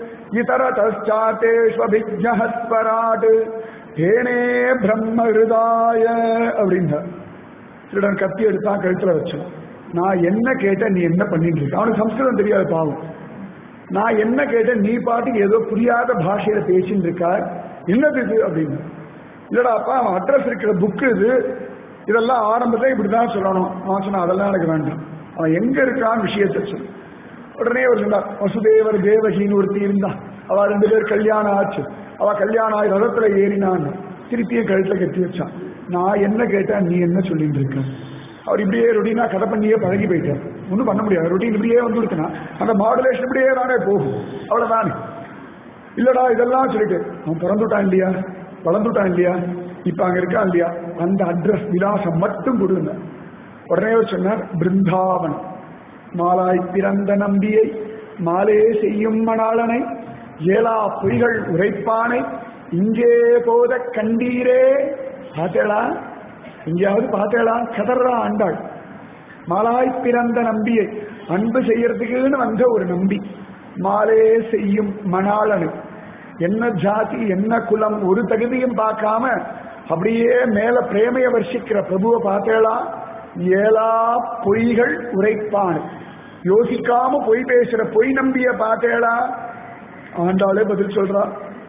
Speaker 1: இதரதாட்டேஸ்வபிஜஸ்வராட் தேனே பிரம்ம ஹிருதாய அப்படின்றார் திருடன் கத்தி எடுத்தான் கழுத்துல வச்சான் நான் என்ன கேட்டேன் நீ என்ன பண்ணிட்டு இருக்க அவனுக்கு சம்ஸ்கிருதம் தெரியாது பாவம் நான் என்ன கேட்டேன் நீ பாட்டுக்கு ஏதோ புரியாத பாஷையில பேசிட்டு இருக்கா என்னது இது அப்படின்னு இல்லடா அப்பா அவன் அட்ரஸ் இருக்கிற புக்கு இது இதெல்லாம் ஆரம்பத்துல இப்படிதான் சொல்லணும் அவன் சொன்னா அதெல்லாம் எனக்கு வேண்டாம் அவன் எங்க இருக்கான் விஷயத்தை சொல்லு உடனே அவர் சொன்னார் வசுதேவர் தேவகின்னு ஒருத்தி இருந்தா அவ ரெண்டு பேர் கல்யாணம் ஆச்சு அவ கல்யாணம் ஆகி ரதத்துல ஏறினான் திருப்பியும் கழுத்துல கட்டி வச்சான் நான் என்ன கேட்டேன் நீ என்ன சொல்லிட்டு இருக்க அவர் இப்படியே ரொட்டீனா கதை பண்ணியே பழகி போயிட்டார் ஒன்றும் பண்ண முடியாது ரொட்டீன் இப்படியே வந்து இருக்குன்னா அந்த மாடுலேஷன் இப்படியே தானே போகும் அவ்வளவுதானே இல்லடா இதெல்லாம் சொல்லிட்டு அவன் பிறந்துட்டான் இல்லையா வளர்ந்துட்டான் இல்லையா இப்ப அங்க இருக்கான் இல்லையா அந்த அட்ரஸ் விலாசம் மட்டும் கொடுங்க உடனே அவர் சொன்னார் பிருந்தாவன் மாலாய் பிறந்த நம்பியை மாலே செய்யும் மணாளனை ஏலா பொய்கள் உரைப்பானை இங்கே போத கண்டீரே பார்த்தேளா எங்கேயாவது பார்த்தேளா கதறா ஆண்டாள் மாலாய் பிறந்த நம்பியை அன்பு செய்யறதுக்குன்னு வந்த ஒரு நம்பி மாலே செய்யும் மணாளனு என்ன ஜாதி என்ன குலம் ஒரு தகுதியும் பார்க்காம அப்படியே மேல பிரேமைய வர்ஷிக்கிற பிரபுவை பார்த்தேளா ஏலா பொய்கள் உரைப்பான் யோசிக்காம பொய் பேசுற பொய் நம்பிய பார்த்தேளா ஆண்டாளே பதில் சொல்றா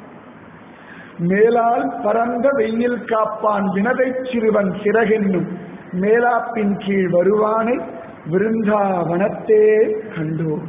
Speaker 1: மேலால் பரந்த வெயில் காப்பான் வினதை சிறுவன் சிறகென்னும் மேலாப்பின் கீழ் வருவானை விருந்தாவனத்தே கண்டோம்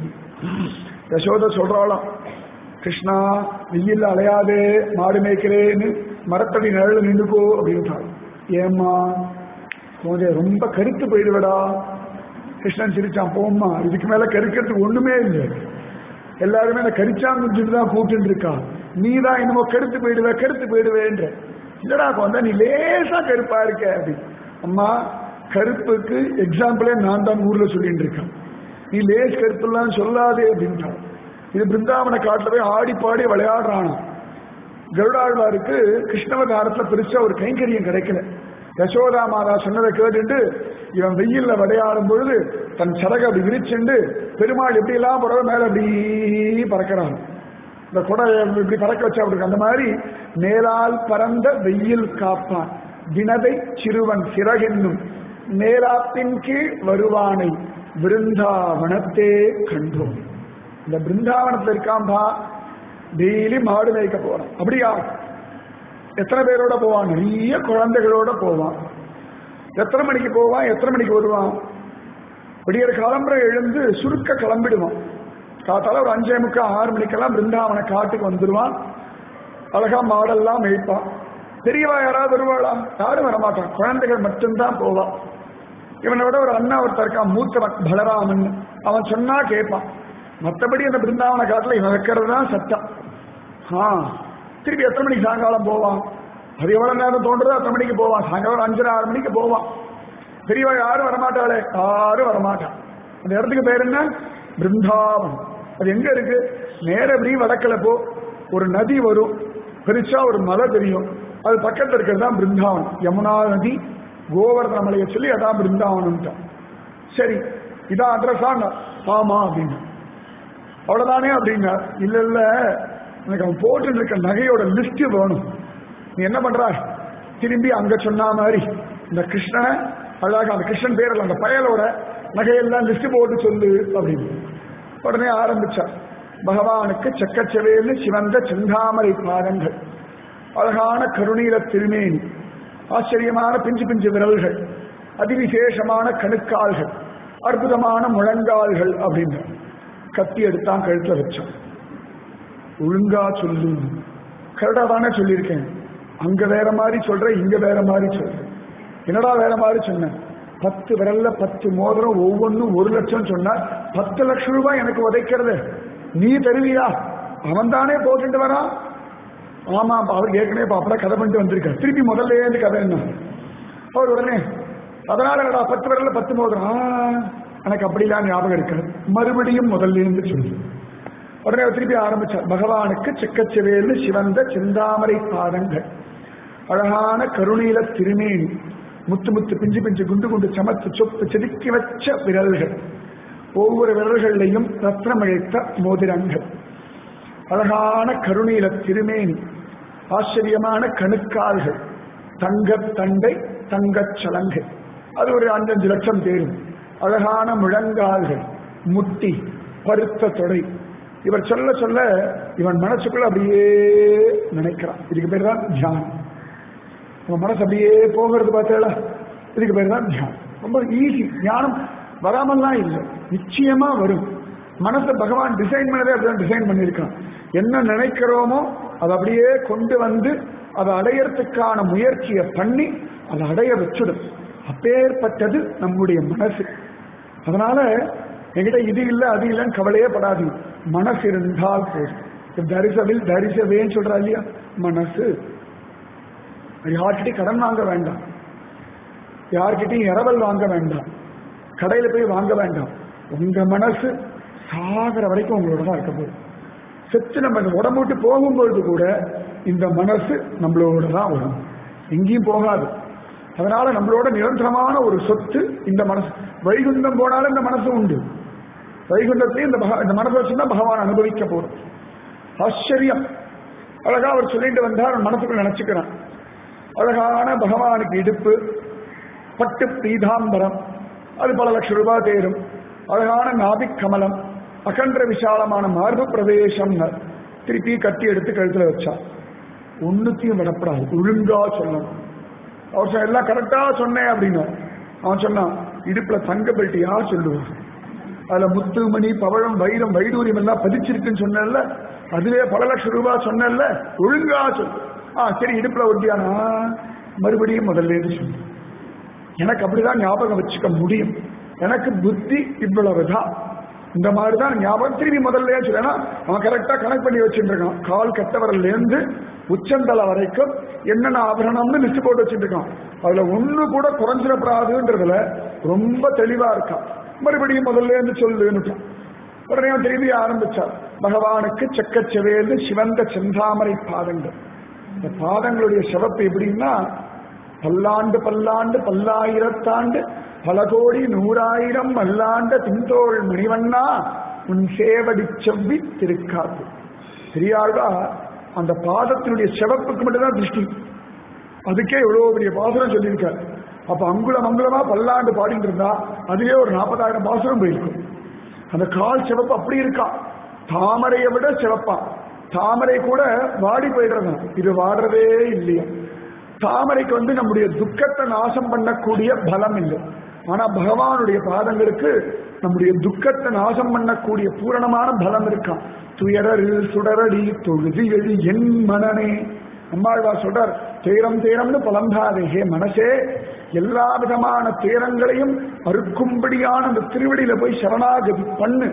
Speaker 1: யசோத சொல்றாளாம் கிருஷ்ணா வெயில் அலையாதே மாடு மேய்க்கிறேன்னு மரத்தடி நிழல் நின்றுக்கோ அப்படின்றாள் ஏம்மா கொஞ்சம் ரொம்ப கருத்து போயிடுவடா கிருஷ்ணன் சிரிச்சான் போம்மா இதுக்கு மேல கருக்கிறதுக்கு ஒண்ணுமே இல்லை எல்லாருமே அந்த கரிச்சாங்குஞ்சுட்டு தான் கூப்பிட்டு இருக்கா நீ தான் என்னமோ கருத்து போயிடுவ கருத்து போயிடுவேன்ற இல்லடா வந்தா நீ லேசா கருப்பா இருக்க அப்படி அம்மா கருப்புக்கு எக்ஸாம்பிளே நான் தான் ஊர்ல சொல்லிட்டு இருக்கேன் நீ லேஸ் கருப்புலாம் சொல்லாதே அப்படின்றான் இது பிருந்தாவன காட்டுல போய் ஆடி பாடி விளையாடுறானா கருடாழ்வாருக்கு கிருஷ்ணவதாரத்துல பெருசா ஒரு கைங்கரியம் கிடைக்கல யசோதா மாதா சொன்னதை கேட்டுட்டு இவன் வெயில்ல விளையாடும் பொழுது தன் சடகை அப்படி விரிச்சுண்டு பெருமாள் எப்படி எல்லாம் புறவை மேல அப்படி பறக்கிறான் இந்த குடை இப்படி பறக்க வச்சா அப்படி அந்த மாதிரி மேலால் பறந்த வெயில் காப்பான் வினதை சிறுவன் சிறகென்னும் மேலாப்பின் கீழ் வருவானை பிருந்தாவனத்தே கண்டோம் இந்த பிருந்தாவனத்துல இருக்காம்பா டெய்லி மாடு மேய்க்க போறான் அப்படியா எத்தனை பேரோட போவான் நிறைய குழந்தைகளோட போவான் எத்தனை மணிக்கு போவான் எத்தனை மணிக்கு வருவான் விடியற் காலம்பரை எழுந்து சுருக்க கிளம்பிடுவான் காத்தால ஒரு அஞ்சே முக்கால் ஆறு மணிக்கெல்லாம் பிருந்தாவன காட்டுக்கு வந்துடுவான் அழகா மாடெல்லாம் மேய்ப்பான் பெரியவா யாராவது வருவாளா யாரும் வரமாட்டான் குழந்தைகள் மட்டும்தான் போவான் இவனை விட ஒரு அண்ணா ஒருத்தர் இருக்கான் மூத்தவன் பலராமன் அவன் சொன்னா கேட்பான் மற்றபடி அந்த பிருந்தாவன காட்டுல இவன் வைக்கிறது தான் சட்டம் ஆ திருப்பி எத்தனை மணிக்கு சாயங்காலம் போவான் அது எவ்வளவு நேரம் தோன்றதோ அத்தனை மணிக்கு போவான் சாயங்காலம் ஒரு அஞ்சரை ஆறு மணிக்கு போவான் பெரியவா யாரும் வரமாட்டாளே யாரும் வரமாட்டான் அந்த இடத்துக்கு பேர் என்ன பிருந்தாவன் அது எங்க இருக்கு நேர இப்படி வடக்கல போ ஒரு நதி வரும் பெருசா ஒரு மலை தெரியும் அது பக்கத்துல இருக்கிறது தான் பிருந்தாவனம் யமுனா நதி கோவர்தன மலையை சொல்லி அதான் பிருந்தாவனம் சரி இதான் அட்ரஸா ஆமா அப்படின்னு அவ்வளவுதானே அப்படின்னா இல்ல இல்ல எனக்கு அவன் போட்டு இருக்க நகையோட லிஸ்ட் வேணும் நீ என்ன பண்ற திரும்பி அங்க சொன்ன மாதிரி இந்த கிருஷ்ணனை அழகாக அந்த கிருஷ்ணன் பேரில் அந்த பயலோட நகையெல்லாம் லிஸ்ட் போட்டு சொல்லு அப்படின்னு உடனே ஆரம்பிச்சா பகவானுக்கு செக்கச்செவேல்னு சிவந்த செந்தாமரை பாதங்கள் அழகான கருணீல திருமேனி ஆச்சரியமான பிஞ்சு பிஞ்சு விரல்கள் அதிவிசேஷமான கணுக்கால்கள் அற்புதமான முழங்கால்கள் அப்படின்னு கத்தி எடுத்தான் கழுத்துல வச்சான் ஒழுங்கா சொல்லு கரெக்டா தானே சொல்லியிருக்கேன் அங்க வேற மாதிரி சொல்ற இங்க வேற மாதிரி சொல்ற என்னடா வேற மாதிரி சொன்னேன் பத்து விரல்ல பத்து மோதிரம் ஒவ்வொன்றும் ஒரு லட்சம் சொன்னா பத்து லட்சம் ரூபாய் எனக்கு உதைக்கிறது நீ தருவியா அவன் தானே போட்டுட்டு வரான் ஆமா அவர் ஏற்கனவே பாப்படா கதை பண்ணிட்டு வந்திருக்கார் திருப்பி முதல்ல இருந்து கதை என்ன அவர் உடனே அதனால என்னடா பத்து விரல்ல பத்து மோதிரம் ஆ, எனக்கு அப்படிலாம் ஞாபகம் இருக்காது மறுபடியும் முதல்ல இருந்து சொல்லு உடனே அவர் திருப்பி ஆரம்பிச்சார் பகவானுக்கு செக்கச்செவேல்னு சிவந்த செந்தாமரை பாதங்கள் அழகான கருணீல திருமேனி முத்து முத்து பிஞ்சு பிஞ்சு குண்டு குண்டு சமத்து சொப்பு செதுக்கி வச்ச விரல்கள் ஒவ்வொரு விரல்கள்லையும் ரத்னமிழைத்த மோதிரங்கள் அழகான கருணீல திருமேனி ஆச்சரியமான கணுக்கால்கள் தங்கத் தண்டை தங்கச் சலங்கை அது ஒரு அஞ்சஞ்சு லட்சம் தேரும் அழகான முழங்கால்கள் முட்டி பருத்த தொடை இவர் சொல்ல சொல்ல இவன் மனசுக்குள்ள அப்படியே நினைக்கிறான் இதுக்கு பேர் தான் தியானம் உங்க மனசு அப்படியே போகிறது பார்த்தேளா இதுக்கு பேர் தான் தியானம் ரொம்ப ஈஸி ஞானம் வராமல்லாம் இல்லை நிச்சயமா வரும் மனசை பகவான் டிசைன் பண்ணதே அப்படிதான் டிசைன் பண்ணியிருக்கான் என்ன நினைக்கிறோமோ அதை அப்படியே கொண்டு வந்து அதை அடையறதுக்கான முயற்சியை பண்ணி அதை அடைய வச்சுடும் அப்பேற்பட்டது நம்முடைய மனசு அதனால என்கிட்ட இது இல்லை அது இல்லைன்னு கவலையே படாதீங்க மனசு இருந்தால் போதும் தரிசவில் தரிசவேன்னு சொல்றா இல்லையா மனசு யார்கிட்டையும் கடன் வாங்க வேண்டாம் யார்கிட்டையும் இரவல் வாங்க வேண்டாம் கடையில போய் வாங்க வேண்டாம் உங்க மனசு சாகிற வரைக்கும் உங்களோட தான் இருக்க போகுது செத்து நம்ம இந்த உடம்பு விட்டு போகும்பொழுது கூட இந்த மனசு நம்மளோட தான் வரும் எங்கேயும் போகாது அதனால நம்மளோட நிரந்தரமான ஒரு சொத்து இந்த மனசு வைகுந்தம் போனாலும் இந்த மனசு உண்டு வைகுண்டத்தையும் இந்த பக- இந்த மனசை வச்சுதான் பகவான் அனுபவிக்க போறோம் ஆச்சரியம் அழகா அவர் சொல்லிட்டு வந்தார் அவன் மனசுக்குள்ள நினைச்சுக்கிறான் அழகான பகவானுக்கு இடுப்பு பட்டு பீதாம்பரம் அது பல லட்சம் ரூபாய் தேரும் அழகான நாபிக் கமலம் அகன்ற விசாலமான மார்பு பிரவேசம் திருப்பி கட்டி எடுத்து கழுத்துல வச்சான் ஒண்ணுத்தையும் விடப்படாது ஒழுங்கா சொல்லணும் அவர் சொன்ன எல்லாம் கரெக்டா சொன்னேன் அப்படின்னு அவன் சொன்னான் இடுப்புல தங்க பெல்ட் யார் சொல்லுவார் அதுல முத்து மணி பவழம் வைரம் வைடூரியம் எல்லாம் பதிச்சிருக்குன்னு சொன்னேன்ல அதுவே பல லட்சம் ரூபாய் சொன்னேன்ல ஒழுங்கா சொல்லு ஆ சரி இடுப்புல ஒட்டியானா மறுபடியும் முதல்ல இருந்து சொல்லு எனக்கு அப்படிதான் ஞாபகம் வச்சுக்க முடியும் எனக்கு புத்தி இவ்வளவுதான் இந்த மாதிரி தான் ஞாபகம் திரும்பி முதல்ல சொல்ல அவன் கரெக்டா கனெக்ட் பண்ணி வச்சுட்டு இருக்கான் கால் கட்டவரில் இருந்து உச்சந்தலை வரைக்கும் என்னென்ன ஆபரணம்னு லிஸ்ட் போட்டு வச்சுட்டு இருக்கான் அதுல ஒண்ணு கூட குறைஞ்சிடப்படாதுன்றதுல ரொம்ப தெளிவா இருக்கான் மறுபடியும் முதல்ல இருந்து சொல்லுன்னு உடனே அவன் திரும்பி ஆரம்பிச்சார் பகவானுக்கு செக்கச்செவேலு சிவந்த செந்தாமரை பாதங்கள் இந்த பாதங்களுடைய சிவப்பு எப்படின்னா பல்லாண்டு பல்லாண்டு பல்லாயிரத்தாண்டு பல கோடி நூறாயிரம் மல்லாண்ட தின்தோள் மணிவண்ணா உன் சேவடி செவ்வி திருக்காப்பு பெரியாழ்வா அந்த பாதத்தினுடைய சிவப்புக்கு மட்டும்தான் திருஷ்டி அதுக்கே இவ்வளவு பெரிய பாசுரம் சொல்லியிருக்காரு அப்ப அங்குலம் அங்குலமா பல்லாண்டு பாடிட்டு இருந்தா அதுவே ஒரு நாற்பதாயிரம் பாசுரம் போயிருக்கும் அந்த கால் சிவப்பு அப்படி இருக்கா தாமரையை விட சிவப்பா தாமரை கூட வாடி போயிடுறதான் இது வாடுறதே இல்லையா தாமரைக்கு வந்து நம்முடைய துக்கத்தை நாசம் பண்ணக்கூடிய பலம் இல்லை ஆனா பகவானுடைய பாதங்களுக்கு நம்முடைய துக்கத்தை நாசம் பண்ணக்கூடிய பூரணமான பலம் இருக்கான் துயரரில் சுடரடி தொழுது எழு என் மனனே அம்மாழ்வா சொல்றார் தேரம் தேரம்னு பலந்தாதே ஹே மனசே எல்லா விதமான தேரங்களையும் அறுக்கும்படியான அந்த திருவடியில போய் சரணாகதி பண்ணு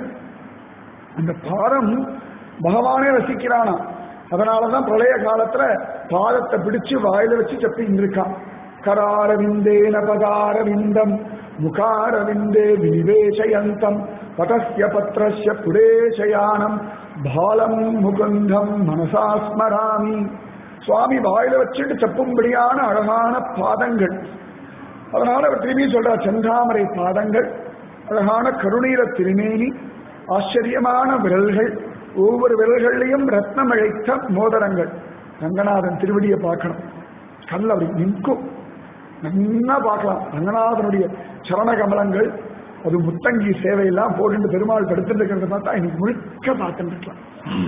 Speaker 1: அந்த பாதம் பகவானே ரசிக்கிறானா அதனாலதான் பிரளய காலத்துல பாதத்தை பிடிச்சு வாயில வச்சு செப்பின்னு இருக்கான் கராரவிந்தேன பதாரவிந்தம் முகாரவிந்தே வினிவேசயந்தம் பதஸ்ய பத்ரஸ்ய புரேஷயானம் பாலம் முகுந்தம் மனசா ஸ்மராமி சுவாமி வாயில வச்சுட்டு தப்பும்படியான அழகான பாதங்கள் அதனால அவர் திரும்பி சொல்றார் செந்தாமரை பாதங்கள் அழகான கருணீர திருமேனி ஆச்சரியமான விரல்கள் ஒவ்வொரு விரல்கள்லையும் ரத்னம் இழைத்த மோதிரங்கள் ரங்கநாதன் திருவடியை பார்க்கணும் கண்ணில் அப்படி நிற்கும் நல்லா பார்க்கலாம் ரங்கநாதனுடைய சரண கமலங்கள் அது முத்தங்கி சேவையெல்லாம் போட்டு பெருமாள் படுத்துட்டு இருக்கிறத பார்த்தா இன்னைக்கு முழுக்க பார்த்துட்டு இருக்கலாம்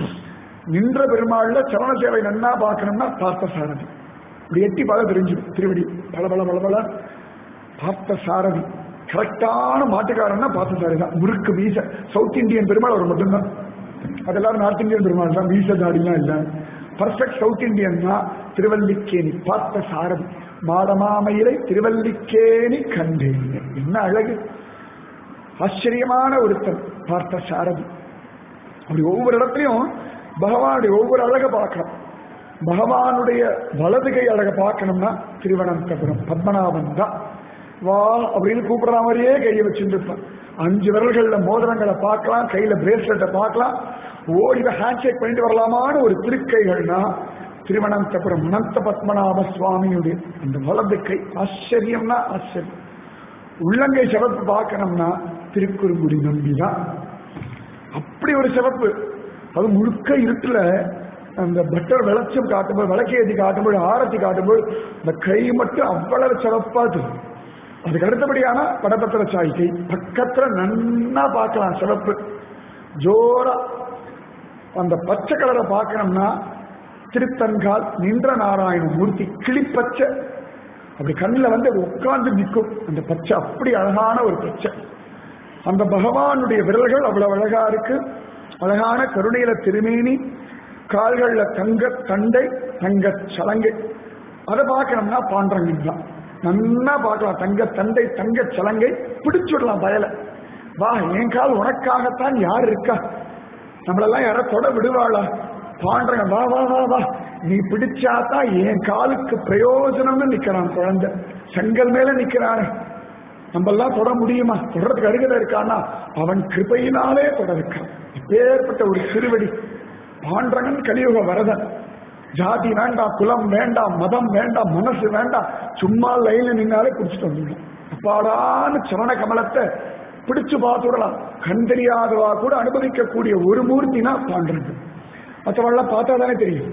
Speaker 1: நின்ற பெருமாள்ல சரண சேவை நன்னா பார்க்கணும்னா பார்த்த சாரதி இப்படி எட்டி பார்க்க தெரிஞ்சு திருவடி பல பல பல பல பார்த்த சாரதி கரெக்டான மாட்டுக்காரன்னா பார்த்த சாரதி தான் முறுக்கு வீச சவுத் இந்தியன் பெருமாள் அவர் மட்டும்தான் அதெல்லாம் நார்த் இந்தியன் பெருமாள் தான் வீச தாடிலாம் இல்லை பர்ஃபெக்ட் சவுத் இந்தியன் தான் திருவல்லிக்கேணி பார்த்த சாரதி மாடமாமயிலை திருவல்லிக்கேணி கண்டேன் என்ன அழகு ஆச்சரியமான ஒருத்தன் பார்த்த சாரதி அப்படி ஒவ்வொரு இடத்துலையும் பகவானுடைய ஒவ்வொரு அழகை பார்க்கணும் பகவானுடைய வலது கை அழகை பார்க்கணும்னா திருவனந்தபுரம் பத்மநாபன் தான் வா அப்படின்னு கூப்பிடுற மாதிரியே கையை வச்சுட்டு இருப்பான் அஞ்சு விரல்கள்ல மோதிரங்களை பார்க்கலாம் கையில பிரேஸ்லெட்டை பார்க்கலாம் ஓடி ஹேண்ட் ஷேக் பண்ணிட்டு வரலாமான்னு ஒரு திருக்கைகள்னா திருவனந்தபுரம் அனந்த பத்மநாப சுவாமியுடைய அந்த வலது கை ஆச்சரியம்னா ஆச்சரியம் உள்ளங்கை சிவப்பு பார்க்கணும்னா திருக்குறுங்குடி நம்பிதான் அப்படி ஒரு சிவப்பு அது முழுக்க இருட்டுல அந்த பட்டர் வெளிச்சம் காட்டும்போது விளக்கேதி காட்டும்போது ஆரத்தி காட்டும்போது இந்த கை மட்டும் அவ்வளவு சிவப்பா தெரியும் அதுக்கு அடுத்தபடியான படபத்திர சாய் கை பக்கத்துல நன்னா பார்க்கலாம் சிவப்பு ஜோரா அந்த பச்சை கலரை பார்க்கணும்னா திருத்தன்கால் நின்ற நாராயண மூர்த்தி கிளிப்பச்சை அப்படி கண்ணில் வந்து உட்கார்ந்து நிற்கும் அந்த பச்சை அப்படி அழகான ஒரு பச்சை அந்த பகவானுடைய விரல்கள் அவ்வளவு அழகா இருக்கு அழகான கருணையில திருமேனி கால்கள்ல தங்க தண்டை தங்க சலங்கை அதை பார்க்கணும்னா பாண்டரங்கன் தான் நன்னா பார்க்கலாம் தங்க தண்டை தங்க சலங்கை பிடிச்சுடலாம் பயல வா என் கால் உனக்காகத்தான் யார் இருக்கா நம்மளெல்லாம் யாரோ தொட விடுவாளா பாண்டரங்க வா வா வா வா நீ பிடிச்சாதான் என் காலுக்கு பிரயோஜனம்னு நிக்கிறான் குழந்தை செங்கல் மேல நிக்கிறானே நம்ம எல்லாம் தொட முடியுமா தொடறதுக்கு அருகில இருக்கானா அவன் கிருபையினாலே தொட இருக்கான் இப்பேற்பட்ட ஒரு திருவடி பாண்டரங்கன் கலியுக வரதன் ஜாதி வேண்டாம் குலம் வேண்டாம் மதம் வேண்டாம் மனசு வேண்டாம் சும்மா லைன்ல நின்னாலே குடிச்சிட்டு வந்துடும் அப்பாடான்னு சரண கமலத்தை பிடிச்சு பார்த்துடலாம் கண் தெரியாதவா கூட அனுபவிக்கக்கூடிய ஒரு மூர்த்தினா பாண்டரங்கன் மற்றவெல்லாம் பார்த்தா தானே தெரியும்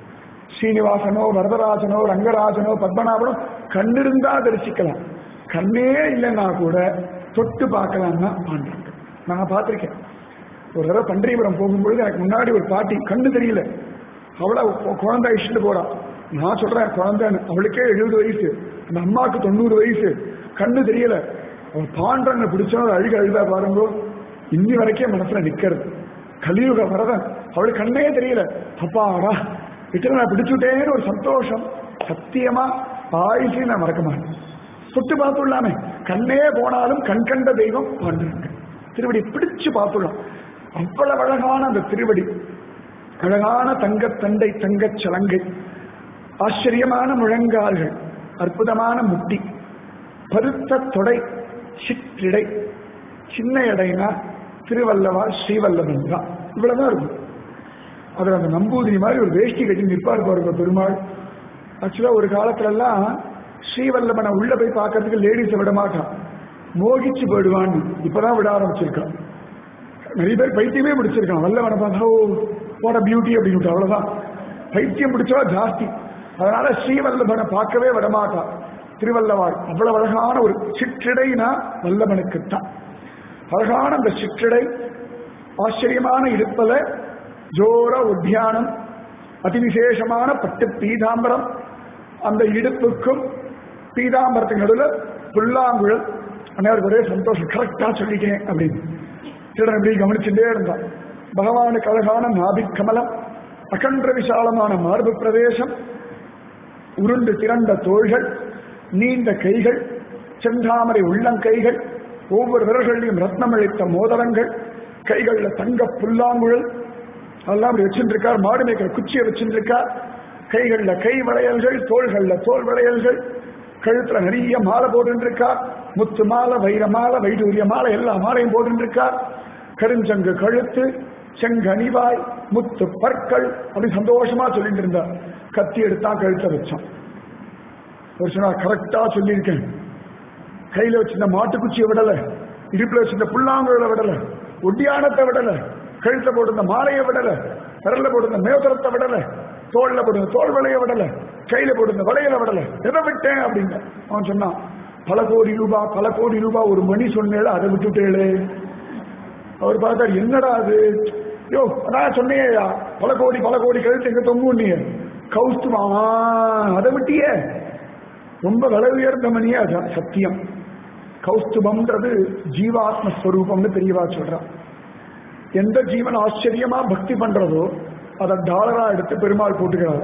Speaker 1: ஸ்ரீனிவாசனோ வரதராஜனோ ரங்கராஜனோ பத்மநாபனோ கண்ணிருந்தா தரிசிக்கலாம் கண்ணே இல்லைன்னா கூட தொட்டு பார்க்கலாம்னா பாண்டாங்க நான் பார்த்திருக்கேன் ஒரு தடவை பன்றியபுரம் போகும்பொழுது எனக்கு முன்னாடி ஒரு பாட்டி கண்ணு தெரியல அவளை கு- குழந்தை இஷ்டு போறா நான் சொல்றேன் குழந்தைன்னு அவளுக்கே எழுபது வயசு அந்த அம்மாவுக்கு தொண்ணூறு வயசு கண்ணு தெரியல அவள் பாண்டனை பிடிச்சவங்க அழுக அழுதா பாருங்க இன்னி வரைக்கும் மனசுல நிக்கிறது கலியுக வரதன் அவளுக்கு கண்ணே தெரியல அப்பாடா விட்டு நான் பிடிச்சுட்டேன்னு ஒரு சந்தோஷம் சத்தியமா ஆயுசு நான் மறக்க மாட்டேன் தொட்டு பார்த்துள்ளாமே கண்ணே போனாலும் கண் கண்ட தெய்வம் பாண்டுங்க திருவடி பிடிச்சு பார்த்துள்ளோம் அவ்வளவு அழகான அந்த திருவடி அழகான தங்கத்தண்டை தங்கச் சலங்கை ஆச்சரியமான முழங்கால்கள் அற்புதமான முட்டி பருத்த தொடை சிற்றிடை சின்ன எடைனா திருவல்லவா ஸ்ரீவல்லவன் தான் இவ்வளவுதான் இருக்கும் அதுல அந்த நம்பூதிரி மாதிரி ஒரு வேஷ்டி கட்டி நிற்பார் பாருங்க பெருமாள் ஆக்சுவலா ஒரு காலத்துல எல்லாம் ஸ்ரீவல்லபனை உள்ள போய் பார்க்கறதுக்கு லேடிஸை விட மாட்டான் மோகிச்சு போயிடுவான்னு இப்பதான் விட ஆரம்பிச்சிருக்கான் நிறைய பேர் பைத்தியமே பிடிச்சிருக்கான் வல்லவனை பார்த்தா ஓ வாட் பியூட்டி அப்படின்னு அவ்வளவுதான் பைத்தியம் பிடிச்சவா ஜாஸ்தி அதனால ஸ்ரீவல்லபனை பார்க்கவே விடமாட்டான் திருவல்லவாள் அவ்வளவு அழகான ஒரு சிற்றிடைனா வல்லவனுக்குத்தான் அழகான அந்த சிற்றிடை ஆச்சரியமான இருப்பல ஜோர உத்தியானம் அதிவிசேஷமான பட்டு பீதாம்பரம் அந்த இடுப்புக்கும் பீதாம்பரத்துக்கு நடுவில் புல்லாங்குழல் அனைவருக்கு ஒரே சந்தோஷம் கரெக்டா சொல்லிட்டேன் அப்படின்னு திருடன் இப்படி கவனிச்சுட்டே இருந்தான் பகவானுக்கு அழகான நாபிக் கமலம் அகன்ற விசாலமான மார்பு பிரதேசம் உருண்டு திரண்ட தோள்கள் நீண்ட கைகள் செந்தாமரை உள்ளங்கைகள் ஒவ்வொரு விரல்களையும் ரத்னம் அளித்த மோதிரங்கள் கைகள்ல தங்க புல்லாங்குழல் அதெல்லாம் அப்படி வச்சுருக்கார் மாடு மேய்க்கிற குச்சியை வச்சுருக்கார் கைகள்ல கை வளையல்கள் தோள்கள்ல தோல் வளையல்கள் கழுத்துல நிறைய மாலை போட்டுருக்கார் முத்து மாலை வைர மாலை வைடூரிய மாலை எல்லா மாலையும் போட்டுருக்கார் கருஞ்சங்கு கழுத்து செங்கனிவாய் முத்து பற்கள் அப்படி சந்தோஷமா சொல்லிட்டு இருந்தார் கத்தி எடுத்தான் கழுத்தை வச்சான் ஒரு சொன்னா கரெக்டா சொல்லியிருக்கேன் கையில வச்சிருந்த மாட்டுக்குச்சியை விடல இடுப்புல வச்சிருந்த புல்லாங்குழல விடல ஒட்டியானத்தை விடல கழுத்த போட்டிருந்த மாலையை விடல விரல்ல போட்டிருந்த மேவசரத்தை விடல தோல்ல போட்டிருந்த தோல் வலைய விடல கையில போட்டிருந்த வளையல விடல எதை விட்டேன் அப்படின்னு அவன் சொன்னான் பல கோடி ரூபாய் பல கோடி ரூபாய் ஒரு மணி சொன்னேல அதை விட்டுட்டேளே அவர் பார்த்தார் என்னடா அது யோ அதான் சொன்னேயா பல கோடி பல கோடி கழுத்து எங்க தொங்கும் நீ கௌஸ்துமா அதை விட்டியே ரொம்ப விலை உயர்ந்த மணியே அதான் சத்தியம் கௌஸ்துபம்ன்றது ஜீவாத்ம ஸ்வரூபம்னு பெரியவா சொல்றா எந்த ஜீவன் ஆச்சரியமா பக்தி பண்றதோ அதை டாலரா எடுத்து பெருமாள் போட்டுக்கிறார்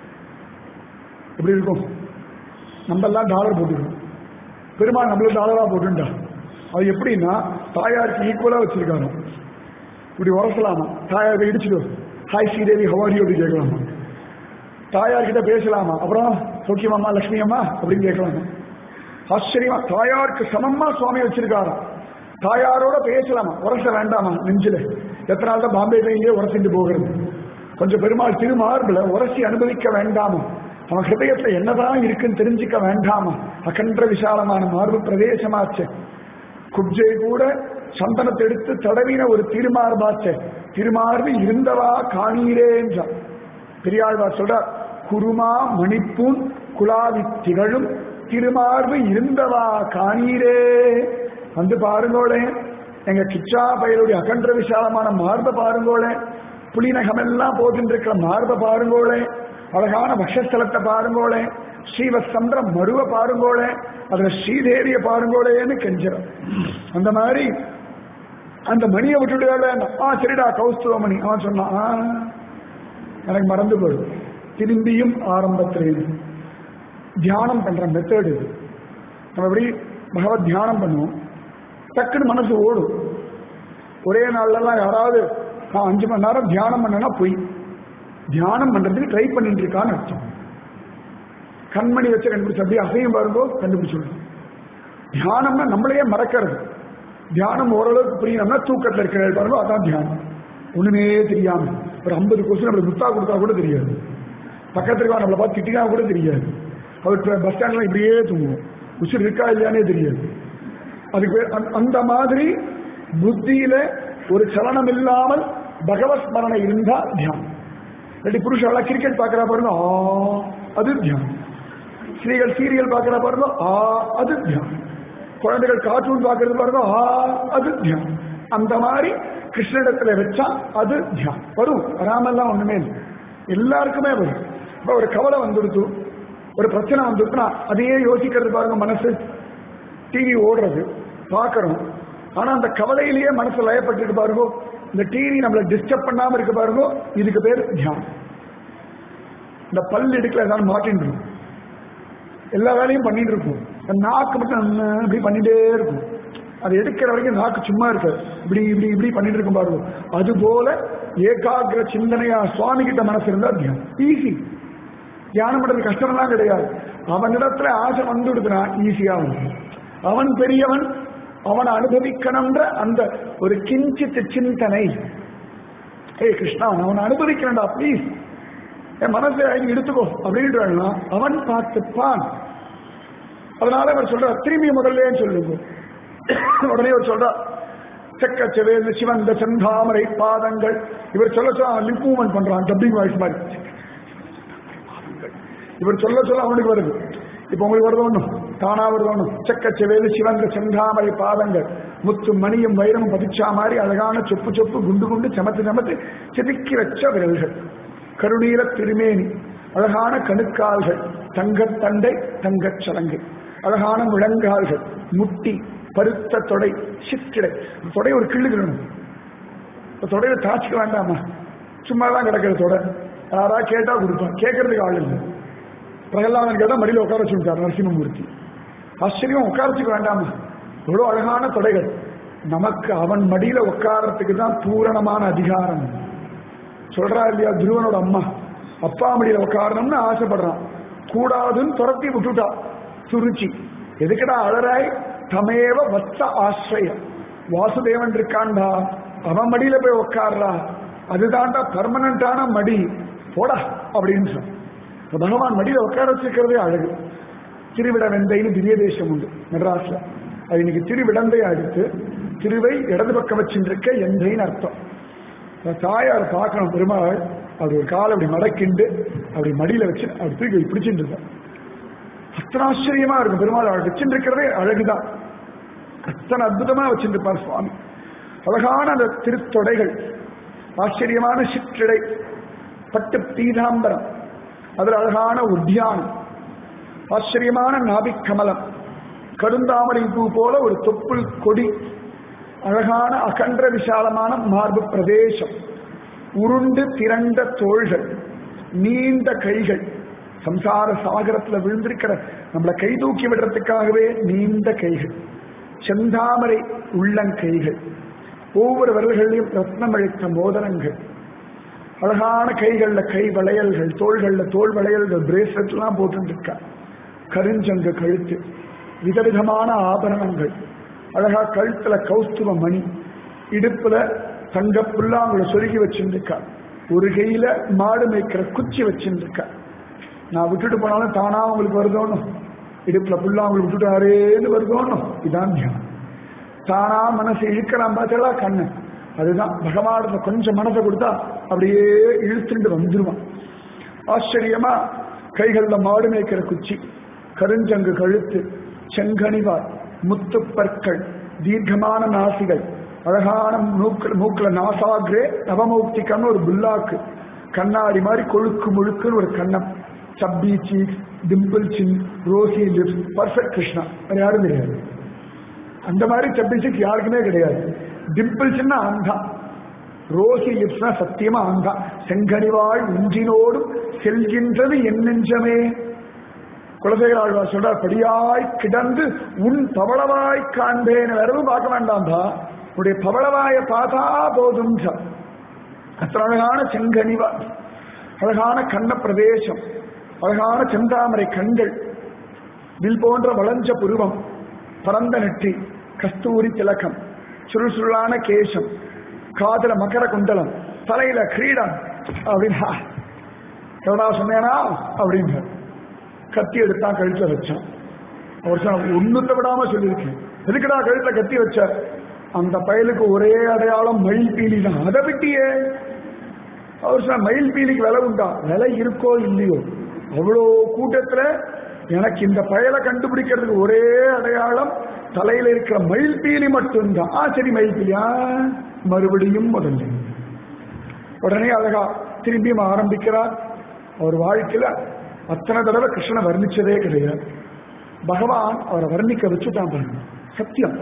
Speaker 1: எப்படி இருக்கும் நம்ம எல்லாம் டாலர் போட்டுக்கிறோம் பெருமாள் நம்மளும் டாலரா போட்டுண்டா அது எப்படின்னா தாயாருக்கு ஈக்குவலா வச்சிருக்காரு இப்படி உரசலாமா தாயாரை இடிச்சுட்டு ஹாய் ஸ்ரீதேவி ஹவாரி அப்படி கேட்கலாமா தாயார்கிட்ட பேசலாமா அப்புறம் சௌக்கியமாம்மா லட்சுமி அம்மா அப்படின்னு கேட்கலாமா ஆச்சரியமா தாயாருக்கு சமமா சுவாமி வச்சிருக்காராம் தாயாரோட பேசலாமா உரச வேண்டாமா நெஞ்சில எத்தனை நாள் தான் பாம்பே பெயிலே உரசிட்டு போகிறது கொஞ்சம் பெருமாள் திருமார்பில் உரசி அனுபவிக்க வேண்டாமா அவன் ஹிருதயத்துல என்னதான் இருக்குன்னு தெரிஞ்சுக்க வேண்டாமா அகன்ற விசாலமான மார்பு பிரதேசமாச்சு குப்ஜை கூட சந்தனத்தை எடுத்து தடவின ஒரு திருமார்பாச்ச திருமார்பு இருந்தவா காணீரே என்றார் பெரியாழ்வார் சொல்றார் குருமா மணிப்பூன் குலாவி திகழும் திருமார்பு இருந்தவா காணீரே வந்து பாருங்கோளே எங்க கிச்சா பயலுடைய அகன்ற விசாலமான மார்பை பாருங்கோளே புலிநகம் எல்லாம் போகின்றிருக்கிற மார்பை பாருங்கோளே அழகான வக்ஷஸ்தலத்தை பாருங்கோளே ஸ்ரீவசந்திர மருவ பாருங்கோளே அதுல ஸ்ரீதேவிய பாருங்கோளேன்னு கெஞ்சிடும் அந்த மாதிரி அந்த மணியை விட்டுட்டு ஆ சரிடா கௌஸ்துவ மணி அவன் சொன்னான் "ஆ, எனக்கு மறந்து போயிடும் திரும்பியும் ஆரம்பத்திலேயே தியானம் பண்ற மெத்தட் இது நம்ம எப்படி பகவத் தியானம் பண்ணுவோம் டக்குன்னு மனசு ஓடும் ஒரே நாள்லாம் யாராவது நான் அஞ்சு மணி நேரம் தியானம் பண்ணனா பொய் தியானம் பண்றதுக்கு ட்ரை பண்ணிட்டு இருக்கான்னு அர்த்தம் கண்மணி வச்சு கண்டுபிடிச்சு அப்படியே அசையும் பாருங்கோ கண்டுபிடிச்சு தியானம்னா நம்மளையே மறக்கிறது தியானம் ஓரளவுக்கு புரியணும்னா தூக்கத்தில் இருக்கிற பாருங்க அதான் தியானம் ஒண்ணுமே தெரியாம ஒரு ஐம்பது கொஸ்டின் நம்மளுக்கு முத்தா கொடுத்தா கூட தெரியாது பக்கத்துல நம்மளை பார்த்து திட்டினா கூட தெரியாது அவர் பஸ் ஸ்டாண்ட்ல இப்படியே தூங்குவோம் உசுர் இருக்கா இல்லையானே தெரியாது அதுக்கு பேர் அந்த- அந்த மாதிரி புத்தியில ஒரு சலனம் இல்லாமல் பகவத் ஸ்மரணை இருந்தா தியானம் இல்லாட்டி புருஷால கிரிக்கெட் பார்க்கறா பாருங்க ஆ அது தியானம் ஸ்திரீகள் சீரியல் பார்க்கறா பாருங்க ஆ அது தியானம் குழந்தைகள் கார்ட்டூன் பார்க்கறது பாருங்க ஆ அது தியானம் அந்த மாதிரி கிருஷ்ணனிடத்துல வச்சா அது தியானம் வரும் வராமல்லாம் ஒண்ணுமே இல்லை எல்லாருக்குமே வரும் இப்ப ஒரு கவலை வந்துடுத்து ஒரு பிரச்சனை வந்துடுச்சுன்னா அதையே யோசிக்கிறது பாருங்க மனசு டிவி ஓடுறது பார்க்கறோம் ஆனா அந்த கவலையிலேயே மனசு லயப்பட்டுட்டு பாருங்க இந்த டிவி நம்மளை டிஸ்டர்ப் பண்ணாம இருக்கு பாருங்க இதுக்கு பேர் தியானம் இந்த பல் இடுக்கல ஏதாவது மாட்டின்னு இருக்கும் எல்லா வேலையும் பண்ணிட்டு இருக்கும் இந்த நாக்கு மட்டும் நம்ம இப்படி பண்ணிட்டே இருக்கும் அது எடுக்கிற வரைக்கும் நாக்கு சும்மா இருக்காது இப்படி இப்படி இப்படி பண்ணிட்டு இருக்கும் பாருங்க அது போல ஏகாகிர சிந்தனையா சுவாமி கிட்ட மனசு இருந்தா தியானம் ஈஸி தியானம் பண்றது கஷ்டம்லாம் கிடையாது அவனிடத்துல ஆசை வந்துடுதுன்னா ஈஸியா வந்து அவன் பெரியவன் அவனை அனுபவிக்கணும்ன்ற அந்த ஒரு கிஞ்சித் சிந்தனை ஏய் கிருஷ்ணா நான் அவனை அனுபவிக்கிறேன்டா ப்ளீஸ் என் மனசை அங்க எடுத்துக்கோ அப்படின்றான்னா அவன் பார்த்துப்பான் அதனால அவர் சொல்றார் திரும்பி முதல்ல சொல்லுங்க உடனே அவர் சொல்றார் செக்க செவேல் சிவந்த செந்தாமரை பாதங்கள் இவர் சொல்ல சொல்ல அவன் லிப் மூவ்மெண்ட் பண்றான் டப்பிங் வாய்ஸ் மாதிரி இவர் சொல்ல சொல்ல அவனுக்கு வருது இப்ப உங்களுக்கு வருது ஒண்ணும் தானா வருது ஒண்ணும் செக்க செவேலு சிவந்த செந்தாமரை பாதங்கள் முத்து மணியும் வைரமும் பதிச்சா மாதிரி அழகான சொப்பு சொப்பு குண்டு குண்டு செமத்து செமத்து செதுக்கி வச்ச விரல்கள் கருணீர திருமேனி அழகான கணுக்கால்கள் தங்கத் தண்டை தங்கச் சலங்கை அழகான முழங்கால்கள் முட்டி பருத்த தொடை சிற்றிடை தொடை ஒரு கிள்ளுகிறணும் தொடையில தாச்சிக்க வேண்டாமா சும்மா தான் கிடக்கிற தொடை யாரா கேட்டா கொடுப்பான் கேட்கறதுக்கு ஆள் இல்லை பிரகலாதன் கேட்டா மடியில உட்கார வச்சுட்டார் நரசிம்மமூர்த்தி ஆச்சரியம் உட்காரச்சுக்க வேண்டாமா எவ்வளவு அழகான தொடைகள் நமக்கு அவன் மடியில உட்காரத்துக்கு தான் பூரணமான அதிகாரம் சொல்றா இல்லையா துருவனோட அம்மா அப்பா மடியில உட்காரணும்னு ஆசைப்படுறான் கூடாதுன்னு துரத்தி விட்டுட்டா சுருச்சி எதுக்குடா அழறாய் தமேவ வத்ச ஆசிரியம் வாசுதேவன் இருக்காண்டா அவன் மடியில போய் உட்கார்றா அதுதான்டா பர்மனண்டான மடி போடா அப்படின்னு சொன்ன இப்ப பகவான் மடியில உட்கார வச்சிருக்கிறதே அழகு திருவிட வெந்தைன்னு திவ்ய தேசம் உண்டு மெட்ராஸ்ல அது இன்னைக்கு திருவிடந்தை அடுத்து திருவை இடது பக்கம் வச்சுருக்க எந்தைன்னு அர்த்தம் அந்த தாயார் பார்க்கணும் பெருமாள் அப்படி ஒரு காலை அப்படி மடக்கிண்டு அப்படி மடியில வச்சு அப்படி தூக்கி பிடிச்சிட்டு இருக்கார் அத்தனை ஆச்சரியமா இருக்கும் பெருமாள் அவள் வச்சுட்டு இருக்கிறதே அழகுதான் அத்தனை அற்புதமா வச்சிருப்பார் சுவாமி அழகான அந்த திருத்தொடைகள் ஆச்சரியமான சிற்றடை பட்டு பீதாம்பரம் அதில் அழகான உத்தியானம் ஆச்சரியமான நாபிக் கமலம் கருந்தாமரை பூ போல ஒரு தொப்புள் கொடி அழகான அகன்ற விசாலமான மார்பு பிரதேசம் உருண்டு திரண்ட தோள்கள் நீண்ட கைகள் சம்சார சாகரத்துல விழுந்திருக்கிற நம்மளை கை தூக்கி விடுறதுக்காகவே நீண்ட கைகள் செந்தாமரை உள்ளங்கைகள் ஒவ்வொரு விரல்களையும் ரத்னம் அழித்த மோதிரங்கள் அழகான கைகள்ல கை வளையல்கள் தோள்கள்ல தோல் வளையல்கள் பிரேஸ்லெட் எல்லாம் போட்டுருக்கா கருஞ்சங்கு கழுத்து விதவிதமான ஆபரணங்கள் அழகா கழுத்துல கௌஸ்துவ மணி இடுப்புல தங்க புல்லாங்குழ சொருகி வச்சிருந்துக்கா ஒரு கையில மாடு மேய்க்கிற குச்சி வச்சிருந்துக்கா நான் விட்டுட்டு போனாலும் தானா உங்களுக்கு வருதோன்னு இடுப்புல புல்லாங்குழ விட்டுட்டாரேன்னு வருதோன்னு இதான் தியானம் தானா மனசு இழுக்கிறான் பார்த்தா கண்ணு அதுதான் பகவானத்துல கொஞ்சம் மனசை கொடுத்தா அப்படியே இழுத்துட்டு வந்துருவான் ஆச்சரியமா கைகள்ல மாடு மேய்க்கிற குச்சி கருஞ்சங்கு கழுத்து செங்கனிவார் முத்துப்பற்கள் தீர்க்கமான நாசிகள் அழகான மூக்குல மூக்குல நாசாகிரே நவமௌக்திகம்னு ஒரு புல்லாக்கு கண்ணாடி மாதிரி கொழுக்கு முழுக்குன்னு ஒரு கண்ணம் chubby cheeks dimple chin rosy lips perfect Krishna வேற யாரும் கிடையாது அந்த மாதிரி சப்பி சீக்ஸ் யாருக்குமே கிடையாது டிம்பிள் சின்ன ஆந்தா ரோசி லிப்ஸ்னா சத்தியமா ஆந்தா செங்கனிவாள் உஞ்சினோடும் செல்கின்றது என் நெஞ்சமே குலசேகராழ்வார் சொல்றார் படியாய் கிடந்து உன் பவளவாய் காண்பேன் வேற எதுவும் பார்க்க வேண்டாம்பா உன்னுடைய பவளவாய பார்த்தா போதும் அத்தனை அழகான செங்கனிவா அழகான கண்ண பிரதேசம் அழகான செந்தாமரை கண்கள் வில் போன்ற வளஞ்ச புருவம் பரந்த நெற்றி கஸ்தூரி திலக்கம் சுருள் சுருளான கேசம் காதல மகர குண்டலம் தலையில கிரீடம் அப்படின்னா எவனா சொன்னேனா அப்படின்னு கத்தி எடுத்தான் கழுத்துல வச்சான் அவர் சொன்ன ஒண்ணுத்த விடாம சொல்லியிருக்கேன் எதுக்குடா கழுத்துல கத்தி வச்ச அந்த பயலுக்கு ஒரே அடையாளம் மயில் பீலி தான் அதை விட்டியே அவர் சொன்ன மயில் பீலிக்கு விலை உண்டா விலை இருக்கோ இல்லையோ அவ்வளோ கூட்டத்துல எனக்கு இந்த பயலை கண்டுபிடிக்கிறதுக்கு ஒரே அடையாளம் தலையில இருக்கிற மயில் பீலி மட்டும்தான் ஆ சரி மயில் பீலியா மறுபடியும் முதல்ல உடனே அழகா திரும்பியும் ஆரம்பிக்கிறார் அவர் வாழ்க்கையில அத்தனை தடவை கிருஷ்ணனை வர்ணிச்சதே கிடையாது பகவான் அவரை வர்ணிக்க வச்சுட்டான் பாருங்க சத்தியம்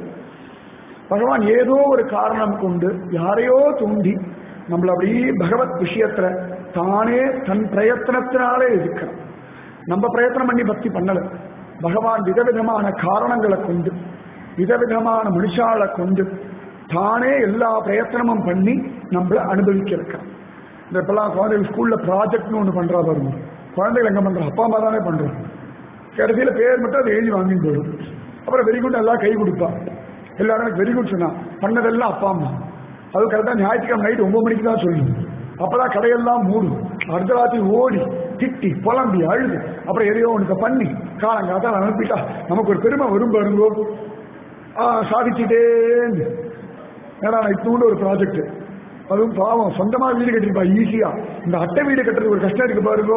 Speaker 1: பகவான் ஏதோ ஒரு காரணம் கொண்டு யாரையோ தூண்டி நம்மள அப்படியே பகவத் விஷயத்துல தானே தன் பிரயத்தனத்தினாலே இருக்கிறான் நம்ம பிரயத்தனம் பண்ணி பக்தி பண்ணல பகவான் விதவிதமான காரணங்களை கொண்டு விதவிதமான மனுஷாலை கொண்டு தானே எல்லா பிரயத்தனமும் பண்ணி நம்மள அனுபவிக்க இருக்கான் இந்த இப்பெல்லாம் குழந்தைகள் ஸ்கூல்ல ப்ராஜெக்ட்னு ஒன்று பண்றா பாருங்க குழந்தைகள் எங்க பண்றோம் அப்பா அம்மா தானே பண்றோம் கடைசியில பேர் மட்டும் அதை எழுதி வாங்கி போயிடும் அப்புறம் வெரி குட் எல்லாம் கை கொடுப்பா எல்லாரும் எனக்கு வெரி குட் சொன்னா பண்ணதெல்லாம் அப்பா அம்மா அது கரெக்டா ஞாயிற்றுக்கிழமை நைட் ஒன்பது மணிக்கு தான் சொல்லணும் அப்பதான் கடையெல்லாம் மூடும் அடுத்த ராத்திரி ஓடி திட்டி புலம்பி அழுது அப்புறம் எதையோ ஒன்று பண்ணி காலங்காத்தால் அனுப்பிட்டா நமக்கு ஒரு பெருமை வரும் பாருங்கோ ஆ சாதிச்சுட்டே ஏன்னா நான் இத்தூண்டு ஒரு ப்ராஜெக்ட் அதுவும் பாவம் சொந்தமா வீடு கட்டிருப்பா ஈஸியா இந்த அட்டை வீடு கட்டுறது ஒரு கஷ்டம் இருக்கு பாருங்க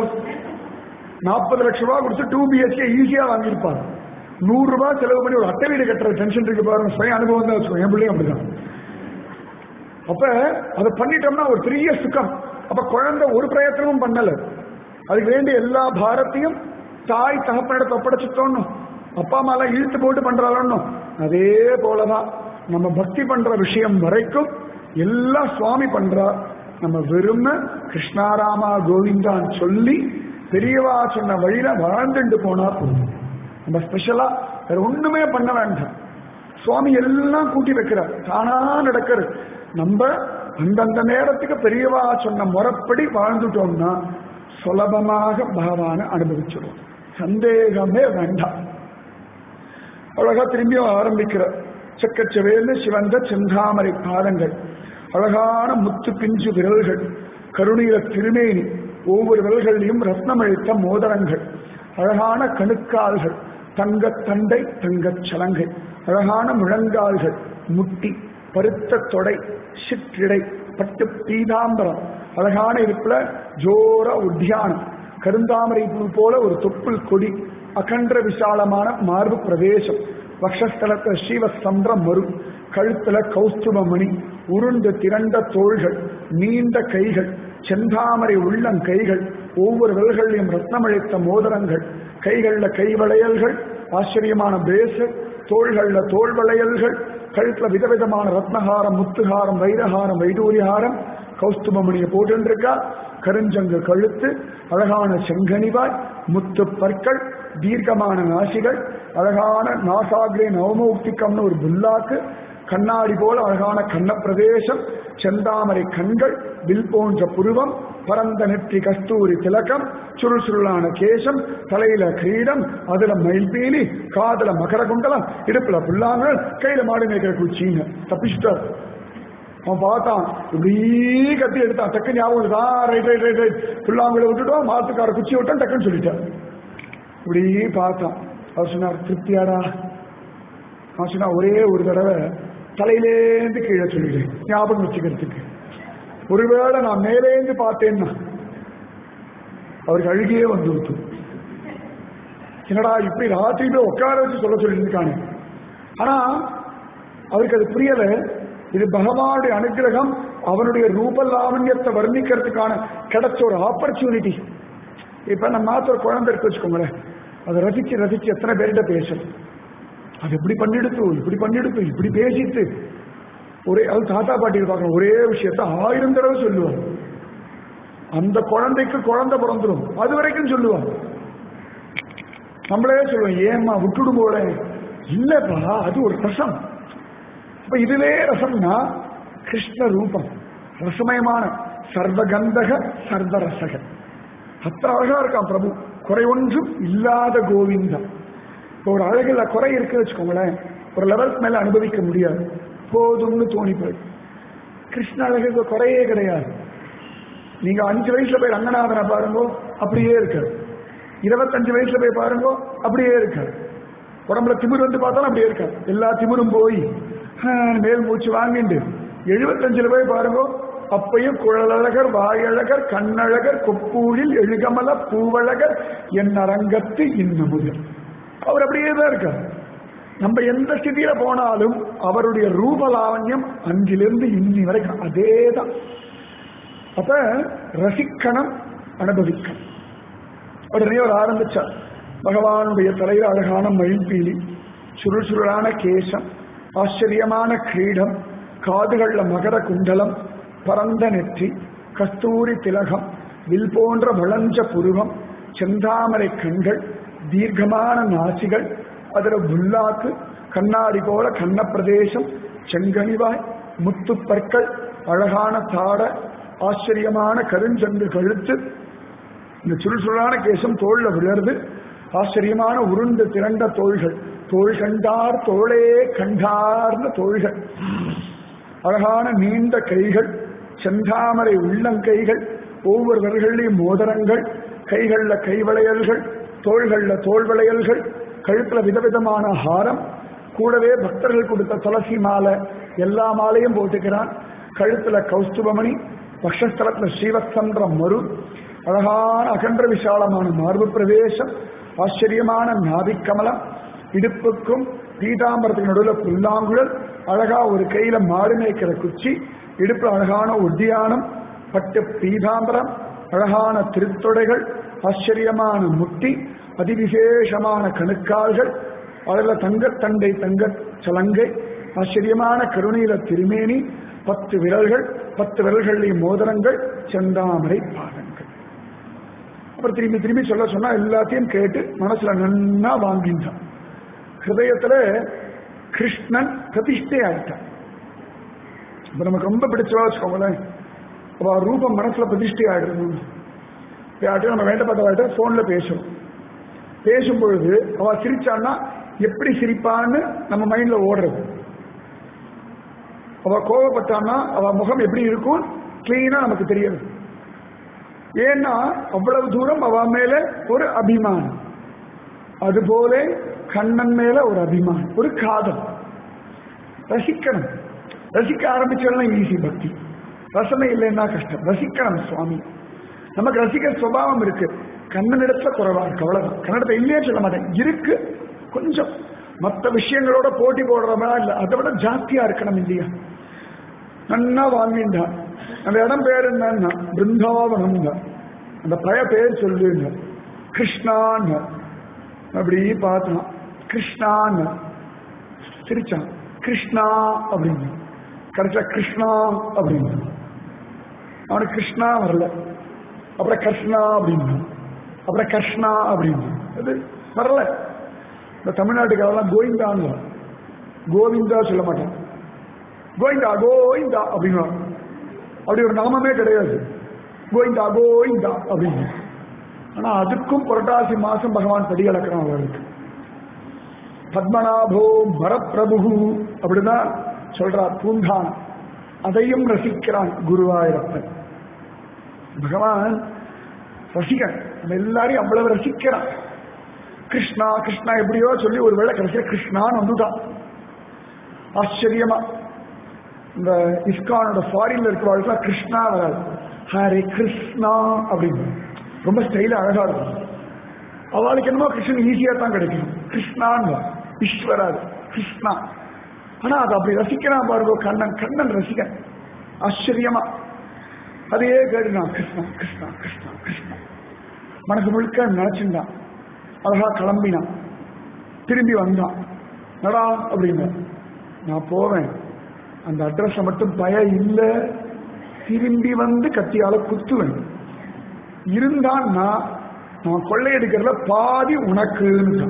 Speaker 1: நாற்பது லட்சம் ரூபாய் கொடுத்து டூ பிஹெச்கே ஈஸியா வாங்கியிருப்பார் நூறு ரூபாய் செலவு பண்ணி ஒரு அட்டை வீடு கட்டுற டென்ஷன் இருக்கு பாருங்க சுய அனுபவம் தான் வச்சுக்கோ என் பிள்ளையும் அப்படிதான் அப்ப அதை பண்ணிட்டோம்னா ஒரு பெரிய சுகம் அப்ப குழந்தை ஒரு பிரயத்தனமும் பண்ணல அதுக்கு வேண்டிய எல்லா பாரத்தையும் தாய் தகப்பனிடத்தை ஒப்படைச்சிட்டோன்னு அப்பா அம்மா எல்லாம் இழுத்து போட்டு பண்றாளோ அதே போலதான் நம்ம பக்தி பண்ற விஷயம் வரைக்கும் எல்லாம் சுவாமி பண்றா நம்ம வெறும கிருஷ்ணாராமா கோவிந்தான் சொல்லி பெரியவா சொன்ன வழியில வாழ்ந்துட்டு போனா போதும் நம்ம ஸ்பெஷலா வேற ஒண்ணுமே பண்ண வேண்டாம் சுவாமி எல்லாம் கூட்டி வைக்கிறார் தானா நடக்கிறது நம்ம அந்தந்த நேரத்துக்கு பெரியவா சொன்ன முறைப்படி வாழ்ந்துட்டோம்னா சுலபமாக பகவானை அனுபவிச்சிடும் சந்தேகமே வேண்டாம் அழகா திரும்பியும் ஆரம்பிக்கிற செக்கச்சவேல்னு சிவந்த செந்தாமரை பாதங்கள் அழகான முத்து பிஞ்சு விரல்கள் கருணையில திருமேனி ஒவ்வொரு விரல்களிலும் ரத்னமழித்த மோதிரங்கள் அழகான கணுக்கால்கள் தங்கத் தண்டை தங்கச் சலங்கை அழகான முழங்கால்கள் முட்டி பருத்த தொடை சிற்றிடை பட்டு பீதாம்பரம் அழகான இருப்புல ஜோர உத்தியானம் கருந்தாமரை பூ போல ஒரு தொப்புள் கொடி அகன்ற விசாலமான மார்பு பிரதேசம் வக்ஷஸ்தலத்துல ஸ்ரீவஸ்தந்திர மறு கழுத்துல கௌஸ்துபமணி உருண்டு திரண்ட தோள்கள் நீண்ட கைகள் செந்தாமரை உள்ளங்கைகள் ஒவ்வொரு விரல்களிலும் ரத்னமழித்த மோதிரங்கள் கைகள்ல கைவளையல்கள் ஆச்சரியமான பிரேசு தோள்கள்ல தோல் வளையல்கள் கழுத்துல விதவிதமான ரத்னஹாரம் முத்துஹாரம் வைரஹாரம் வைடூரியஹாரம் கௌஸ்துபமணியை போட்டுருக்கா கருஞ்சங்கு கழுத்து அழகான செங்கனிவாய் முத்து பற்கள் தீர்க்கமான நாசிகள் அழகான நாசாகிரே நவமௌக்திகம்னு ஒரு புல்லாக்கு கண்ணாடி போல அழகான கண்ணப்பிரதேசம் செந்தாமரை கண்கள் வில் போன்ற புருவம் பரந்த நெற்றி கஸ்தூரி திலகம் சுருள் சுருளான கேசம் தலையில கிரீடம் அதுல மயில்பீலி காதுல மகர குண்டலம் இடுப்புல புல்லாங்கள் கையில மாடு மேய்க்கிற குச்சிங்க தப்பிச்சுட்டார் அவன் பார்த்தான் இப்படி கத்தி எடுத்தான் டக்கு ஞாபகம் இருக்கா ரைட் ரைட் ரைட் ரைட் புல்லாங்குழ விட்டுட்டோம் மாத்துக்கார குச்சி விட்டான் டக்குன்னு சொல்லிட்டான் இப்படி பார்த்தான் அவர் சொன்னார் திருப்தியாடா நான் சொன்னா ஒரே ஒரு தடவை தலையிலேந்து கீழே சொல்லிடுறேன் ஞாபகம் வச்சுக்கிறதுக்கு ஒருவேளை நான் மேலேந்து பார்த்தேன்னா அவருக்கு அழுகியே வந்து விட்டு என்னடா இப்படி ராத்திரி போய் உட்கார வச்சு சொல்ல சொல்லியிருக்கானே ஆனா அவருக்கு அது புரியல இது பகவானுடைய அனுகிரகம் அவனுடைய ரூப லாவண்யத்தை வர்ணிக்கிறதுக்கான கிடைச்ச ஒரு ஆப்பர்ச்சுனிட்டி இப்ப நம்ம மாத்த ஒரு குழந்தை இருக்கு வச்சுக்கோங்களேன் அதை ரசிச்சு ரசிச்சு எத்தனை பேர்கிட்ட பேசணும் அது இப்படி பண்ணிடுத்து இப்படி பண்ணிடுத்து இப்படி பேசிட்டு ஒரே அது தாத்தா பாட்டியில் பார்க்கணும் ஒரே விஷயத்த ஆயிரம் தடவை சொல்லுவாங்க அந்த குழந்தைக்கு குழந்தை பிறந்துடும் அது வரைக்கும் சொல்லுவாங்க நம்மளே சொல்லுவோம் ஏம்மா விட்டுடு போல இல்லப்பா அது ஒரு ரசம் இப்ப இதுவே ரசம்னா கிருஷ்ண ரூபம் ரசமயமான சர்வகந்தக சர்வரசக அத்தனை அழகா இருக்கான் பிரபு குறை ஒன்றும் இல்லாத கோவிந்தம் இப்போ ஒரு அழகுல குறை இருக்கு வச்சுக்கோங்களேன் ஒரு லெவலுக்கு மேல அனுபவிக்க முடியாது போதும்னு தோணி போய் கிருஷ்ண அழகுக்கு குறையே கிடையாது நீங்க அஞ்சு வயசுல போய் ரங்கநாதனை பாருங்க அப்படியே இருக்காரு இருபத்தஞ்சு வயசுல போய் பாருங்க அப்படியே இருக்காரு உடம்புல திமிர் வந்து பார்த்தாலும் அப்படியே இருக்காரு எல்லா திமிரும் போய் ஆஹ், மேல் மூச்சு வாங்கிண்டு எழுபத்தஞ்சுல போய் பாருங்க அப்பையும் குழலழகர் வாயழகர் கண்ணழகர் கொப்பூழில் எழுகமல பூவழகர் என் அரங்கத்து இன்னமுதல் அவர் அப்படியே தான் இருக்கார் நம்ம எந்த ஸ்திதியில போனாலும் அவருடைய ரூபலாவண்யம் அன்றிலிருந்து இன்னி வரைக்கும் அதே தான் அப்ப ரசிக்கணும் அனுபவிக்கணும் உடனே அவர் ஆரம்பிச்சார் பகவானுடைய தலையில அழகான மயில்பீலி சுருள் சுருளான கேசம் ஆச்சரியமான கிரீடம் காதுகள்ல மகர குண்டலம் பரந்த நெற்றி கஸ்தூரி திலகம் வில் போன்ற வளஞ்ச புருவம் செந்தாமரை கண்கள் தீர்க்கமான நாசிகள் அதுல புல்லாக்கு கண்ணாடி போல கண்ணப்பிரதேசம் செங்கனிவாய் முத்துப்பற்கள் அழகான தாட ஆச்சரியமான கருஞ்சங்கு கழுத்து இந்த சுறுசுறான கேசம் தோல்ல விழருது ஆச்சரியமான உருண்டு திரண்ட தோள்கள் தோள் கண்டார் தோளே கண்டார்ந்த தோள்கள் அழகான நீண்ட கைகள் செந்தாமரை உள்ளங்கைகள் ஒவ்வொரு விரல்களையும் மோதிரங்கள் கைகள்ல கைவளையல்கள் தோள்கள்ல தோல் வளையல்கள் கழுத்துல விதவிதமான ஹாரம் கூடவே பக்தர்கள் கொடுத்த துளசி மாலை எல்லா மாலையும் போட்டுக்கிறான் கழுத்துல கௌஸ்துபமணி பக்ஷஸ்தலத்துல ஸ்ரீவத்சந்திர மரு அழகான அகன்ற விசாலமான மார்பு பிரதேசம் ஆச்சரியமான நாபிக்கமலம் இடுப்புக்கும் பீதாம்பரத்துக்கு நடுவில் புல்லாங்குழல் அழகா ஒரு கையில மாடு மேய்க்கிற குச்சி இடுப்பு அழகான ஒட்டியானம் பட்டு பீதாம்பரம் அழகான திருத்தொடைகள் ஆச்சரியமான முட்டி அதிவிசேஷமான கணுக்கால்கள் அதில் தங்கத்தண்டை தங்கச் சலங்கை ஆச்சரியமான கருணீல திருமேனி பத்து விரல்கள் பத்து விரல்களில் மோதிரங்கள் செந்தாமரை பாதங்கள் அப்புறம் திரும்பி திரும்பி சொல்ல சொன்னா எல்லாத்தையும் கேட்டு மனசுல நன்னா வாங்கிட்டான் ஹிருதயத்துல கிருஷ்ணன் பிரதிஷ்டை ஆயிட்டான் இப்ப நமக்கு ரொம்ப பிடிச்சவா வச்சுக்கோங்களேன் அவ ரூபம் மனசுல பிரதிஷ்டை ஆயிடுது யார்ட்டையும் நம்ம வேண்டப்பட்டவாட்ட போன்ல பேசுறோம் பேசும் பொழுது அவ சிரிச்சான்னா எப்படி சிரிப்பான்னு நம்ம மைண்ட்ல ஓடுறது அவ கோவப்பட்டான்னா அவ முகம் எப்படி இருக்கும் கிளீனா நமக்கு தெரியாது ஏன்னா அவ்வளவு தூரம் அவ மேல ஒரு அபிமானம் அதுபோல கண்ணன் மேல ஒரு அபிமானம் ஒரு காதல் ரசிக்கணும் ரசிக்க ஆரம்பிச்சோம்னா ஈஸி பக்தி ரசனை இல்லைன்னா கஷ்டம் ரசிக்கணும் சுவாமி நமக்கு ரசிக்கிற சுபாவம் இருக்கு கண்ணனிடத்துல குறைவா இருக்கு அவ்வளவுதான் கன்னடத்தை இல்லையே சொல்ல மாட்டேன் இருக்கு கொஞ்சம் மற்ற விஷயங்களோட போட்டி போடுறதா இல்ல அதை விட ஜாஸ்தியா இருக்கணும் இல்லையா நன்னா வாழ்ந்தான் அந்த இடம் பேர் என்னன்னா பிருந்தாவனம் அந்த பய பேர் சொல்லுங்க கிருஷ்ணான்னு அப்படி பார்த்தான் கிருஷ்ணான்னு சிரிச்சான் கிருஷ்ணா அப்படின்னு கடைசியா கிருஷ்ணா அப்படின்னு அவனுக்கு கிருஷ்ணா வரல அப்புறம் கிருஷ்ணா அப்படின்னு அப்புறம் கிருஷ்ணா அப்படின்னு அது வரல இந்த தமிழ்நாட்டுக்கு அதெல்லாம் கோவிந்தான்னு கோவிந்தா சொல்ல மாட்டான் கோவிந்தா கோவிந்தா அப்படின்னு அப்படி ஒரு நாமமே கிடையாது கோவிந்தா கோவிந்தா அப்படின்னு ஆனா அதுக்கும் புரட்டாசி மாசம் பகவான் படி அளக்கிறான் அவர்களுக்கு பத்மநாபோ மரப்பிரபு அப்படிதான் சொல்றார் பூந்தான் அதையும் ரசிக்கிறான் குருவாயிரப்பன் பகவான் ரசிகன் நம்ம எல்லாரையும் அவ்வளவு ரசிக்கிறான் கிருஷ்ணா கிருஷ்ணா எப்படியோ சொல்லி ஒரு வேளை கடைசியில் கிருஷ்ணான்னு வந்துட்டான் ஆச்சரியமா இந்த இஸ்கானோட ஃபாரின்ல இருக்கிறவர்களுக்கு கிருஷ்ணா வராது ஹரே கிருஷ்ணா அப்படின்னு ரொம்ப ஸ்டைல அழகா இருக்கும் அவளுக்கு என்னமோ கிருஷ்ணன் ஈஸியா தான் கிடைக்கும் கிருஷ்ணான்னு ஈஸ்வராது கிருஷ்ணா ஆனா அது அப்படி ரசிக்கிறான் பாருங்க கண்ணன் கண்ணன் ரசிகன் ஆச்சரியமா அதையே கேட்டுனான் கிருஷ்ணா கிருஷ்ணா கிருஷ்ணா கிருஷ்ணா மனசு முழுக்க நினைச்சிருந்தான் அழகா கிளம்பினான் திரும்பி வந்தான் நடா அப்படின்னா நான் போவேன் அந்த அட்ரஸ் மட்டும் பய இல்ல திரும்பி வந்து கத்தியால குத்துவேன் இருந்தான்னா நான் கொள்ளையடிக்கிறதுல பாதி உனக்குன்னு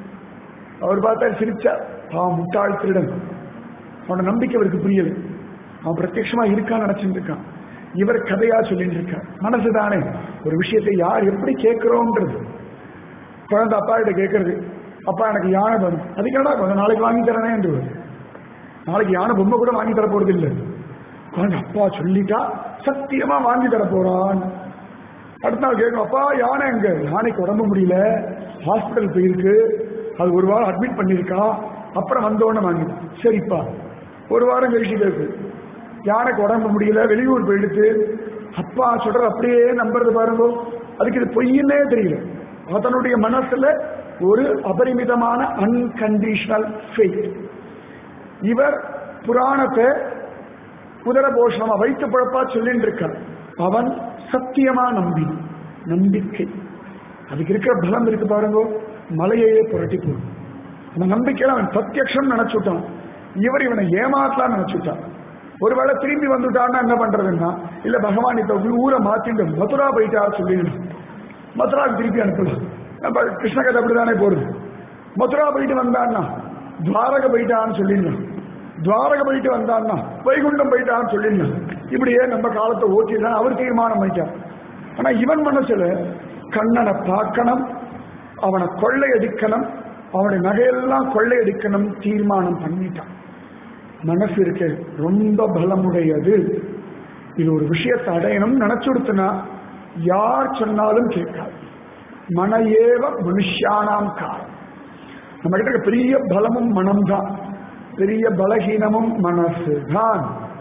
Speaker 1: அவர் பார்த்தா சிரிச்சா பா முட்டாள் திருடன் அவனோட நம்பிக்கை அவருக்கு புரியல அவன் பிரத்யட்சமா இருக்கான்னு நினைச்சிட்டு இருக்கான் இவர் கதையா சொல்லிட்டு இருக்கார் மனசுதானே ஒரு விஷயத்தை யார் எப்படி கேட்கிறோம்ன்றது குழந்தை அப்பா கிட்ட கேட்கறது அப்பா எனக்கு யானை வரும் அதுக்கு என்னடா கொஞ்சம் நாளைக்கு வாங்கி தரனே என்று நாளைக்கு யானை பொம்மை கூட வாங்கி தர போறது இல்லை குழந்தை அப்பா சொல்லிட்டா சத்தியமா வாங்கி தர போறான் அடுத்த நாள் கேட்கும் அப்பா யானை எங்க யானைக்கு உடம்பு முடியல ஹாஸ்பிட்டல் போயிருக்கு அது ஒரு வாரம் அட்மிட் பண்ணிருக்கா அப்புறம் வந்தோடனே வாங்கிடும் சரிப்பா ஒரு வாரம் கழிச்சு கேட்கு யானைக்கு உடம்பு முடியல வெளியூர் போயிடுச்சு அப்பா சொல்றது அப்படியே நம்புறது பாருங்க அதுக்கு இது பொய்யுன்னே தெரியல அதனுடைய மனசுல ஒரு அபரிமிதமான அன்கண்டிஷனல் ஃபெய்த் இவர் புராணத்தை உதரபோஷணமா வைத்து பழப்பா சொல்லிட்டு இருக்கான் அவன் சத்தியமா நம்பி நம்பிக்கை அதுக்கு இருக்கிற பலம் இருக்கு பாருங்க மலையையே புரட்டி போடும் அந்த நம்பிக்கையில அவன் பிரத்யக்ஷம் நினைச்சுட்டான் இவர் இவனை ஏமாத்தலாம் நினைச்சுட்டான் ஒருவேளை திரும்பி வந்துட்டான்னா என்ன பண்றதுன்னா இல்ல பகவான் இப்ப ஊரை மாத்திட்டு மதுரா போயிட்டார் சொல்லிடணும் மதுராவுக்கு திருப்பி அனுப்பலாம் நம்ம கிருஷ்ண கதை அப்படிதானே போடுது மதுரா போயிட்டு வந்தான்னா துவாரக போயிட்டான்னு சொல்லிடலாம் துவாரக போயிட்டு வந்தான்னா வைகுண்டம் போயிட்டான்னு சொல்லிடலாம் இப்படியே நம்ம காலத்தை ஓட்டிதான் அவர் தீர்மானம் பண்ணிட்டார் ஆனா இவன் மனசுல கண்ணனை பார்க்கணும் அவனை கொள்ளையடிக்கணும் அவனுடைய நகையெல்லாம் கொள்ளையடிக்கணும் தீர்மானம் பண்ணிட்டான் மனசு இருக்கு ரொம்ப பலமுடையது இது ஒரு விஷயத்தை அடையணும் நினைச்சுடுத்துனா யார் சொன்னாலும் கேட்காது மன ஏவ மனுஷானாம் காலம் நம்ம கிட்ட இருக்க பெரிய பலமும் மனம்தான் பெரிய பலகீனமும் மனசு தான்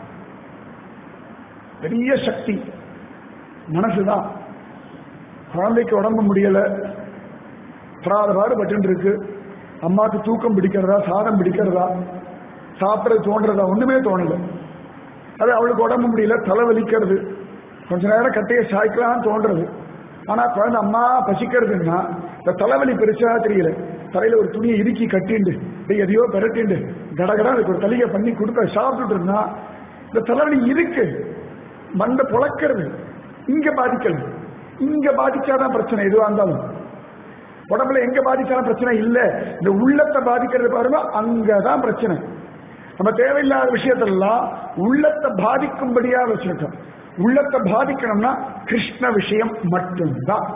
Speaker 1: பெரிய சக்தி மனசுதான் குழந்தைக்கு உடம்பு முடியல படாத பாடுபட்டு இருக்கு அம்மாக்கு தூக்கம் பிடிக்கிறதா சாதம் பிடிக்கிறதா சாப்பிட தோன்றதா ஒண்ணுமே தோணல அது அவளுக்கு உடம்பு முடியல தலை வலிக்கிறது கொஞ்ச நேரம் கட்டையை சாய்க்கலாம்னு தோன்றது ஆனா குழந்தை அம்மா பசிக்கிறதுன்னா இந்த தலைவலி பெருசா தெரியல தலையில ஒரு துணியை இறுக்கி கட்டிண்டு டேய் எதையோ பெரட்டிண்டு கடகடா அதுக்கு ஒரு தலையை பண்ணி கொடுக்க சாப்பிட்டுட்டு இருந்தா இந்த தலைவலி இருக்கு மண்டை புழக்கிறது இங்க பாதிக்கல இங்க பாதிச்சாதான் பிரச்சனை எதுவா இருந்தாலும் உடம்புல எங்க பாதிச்சாலும் பிரச்சனை இல்ல இந்த உள்ளத்தை பாதிக்கிறது பாருங்க அங்கதான் பிரச்சனை நம்ம தேவையில்லாத விஷயத்தெல்லாம் உள்ளத்தை பாதிக்கும்படியா வச்சிருக்கோம் உள்ளத்தை பாதிக்கணும்னா கிருஷ்ண விஷயம் மட்டும்தான்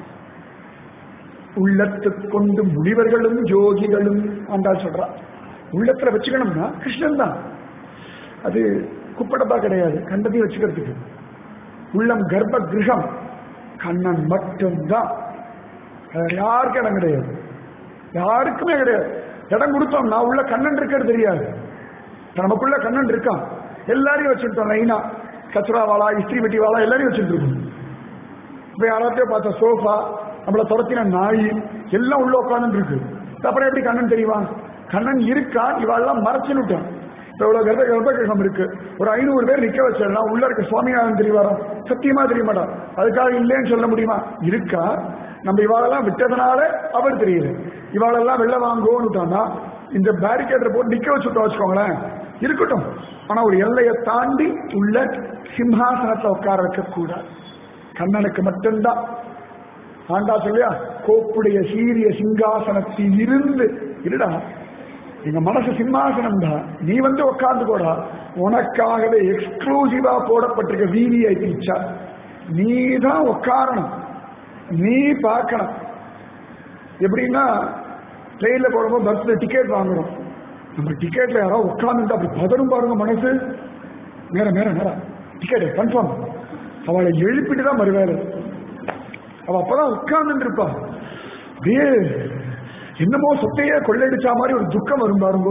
Speaker 1: உள்ளத்து கொண்டு முனிவர்களும் யோகிகளும் ஆண்டாள் சொல்றா உள்ளத்துல வச்சுக்கணும்னா கிருஷ்ணன் தான் அது குப்படப்பா கிடையாது கண்டதையும் வச்சுக்கிறதுக்கு உள்ளம் கர்ப்ப கிரகம் கண்ணன் மட்டும்தான் வேற யாருக்கும் இடம் கிடையாது யாருக்குமே கிடையாது இடம் கொடுத்தோம் நான் உள்ள கண்ணன் இருக்கிறது தெரியாது நமக்குள்ள கண்ணன் இருக்கான் எல்லாரையும் வச்சுட்டோம் லைனா கச்சரா வாழா இஸ்திரி வெட்டி வாழா எல்லாரையும் வச்சுட்டு இருக்கோம் இப்ப யாராத்தையும் பார்த்த சோஃபா நம்மள துரத்தின நாய் எல்லாம் உள்ள உட்கார்ந்து இருக்கு அப்புறம் எப்படி கண்ணன் தெரியுமா கண்ணன் இருக்கா இவாளெல்லாம் மறைச்சுன்னு விட்டான் இப்ப இவ்வளவு கர்ப்ப கர்ப்பகிரகம் இருக்கு ஒரு ஐநூறு பேர் நிக்க வச்சிடலாம் உள்ள இருக்க சுவாமிநாதன் தெரியவாரா சத்தியமா தெரிய மாட்டான் அதுக்காக இல்லைன்னு சொல்ல முடியுமா இருக்கா நம்ம இவாளெல்லாம் விட்டதுனால அவர் தெரியல இவாளெல்லாம் வெளில வாங்குவோன்னு இந்த பேரிகேட்டர் போட்டு நிக்க வச்சுட்டோம் வச்சுக்கோங்களேன் இருக்கட்டும் ஆனா ஒரு எல்லையை தாண்டி உள்ள சிம்ஹாசனத்தை உட்கார வைக்க கூடாது கண்ணனுக்கு மட்டும்தான் ஆண்டா சொல்லியா கோப்புடைய சீரிய சிங்காசனத்தில் இருந்து இருடா எங்க மனசு சிம்மாசனம் தான் நீ வந்து உட்கார்ந்து போடா உனக்காகவே எக்ஸ்க்ளூசிவா போடப்பட்டிருக்க விவிஐபி சார் நீ தான் உட்காரணும் நீ பார்க்கணும் எப்படின்னா ட்ரெயின்ல போடும்போது பஸ்ல டிக்கெட் வாங்குறோம் நம்ம டிக்கெட்ல யாராவது உட்கார்ந்து அப்படி பதறும் பாருங்க மனசு நேர நேர நேர டிக்கெட் கன்ஃபார்ம் அவளை எழுப்பிட்டு தான் வருவாரு அவ அப்பதான் உட்கார்ந்து இருப்பா அப்படியே என்னமோ சொத்தையே கொள்ளடிச்சா மாதிரி ஒரு துக்கம் வரும் பாருங்க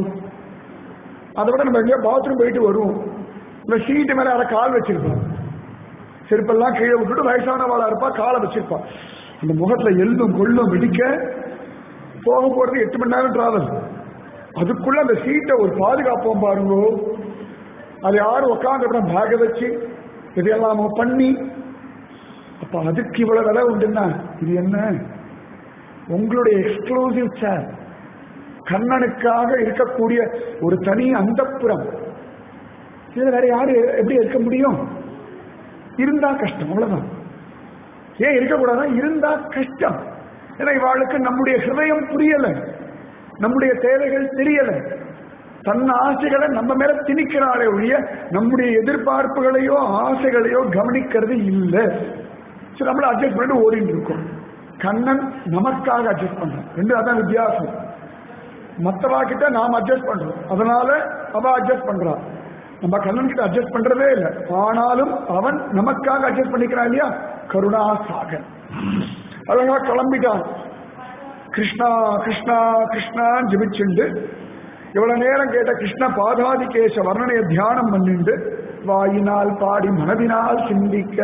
Speaker 1: அதை விட நம்ம எங்கேயோ பாத்ரூம் போயிட்டு வருவோம் இந்த சீட்டு மேல யாரை கால் வச்சிருப்போம் செருப்பெல்லாம் கீழே விட்டுட்டு வயசானவாளா இருப்பா காலை வச்சிருப்பா அந்த முகத்துல எள்ளும் கொள்ளும் வெடிக்க போக போறது எட்டு மணி நேரம் டிராவல் அதுக்குள்ள அந்த சீட்டை ஒரு பாதுகாப்போம் பாருங்க அது யாரும் உட்காந்து அப்புறம் பேக வச்சு இதையெல்லாமோ பண்ணி அப்ப அதுக்கு இவ்வளவு விலை உண்டுன்னா இது என்ன உங்களுடைய எக்ஸ்க்ளூசிவ் சேர் கண்ணனுக்காக இருக்கக்கூடிய ஒரு தனி அந்தப்புறம் இதுல வேற யாரு எப்படி இருக்க முடியும் இருந்தா கஷ்டம் அவ்வளவுதான் ஏன் இருக்கக்கூடாதா இருந்தா கஷ்டம் ஏன்னா இவாளுக்கு நம்முடைய ஹிருதயம் புரியல நம்முடைய தேவைகள் தெரியல தன் ஆசைகளை நம்ம மேல திணிக்கிறாளே ஒழிய நம்முடைய எதிர்பார்ப்புகளையோ ஆசைகளையோ கவனிக்கிறது இல்லை சரி நம்மள அட்ஜஸ்ட் பண்ணிட்டு ஓடிட்டு இருக்கோம் கண்ணன் நமக்காக அட்ஜஸ்ட் பண்றான் ரெண்டு அதான் வித்தியாசம் மத்தவா கிட்ட நாம் அட்ஜஸ்ட் பண்றோம் அதனால அவ அட்ஜஸ்ட் பண்றான் நம்ம கண்ணன் கிட்ட அட்ஜஸ்ட் பண்றதே இல்லை ஆனாலும் அவன் நமக்காக அட்ஜஸ்ட் பண்ணிக்கிறான் இல்லையா கருணா சாகர் அழகா கிளம்பிட்டான் கிருஷ்ணா கிருஷ்ணா கிருஷ்ணான்னு ஜபிச்சுண்டு இவ்வளவு நேரம் கேட்ட கிருஷ்ண பாதாதிகேச வர்ணனைய தியானம் பண்ணிண்டு வாயினால் பாடி மனதினால் சிந்திக்க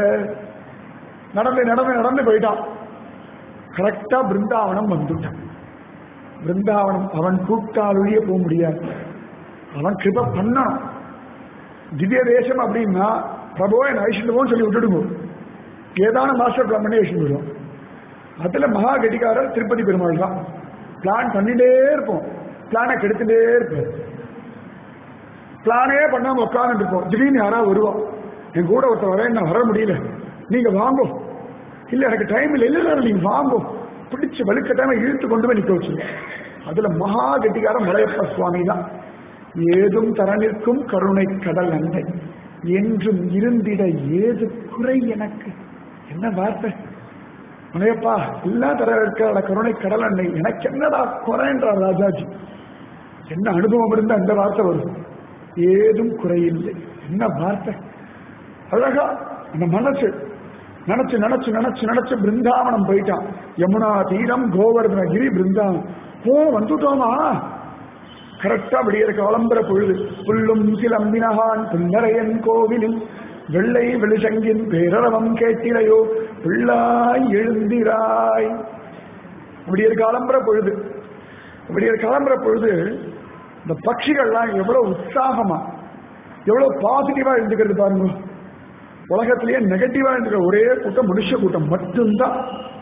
Speaker 1: நடந்து நடந்து நடந்து போயிட்டான் கரெக்டா பிருந்தாவனம் வந்துட்டான் பிருந்தாவனம் அவன் கூப்பிட்டால் ஒழிய போக முடியாது அவன் கிருப பண்ணணும் திவ்ய தேசம் அப்படின்னா பிரபோ என் ஐஷண்டுவோம் சொல்லி விட்டுடுங்க ஏதான மாஸ்டர் பிளான் பண்ணி ஐஷன் விடுவோம் அதுல மகா கெட்டிக்காரர் திருப்பதி பெருமாள் தான் பிளான் பண்ணிட்டே இருப்போம் பிளானை கெடுத்துட்டே இருப்போம் பிளானே பண்ணாம உட்கார்ந்து இருப்போம் திடீர்னு யாராவது வருவோம் என் கூட ஒருத்தர் வரேன் நான் வர முடியல நீங்க வாங்கோ இல்ல எனக்கு டைம் இல்லை இல்ல இல்ல நீங்க வாங்கோ பிடிச்சு வலுக்கட்டாம இழுத்து கொண்டு போய் நிக்க வச்சுங்க அதுல மகா கெட்டிக்காரன் மலையப்ப சுவாமி தான் ஏதும் தரனிற்கும் கருணை கடல் அன்னை என்றும் இருந்திட ஏது குறை எனக்கு என்ன வார்த்தை மலையப்பா எல்லா தர இருக்கிற கருணை கடல் அன்னை எனக்கு என்னடா குறைன்றார் ராஜாஜி என்ன அனுபவம் இருந்தா அந்த வார்த்தை வரும் ஏதும் குறையில்லை என்ன வார்த்தை அழகா அந்த மனசு நினைச்சு நினைச்சு நினைச்சு நினைச்சு பிருந்தாவனம் போயிட்டான் யமுனா தீரம் கோவர்தனகிரி பிருந்தாவனம் ஓ வந்துட்டோமா கரெக்டா விடியற காலம்பர பொழுது புல்லும் சிலம்பினகான் புன்னரையன் கோவிலில் வெள்ளை வெளிசங்கின் பேரளவம் கேட்டிலையோ பிள்ளாய் எழுந்திராய் விடியற காலம்பர பொழுது விடியற காலம்பர பொழுது இந்த பட்சிகள்லாம் எவ்வளவு உற்சாகமா எவ்வளவு பாசிட்டிவா இருந்துக்கிறது பாருங்க உலகத்திலேயே நெகட்டிவா இருக்கிற ஒரே கூட்டம் மனுஷ கூட்டம் மட்டும்தான்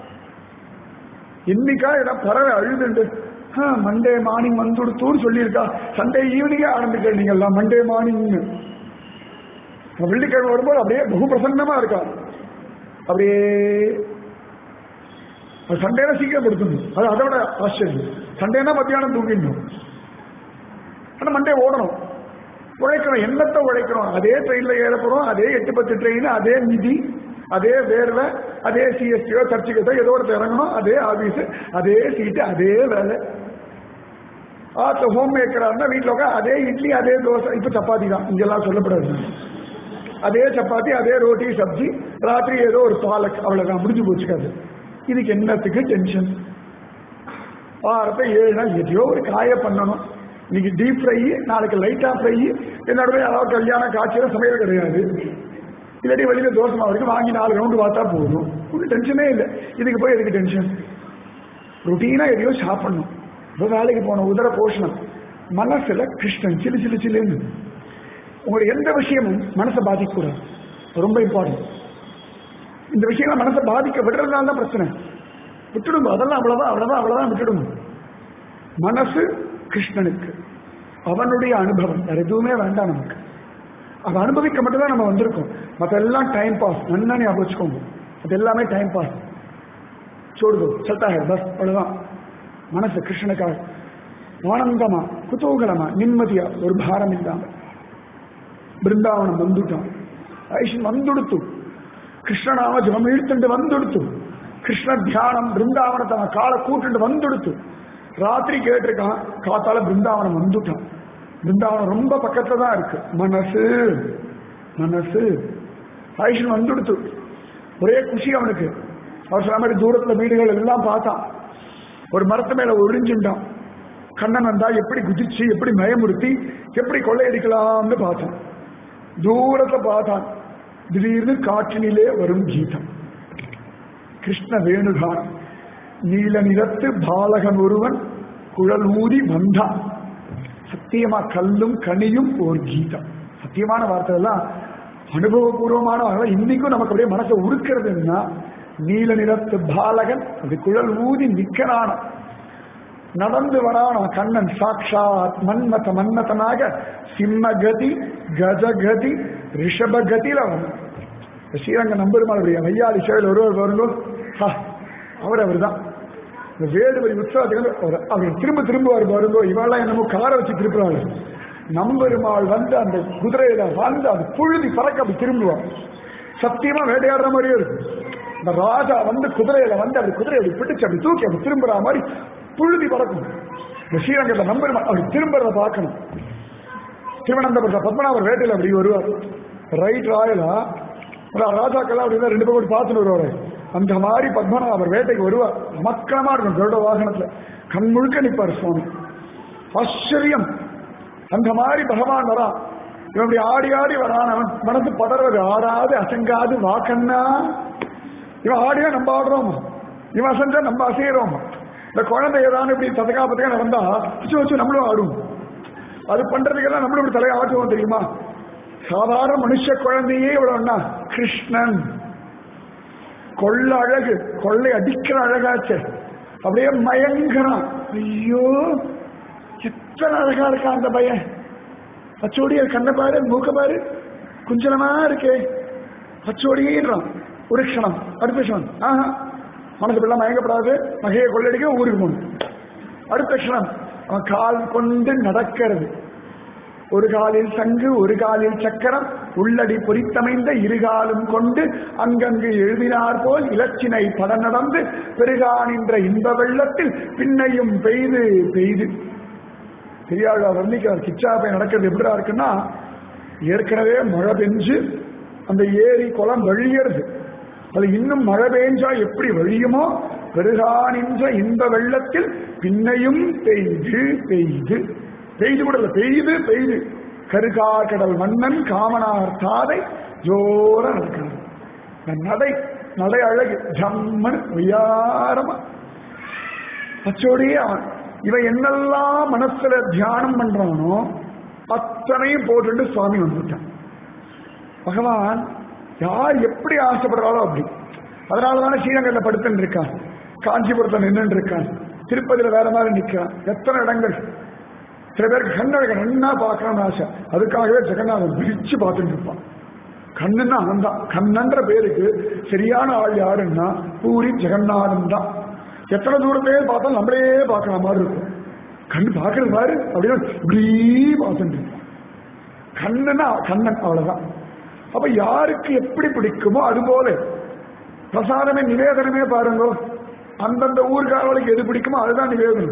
Speaker 1: இன்னைக்கா ஏதாவது பறவை அழுதுண்டு மண்டே மார்னிங் வந்துடுத்தூர் சொல்லியிருக்கா சண்டே ஈவினிங்கே ஆரம்பிக்கிற நீங்க எல்லாம் மண்டே மார்னிங்னு வெள்ளிக்கிழமை வரும்போது அப்படியே பகு பிரசன்னமா இருக்கா அப்படியே சண்டேனா சீக்கிரம் கொடுக்கணும் அது அதை விட ஆச்சரியம் சண்டேனா மத்தியானம் தூங்கிடணும் ஆனா மண்டே ஓடணும் உழைக்கணும் என்னத்தை உழைக்கணும் அதே ட்ரெயின்ல ஏற போறோம் அதே எட்டு பத்து ட்ரெயின் அதே நிதி அதே வேர்வை அதே சிஎஸ்டியோ சர்ச்சுக்கோ ஏதோ ஒருத்தர் இறங்கணும் அதே ஆபீஸ் அதே சீட்டு அதே வேலை ஆத்த ஹோம் மேக்கரா இருந்தா வீட்டில் உட்காந்து அதே இட்லி அதே தோசை இப்ப சப்பாத்தி தான் இங்கெல்லாம் சொல்லப்படாது அதே சப்பாத்தி அதே ரோட்டி சப்ஜி ராத்திரி ஏதோ ஒரு பாலக் அவ்வளவுதான் முடிஞ்சு போச்சுக்காது இதுக்கு என்னத்துக்கு டென்ஷன் வாரத்தை ஏழு நாள் எதையோ ஒரு காய பண்ணணும் இன்னைக்கு டீப் ஃப்ரை நாளைக்கு லைட்டா ஃப்ரை என்னோட யாராவது கல்யாணம் காய்ச்சல சமையல் கிடையாது இல்லாட்டி வெளியில தோசை மாவு வரைக்கும் வாங்கி நாலு ரவுண்டு பார்த்தா போதும் ஒன்றும் டென்ஷனே இல்லை இதுக்கு போய் எதுக்கு டென்ஷன் ருட்டீனா எதையோ சாப்பிடணும் இப்போ வேலைக்கு போன உதர போஷணம் மனசுல கிருஷ்ணன் சிலு சிலு சிலுன்னு உங்களுடைய எந்த விஷயமும் மனசை பாதிக்கக்கூடாது ரொம்ப இம்பார்ட்டன்ட் இந்த விஷயங்கள் மனசை பாதிக்க விடுறதுனால தான் பிரச்சனை விட்டுடுங்க அதெல்லாம் அவ்வளவுதான் அவ்வளவுதான் அவ்வளவுதான் விட்டுடுங்க மனசு கிருஷ்ணனுக்கு அவனுடைய அனுபவம் வேற எதுவுமே வேண்டாம் நமக்கு அதை அனுபவிக்க மட்டும்தான் நம்ம வந்திருக்கோம் மற்றெல்லாம் டைம் பாஸ் நல்லா ஞாபகம் வச்சுக்கோங்க அது எல்லாமே டைம் பாஸ் சோடுதோ சட்டாக பஸ் அவ்வளவுதான் மனசு கிருஷ்ணனுக்காக ஆனந்தமா குதூகலமா நிம்மதியா ஒரு பாரம் இல்லாம பிருந்தாவனம் வந்துட்டான் ஐஷன் வந்துடுத்து கிருஷ்ணநாம ஜபம் இழுத்துண்டு வந்துடுத்து கிருஷ்ண தியானம் பிருந்தாவனத்தை அவன் காலை கூட்டுண்டு வந்துடுத்து ராத்திரி கேட்டிருக்கான் காத்தால பிருந்தாவனம் வந்துட்டான் பிருந்தாவனம் ரொம்ப பக்கத்துல தான் இருக்கு மனசு மனசு ஐஷன் வந்துடுத்து ஒரே குஷி அவனுக்கு அவர் சொன்ன மாதிரி தூரத்துல வீடுகள் எல்லாம் பார்த்தான் ஒரு மரத்து மேல ஒழிஞ்சுட்டான் கண்ணன் வந்தா எப்படி குதிச்சு எப்படி மயமுறுத்தி எப்படி கொள்ளையடிக்கலாம்னு பார்த்தான் தூரத்தை பார்த்தான் திடீர்னு காற்றினிலே வரும் கீதம் கிருஷ்ண வேணுகானம் நீல நிறத்து பாலகன் ஒருவன் குழல் ஊதி வந்தான் சத்தியமா கல்லும் கனியும் ஒரு கீதம் சத்தியமான வார்த்தை எல்லாம் அனுபவபூர்வமான வார்த்தை. இன்னைக்கும் நமக்கு அப்படியே மனசை உருக்கிறதுன்னா நீல நிறத்து பாலகன் அது குழல் ஊதி நிக்கிறான நடந்து வரான கண்ணன் சாட்சாத் மன்மத மன்மதனாக சிம்மகதி கஜகதி ரிஷபகதியில வந்தான் ஸ்ரீரங்க நம்பெருமாளுடைய வையாளி சேவையில் ஒருவர் வருங்கோ ஹா, அவர் அவர் தான் இந்த வேடுவரி உற்சவத்துக்கு வந்து அவர் அவர் திரும்ப திரும்ப அவர் வருங்கோ இவெல்லாம் என்னமோ காரை வச்சு திருப்புறாள் நம்பெருமாள் வந்து அந்த குதிரையில வந்து அது புழுதி பறக்க அப்படி திரும்புவான் சத்தியமா வேட்டையாடுற மாதிரியே இருக்கும் இந்த ராஜா வந்து குதிரையில வந்து அப்படி குதிரையை அப்படி பிடிச்சு அப்படி தூக்கி அப்படி திரும்புற மாதிரி புழுதி பறக்கும் இந்த ஸ்ரீரங்கத்தில் நம்பெருமாள் அப்படி திரும்புறத பார்க்கணும் திருவனந்தபுரத்தில் பத்மநாபர் வேட்டையில் அப்படி வருவார் ரைட் ராயலா ராஜாக்கெல்லாம் அப்படின்னா ரெண்டு பேரும் பார்த்துட்டு வருவாரு அந்த மாதிரி பத்மநாபர் வேட்டைக்கு வருவார் மக்களமா இருக்கும் கருட வாகனத்துல கண் முழுக்க நிற்பார் சுவாமி ஆச்சரியம் அந்த மாதிரி பகவான் வரான் இவன் இப்படி ஆடி ஆடி வரான் அவன் மனசு பதறது ஆடாது அசங்காது வாக்கண்ணா இவன் ஆடியா நம்ம ஆடுறோமா இவன் அசஞ்சா நம்ம அசைகிறோமா இந்த குழந்தை ஏதாவது இப்படி ததகா பதகா நடந்தா வச்சு வச்சு நம்மளும் ஆடுவோம் அது பண்றதுக்கெல்லாம் நம்மளும் இப்படி தலையை ஆட்டுவோம் தெரியுமா சாதாரண மனுஷ குழந்தையே இவ்வளவுன்னா கிருஷ்ணன் கொள்ள அழகு கொள்ளை அடிக்கிற அழகாச்சு அப்படியே மயங்கறான் ஐயோ எத்தனை அழகா இருக்கா அந்த பையன் பச்சோடிய கண்ணை பாரு மூக்க பாரு குஞ்சலமா இருக்கே பச்சோடியேன்றான் ஒரு க்ஷணம் அடுத்த க்ஷணம் ஆஹா மனசு பிள்ளை மயங்கப்படாது நகையை கொள்ளடிக்க ஊருக்கு போகணும் அடுத்த க்ஷணம் அவன் கால் கொண்டு நடக்கிறது ஒரு காலில் சங்கு ஒரு காலில் சக்கரம் உள்ளடி பொறித்தமைந்த இருகாலும் கொண்டு அங்கங்கு எழுதினார் போல் இலச்சினை பட நடந்து பெருகானின்ற இன்ப வெள்ளத்தில் பின்னையும் பெய்து பெய்து பெரியாழ்வார் வர்ணிக்கிறார் கிச்சாப்பை நடக்கிறது எப்படிடா இருக்குன்னா ஏற்கனவே மழை பெஞ்சு அந்த ஏரி குளம் வழியறது அது இன்னும் மழை பெஞ்சா எப்படி வழியுமோ பெருகானின்ற இன்ப வெள்ளத்தில் பின்னையும் பெய்து பெய்து பெய்து கூட இல்ல பெய்து பெய்து கருகார் கடல் மன்னன் காமனார் தாதை ஜோர நடக்கிறது இந்த நடை நடை அழகு ஜம்மன் உயாரமா அச்சோடையே அவன் இவன் என்னெல்லாம் மனசுல தியானம் பண்றானோ அத்தனையும் போட்டுட்டு சுவாமி வந்துட்டான் பகவான் யார் எப்படி ஆசைப்படுறாளோ அப்படி அதனாலதானே ஸ்ரீரங்கத்தில் படுத்துன்னு இருக்கான் காஞ்சிபுரத்தில் நின்று இருக்கான் திருப்பதியில வேற மாதிரி நிற்கிறான் எத்தனை இடங்கள் சில பேருக்கு கண்ணழக நன்னா பார்க்கணும்னு ஆசை அதுக்காகவே ஜெகநாதன் விரிச்சு பார்த்துட்டு இருப்பான் கண்ணுன்னா அவன் தான் கண்ணன்ற பேருக்கு சரியான ஆள் யாருன்னா பூரி ஜெகநாதன் தான் எத்தனை தூரத்தையே பார்த்தா நம்மளே பார்க்கற மாதிரி இருக்கும் கண்ணு பார்க்கறது பாரு அப்படின்னு இப்படி பார்த்துட்டு இருப்பான் கண்ணுன்னா கண்ணன் அவ்வளவுதான் அப்ப யாருக்கு எப்படி பிடிக்குமோ அது போல பிரசாதமே நிவேதனமே பாருங்க அந்தந்த ஊர்காரர்களுக்கு எது பிடிக்குமோ அதுதான் நிவேதனம்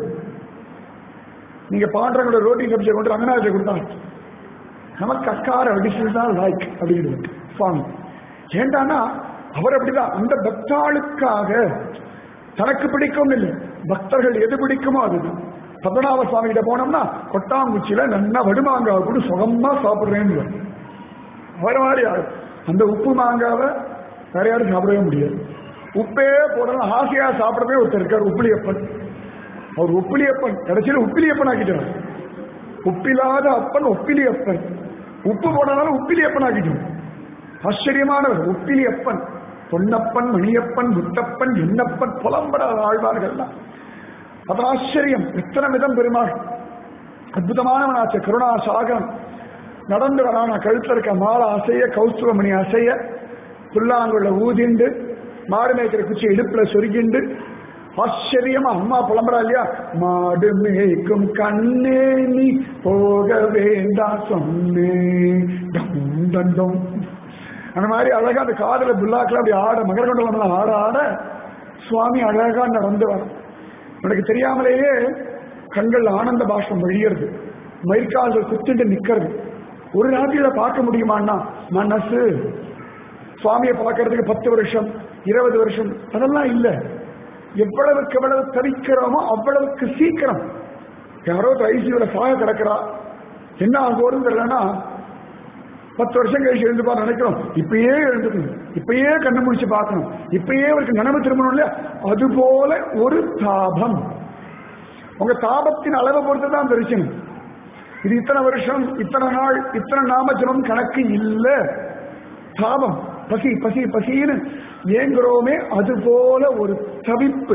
Speaker 1: நீங்க பாண்டவங்களோட ரோட்டி சப்ஜெக்ட் கொண்டு ரங்கநாதத்தை கொடுத்தா நமக்கு அக்கார டிஷ் தான் லைக் அப்படிங்கிறது சுவாமி ஏண்டானா அவர் அப்படிதான் அந்த பக்தாளுக்காக தனக்கு பிடிக்கும் இல்லை பக்தர்கள் எது பிடிக்குமோ அதுதான் பத்மநாப சுவாமி கிட்ட போனோம்னா கொட்டாங்குச்சியில நல்லா வடுமாங்காவை கூட சுகமா சாப்பிடுறேன்னு அவர் மாதிரி ஆளு. அந்த உப்பு மாங்காவை வேற யாரும் சாப்பிடவே முடியாது உப்பே போடலாம் ஆசையா சாப்பிடவே ஒருத்தர் இருக்கார் உப்பிலியப்பன் அவர் உப்பிலியப்பன் கடைசியில் உப்பிலியப்பன் ஆக்கிட்டார் உப்பில்லாத அப்பன் ஒப்பிலியப்பன் உப்பு போடாதாலும் உப்பிலியப்பன் ஆக்கிட்டோம் ஆச்சரியமானவர் உப்பிலியப்பன் பொன்னப்பன் மணியப்பன் முத்தப்பன் என்னப்பன் புலம்படாத ஆழ்வார்கள்லாம் அது ஆச்சரியம் எத்தனை விதம் பெருமாள் அற்புதமானவனாச்ச கருணா சாகரம் நடந்து வரான கழுத்துல இருக்க மாலை அசைய கௌஸ்துவமணி அசைய புல்லாங்குள்ள ஊதிண்டு மாடு மேய்க்கிற குச்சி இடுப்புல சொருகிண்டு ஆச்சரியமா அம்மா புலம்புறா இல்லையா மாடு மேய்க்கும் கண்ணே நீ போக வேண்டாம் சொன்னேன் டம் டம் டம். அந்த மாதிரி அழகா அந்த காதல புல்லாக்கில் அப்படி ஆட மகரகொண்டலம் ஆட ஆட சுவாமி அழகா நடந்து வர எனக்கு தெரியாமலேயே கண்கள் ஆனந்த பாஷ்பம் வழியறது மயிர்கால்கள் குத்திட்டு நிக்கிறது ஒரு ராத்திரியில பார்க்க முடியுமான்னா மனசு சுவாமியை பார்க்கறதுக்கு பத்து வருஷம் இருபது வருஷம் அதெல்லாம் இல்லை எவ்வளவுக்கு எவ்வளவு தவிக்கிறோமோ அவ்வளவுக்கு சீக்கிரம் யாரோ ஐசியூல சாக கிடக்கிறா என்ன ஆகும் தெரியலன்னா பத்து வருஷம் கழிச்சு எழுந்துப்பா நினைக்கிறோம் இப்பயே எழுந்துக்கணும் இப்பயே கண்ணு முடிச்சு பார்க்கணும் இப்பயே அவருக்கு நினைவு திரும்பணும் இல்லையா அது போல ஒரு தாபம் உங்க தாபத்தின் அளவை பொறுத்து தான் தரிசனம் இது இத்தனை வருஷம் இத்தனை நாள் இத்தனை நாமஜனம் கணக்கு இல்ல தாபம் பசி பசி பசின்னு ஏங்குறோமே அது போல ஒரு தவிப்பு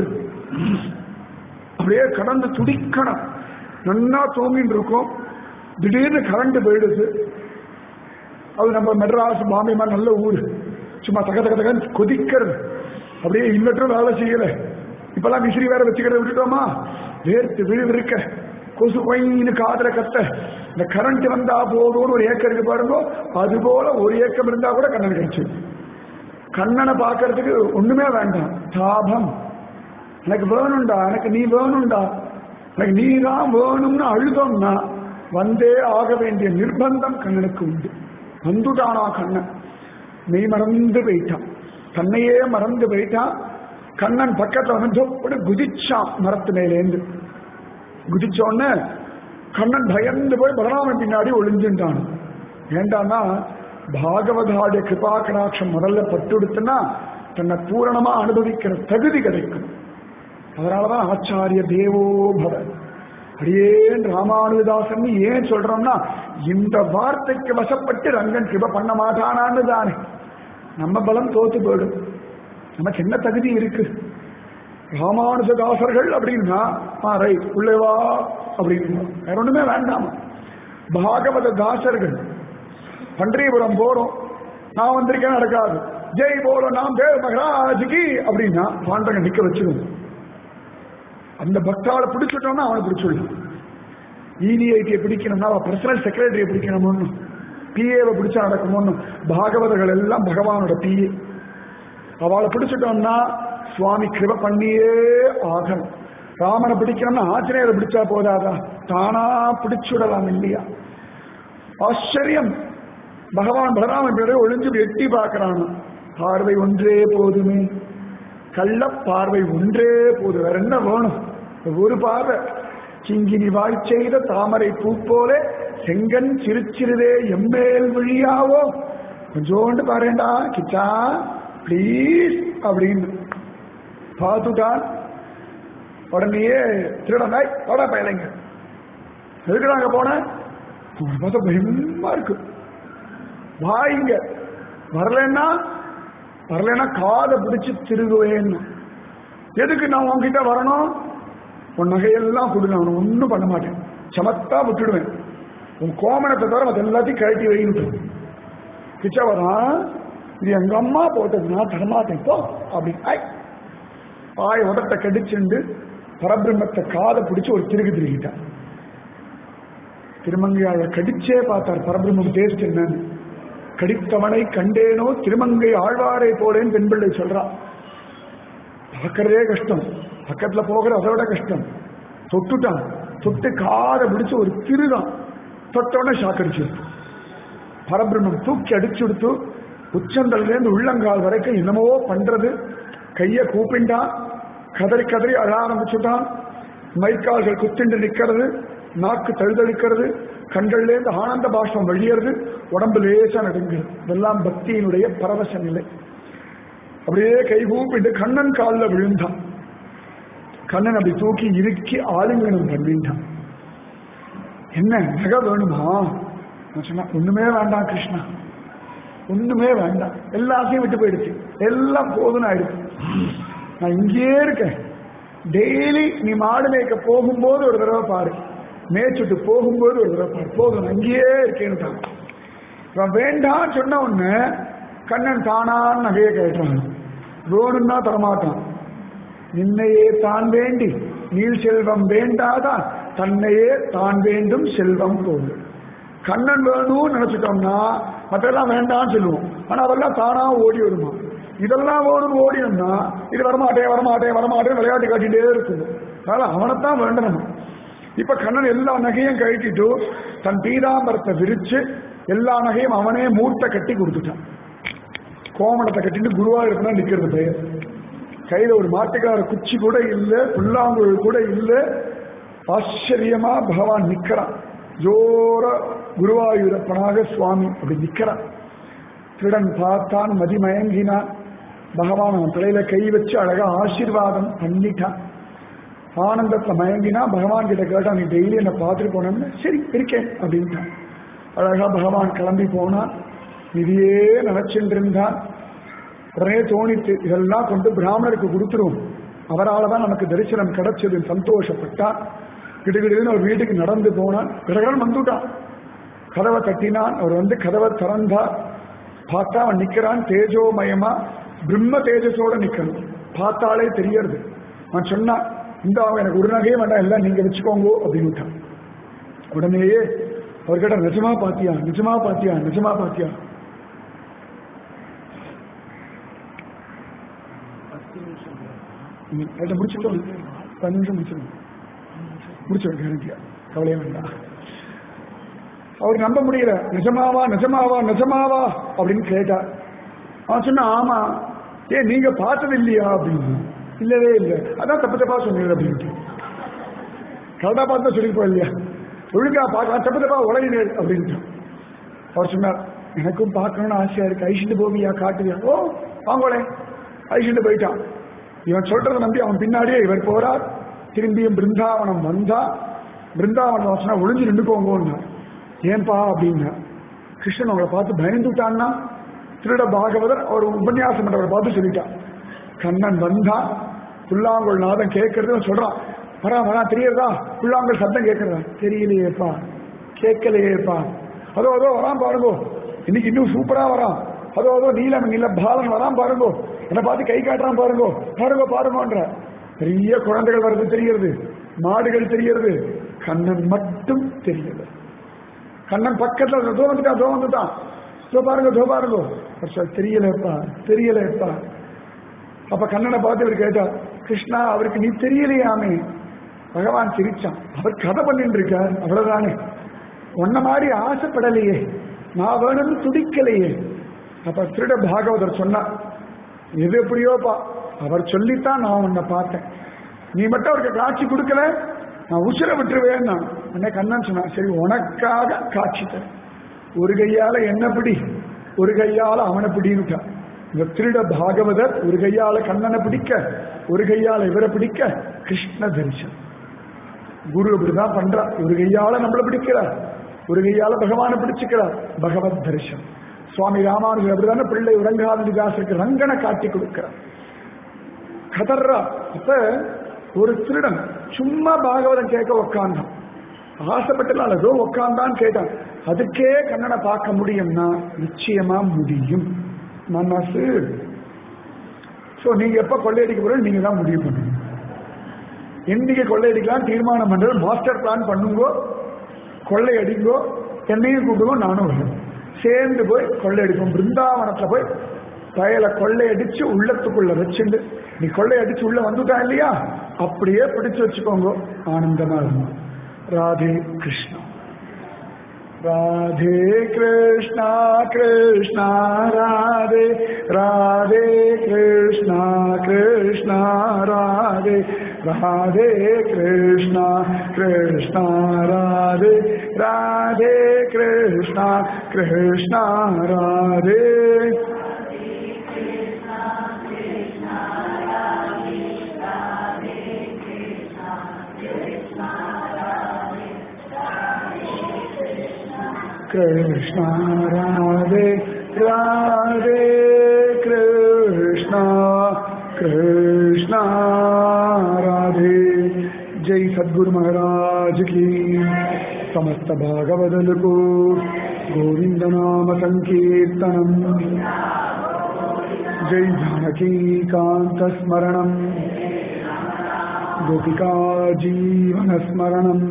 Speaker 1: அப்படியே கடந்து துடிக்கணும் நன்னா தூங்கிட்டு இருக்கோம் திடீர்னு கரண்ட் போயிடுது அது நம்ம மெட்ராஸ் பாம்பே மாதிரி நல்ல ஊர் சும்மா தக தக தகன்னு கொதிக்கிறது அப்படியே இன்வெர்டரும் வேலை செய்யல இப்பெல்லாம் விசிறி வேற வச்சுக்கிறத விட்டுட்டோமா வேர்த்து விழுவிருக்க கொசு கொயின்னு காதல கத்த இந்த கரண்ட் வந்தா போதும்னு ஒரு ஏக்கம் இருக்கு பாருங்க அது போல ஒரு ஏக்கம் இருந்தா கூட கண்ணன் கிடைச்சு கண்ணனை பார்க்கறதுக்கு ஒண்ணுமே வேண்டாம் தாபம் எனக்கு வேணும்டா எனக்கு நீ வேணும்டா எனக்கு நீ தான் வேணும்னு அழுதோம்னா வந்தே ஆக வேண்டிய நிர்பந்தம் கண்ணனுக்கு உண்டு வந்துட்டானா கண்ணன் மெய் மறந்து போயிட்டான் தன்னையே மறந்து போயிட்டான் கண்ணன் பக்கத்துல வந்து தொப்புன்னு குதிச்சான் மரத்து மேலேந்து குதிச்ச உடனே கண்ணன் பயந்து போய் பலராமன் பின்னாடி ஒளிஞ்சுட்டான் ஏண்டான்னா பாகவதாடைய கிருபா கடாட்சம் முதல்ல பட்டுடுத்துனா தன்னை பூரணமா அனுபவிக்கிற தகுதி கிடைக்கும் அதனாலதான் ஆச்சாரிய தேவோ பவ அடியேன் ராமானுதாசன் ஏன் சொல்றோம்னா இந்த வார்த்தைக்கு வசப்பட்டு ரங்கன் கிருப பண்ண மாட்டானான்னு தானே நம்ம பலம் தோத்து போயிடும் நமக்கு என்ன தகுதி இருக்கு ராமானுஜதாசர்கள் அப்படின்னா ஆ ரைட் உள்ளே வா அப்படின்னு வேற ஒண்ணுமே வேண்டாமா பாகவத தாசர்கள் பன்றியபுரம் போறோம் நான் வந்திருக்கேன் நடக்காது ஜெய் போல நாம் தேவ மகராஜிக்கு அப்படின்னா பாண்டங்க நிக்க வச்சிருவோம் அந்த பக்தாவை பிடிச்சிட்டோம்னா அவனை பிடிச்சிடலாம் இடிஐடியை பிடிக்கணும்னா அவன் பர்சனல் செக்ரட்டரியை பிடிக்கணும்னு பிஏவை பிடிச்சா நடக்கணும்னு பாகவதர்கள் எல்லாம் பகவானோட பிஏ அவளை பிடிச்சிட்டோம்னா சுவாமி கிருப பண்ணியே ஆகணும் ராமனை பிடிக்கணும்னா ஆஞ்சநேயரை பிடிச்சா போதாதா தானா பிடிச்சுடலாம் இல்லையா ஆச்சரியம் பகவான் பலராமன் பேரை ஒளிஞ்சு எட்டி பார்க்கிறான் பார்வை ஒன்றே போதுமே கள்ள பார்வை ஒன்றே போது வேற என்ன வேணும் ஒரு பார்வை கிங்கினி வாய் செய்த தாமரை பூ போல செங்கன் சிறுச்சிறுதே எம்மேல் விழியாவோ கொஞ்சோண்டு பாருண்டா கிச்சா ப்ளீஸ் அப்படின்னு பார்த்துட்டான் உடனேயே திருடனாய் வட பயலைங்க எதுக்கு நாங்க போன அவனை பார்த்தா பயமா இருக்கு வாய்ங்க வரலன்னா வரலன்னா காதை பிடிச்சு திருகுவேன்னு எதுக்கு நான் உன்கிட்ட வரணும் உன் நகையெல்லாம் கொடு நான் ஒன்றும் பண்ண மாட்டேன் சமத்தா விட்டுடுவேன் உன் கோமணத்தை தவிர மற்ற எல்லாத்தையும் கழட்டி வைன்னு கிச்சா வரான் இது எங்க அம்மா போட்டது நான் தரமாட்டேன் போ அப்படி ஐ ஆய் உதட்ட கடிச்சுண்டு பரபிரம்மத்தை காதை பிடிச்சு ஒரு திருகு திருகிட்டான் திருமங்கையாள கடிச்சே பார்த்தார் பரபிரம்மம் டேஸ்ட் என்னன்னு கடித்தவனை கண்டேனோ திருமங்கை ஆழ்வாரை போலேன்னு பெண்பிள்ளை சொல்றா பார்க்கறதே கஷ்டம் பக்கத்துல போகிற அதை விட கஷ்டம் தொட்டுட்டான் தொட்டு காதை பிடிச்சு ஒரு திருதான் தொட்டோடனே ஷாக் அடிச்சு பரபிரம்மம் தூக்கி அடிச்சு கொடுத்து உச்சந்தல்லேருந்து உள்ளங்கால் வரைக்கும் என்னமோ பண்றது கைய கூப்பிண்டான் கதறி கதறி அழ ஆரம்பிச்சுட்டான் மைக்கால்கள் குத்திண்டு நிக்கிறது நாக்கு தழுதழுக்கிறது கண்கள்லேருந்து ஆனந்த பாஷ்பம் வெளியறது உடம்பு லேசா நடுங்குது இதெல்லாம் பக்தியினுடைய பரவச நிலை அப்படியே கை கூப்பிட்டு கண்ணன் காலில் விழுந்தான் கண்ணன் அப்படி தூக்கி இறுக்கி ஆலிங்கனம் பண்ணிட்டான் என்ன நகை வேணுமா நான் சொன்னா ஒண்ணுமே வேண்டாம் கிருஷ்ணா ஒண்ணுமே வேண்டாம் எல்லாத்தையும் விட்டு போயிடுச்சு எல்லாம் போதும்னு ஆயிடுச்சு நான் இங்கேயே இருக்கேன் டெய்லி நீ மாடு மேய்க்க போகும்போது ஒரு தடவை பாரு மேய்ச்சிட்டு போகும்போது ஒரு தடவை பாரு போதும் நான் இங்கேயே இருக்கேன்னுட்டான் இவன் வேண்டாம் சொன்ன உடனே கண்ணன் தானான்னு நகையை கேட்டான் வேணும்னா தரமாட்டான் நின்னையே தான் வேண்டி நீள் செல்வம் வேண்டாதான் தன்னையே தான் வேண்டும் செல்வம் போது கண்ணன் வேணும்னு நினைச்சிட்டோம்னா மற்றெல்லாம் வேண்டாம்னு சொல்லுவோம் ஆனா அதெல்லாம் தானா ஓடி வருமா இதெல்லாம் வேணும்னு ஓடினோம்னா இது வரமாட்டேன் வரமாட்டேன் வரமாட்டேன் விளையாட்டு காட்டிட்டே இருக்குது அதனால அவனைத்தான் வேண்டணும் இப்ப கண்ணன் எல்லா நகையும் கழட்டிட்டு தன் பீதாம்பரத்தை விரிச்சு எல்லா நகையும் அவனே மூட்டை கட்டி கொடுத்துட்டான் கோமணத்தை கட்டிட்டு குருவாயூர் நிக்கிறது பெயர் கையில ஒரு மாட்டுக்கார குச்சி கூட இல்ல புல்லாங்குழல் கூட இல்ல ஆச்சரியமா பகவான் நிக்கிறான் ஜோர குருவாயூரப்பனாக சுவாமி அப்படி நிக்கிறான் திருடன் பார்த்தான் மதிமயங்கினான் பகவான் அவன் தலையில கை வச்சு அழகா ஆசீர்வாதம் பண்ணிட்டான் ஆனந்தத்துல மயங்கினா பகவான் கிட்ட கேட்டா நீ டெய்லி என்ன பார்த்துட்டு போனோம்னு சரி இருக்கேன் அப்படின்ட்டான் அழகா பகவான் கிளம்பி போனான் இதையே நினைச்சுட்டு இருந்தான் உடனே தோணித்து இதெல்லாம் கொண்டு பிராமணருக்கு கொடுத்துருவோம் அவரால் தான் நமக்கு தரிசனம் கிடைச்சது சந்தோஷப்பட்டான் கிடுகிடுன்னு ஒரு வீட்டுக்கு நடந்து போனான் கடகடன் வந்துட்டான் கதவை தட்டினான் அவர் வந்து கதவை திறந்தார் பார்த்தா அவன் நிக்கிறான் தேஜோமயமா பிரம்ம தேஜஸோட நிக்கணும் பார்த்தாலே தெரியறது அவன் சொன்னான் இந்த அவன் எனக்கு ஒரு நகையே வேண்டாம் எல்லாம் நீங்க வச்சுக்கோங்க அப்படின்னு உடனேயே அவர்கிட்ட நிஜமா பாத்தியா நிஜமா பாத்தியா நிஜமா பாத்தியா அதை முடிச்சுட்டோம் பத்து நிமிஷம் முடிச்சிடும் முடிச்சிடும் கேரண்டியா கவலையே வேண்டாம் அவர் நம்ப முடியல நிஜமாவா நிஜமாவா நிஜமாவா அப்படின்னு கேட்டார் அவன் சொன்ன ஆமா ஏன் நீங்க பார்த்தது இல்லையா அப்படின்னு இல்லவே இல்லை அதான் தப்பு தப்பா சொன்னீங்க அப்படின்ட்டு கரெக்டா பார்த்து சொல்லிப்போம் இல்லையா ஒழுங்கா பார்க்கலாம் தப்பு தப்பா உலகினேன் அப்படின்ட்டு அவர் சொன்னார் எனக்கும் பார்க்கணும்னு ஆசையா இருக்கு ஐஷிண்டு போவியா காட்டுவியா ஓ வாங்கோலே ஐஷிண்டு போயிட்டான் இவன் சொல்றதை நம்பி அவன் பின்னாடியே இவர் போறார் திரும்பியும் பிருந்தாவனம் வந்தா பிருந்தாவனம் வாசனா ஒளிஞ்சு நின்றுக்கோங்க ஏன்பா அப்படின்னா கிருஷ்ணன் அவங்களை பார்த்து பயந்துட்டான்னா திருட பாகவதர் அவர் உபன்யாசம் பண்றவரை பார்த்து சொல்லிட்டான் கண்ணன் வந்தா புல்லாங்குழல் நாதம் கேட்கறது சொல்றான் வரா வரா தெரியறதா புல்லாங்குழல் சத்தம் கேட்கறதா தெரியலையேப்பா கேட்கலையேப்பா அதோ அதோ வரான் பாருங்க இன்னைக்கு இன்னும் சூப்பரா வரான் அதோ அதோ நீலம் நீல பாலன் வரான் பாருங்க என்னை பார்த்து கை காட்டுறான் பாருங்க பாருங்க பாருங்கன்ற பெரிய குழந்தைகள் வர்றது தெரிகிறது மாடுகள் தெரிகிறது கண்ணன் மட்டும் தெரிகிறது கண்ணன் பக்கத்துல தோ வந்துட்டான் தோ வந்துட்டான் தோ பாருங்க தோ பாருங்க தெரியலப்பா தெரியலப்பா அப்ப கண்ணனை பார்த்து இவர் கேட்டா கிருஷ்ணா அவருக்கு நீ தெரியலையாமே பகவான் சிரிச்சான் அவர் கதை பண்ணிட்டு இருக்கார் அவ்வளவுதானே உன்ன மாதிரி ஆசைப்படலையே நான் வேணும்னு துடிக்கலையே அப்ப திருட பாகவதர் சொன்னார் எது எப்படியோப்பா அவர் சொல்லித்தான் நான் உன்னை பார்த்தேன் நீ மட்டும் அவருக்கு காட்சி கொடுக்கல நான் உசிர விட்டுருவேன் நான் உடனே கண்ணன் சொன்னான் சரி உனக்காக காட்சி தரேன் ஒரு கையால என்ன பிடி ஒரு கையால அவனை பிடின்னுட்டான் இந்த திருட பாகவதர் ஒரு கையால கண்ணனை பிடிக்க ஒரு கையால இவரை பிடிக்க கிருஷ்ண தரிசனம் குரு இப்படிதான் பண்றார் ஒரு கையால நம்மளை பிடிக்கிறார் ஒரு கையால பகவானை பிடிச்சுக்கிறார் பகவத் தரிசனம் சுவாமி ராமானுஜர் அப்படிதானே பிள்ளை உறங்காத தாசருக்கு ரங்கனை காட்டி கொடுக்கிறார் கதர்றா அப்ப ஒரு திருடன் சும்மா பாகவதம் கேட்க உக்காந்தான் ஆசைப்பட்டுலாம் ஏதோ உக்காந்தான் கேட்டான் அதுக்கே கண்ணனை பார்க்க முடியும்னா நிச்சயமா முடியும் மனசு சோ நீங்க எப்ப கொள்ளையடிக்க போறோம் நீங்க தான் முடிவு பண்ணணும் என்னைக்கு கொள்ளையடிக்கலாம் தீர்மானம் பண்றது மாஸ்டர் பிளான் பண்ணுங்கோ கொள்ளையடிங்கோ என்னையும் கூப்பிடுவோம் நானும் வரேன் சேர்ந்து போய் கொள்ளையடிப்போம் பிருந்தாவனத்துல போய் பயல கொள்ளையடிச்சு உள்ளத்துக்குள்ள வச்சுண்டு நீ கொள்ளையடிச்சு உள்ள வந்துட்டான் இல்லையா அப்படியே பிடிச்சு வச்சுக்கோங்க ஆனந்தமா இருக்கும் ராதே கிருஷ்ணா राधे कृष्णा कृष्णा राधे राधे कृष्णा कृष्णा राधे राधे कृष्णा कृष्णा राधे राधे कृष्णा कृष्णा राधे कृष्णा राधे राधे कृष्णा कृष्णा राधे जय सद्गुरु महाराज की समस्त भागवदल को गोविंद नाम संकीर्तनम जय जानकी कांत स्मरणम गोपिका जीवन स्मरणम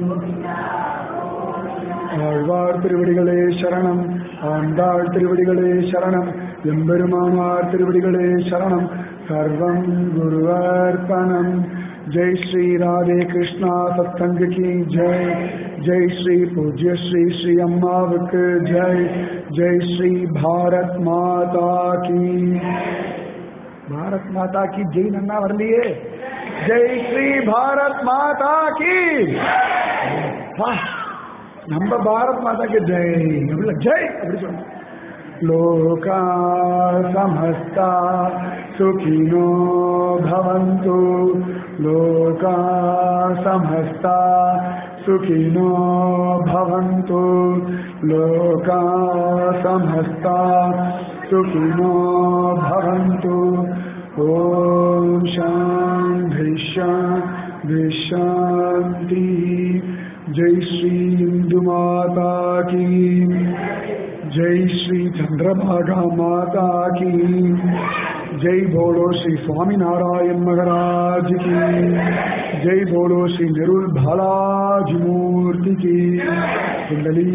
Speaker 1: ஆழ்வார் திருவடிகளே சரணம் ஆண்டாள் திருவடிகளே சரணம் எம்பெருமானார் திருவடிகளே சரணம் சர்வம் குருவர்ப்பணம் ஜெய் ஸ்ரீ ராதே கிருஷ்ணா சத்சங்க கி ஜெய் ஜெய் ஸ்ரீ பூஜ்ய ஸ்ரீ ஸ்ரீ அம்மாவுக்கு ஜெய் ஜெய் ஸ்ரீ பாரத் மாதா கி பாரத் மாதா கி ஜெய் நன்னா வரலையே ஜெய் ஸ்ரீ பாரத் மாதா கி வா நம்ம பாரத் மாதாக்கு ஜெய் அப்படில ஜெய் அப்படி சொல்லணும் லோகா சமஸ்தா சுகினோ பவந்து லோகா சமஸ்தா சுகினோ பவந்து லோகா சமஸ்தா சுகினோ பவந்து ஓம் சாந்தி சாந்தி சாந்தி जय श्री इंदु माता की जय श्री चंद्रभागा माता की जय बोलो श्री स्वामी नारायण महाराज की जय बोलो श्री निरुल भालाजी मूर्ति की कुंडली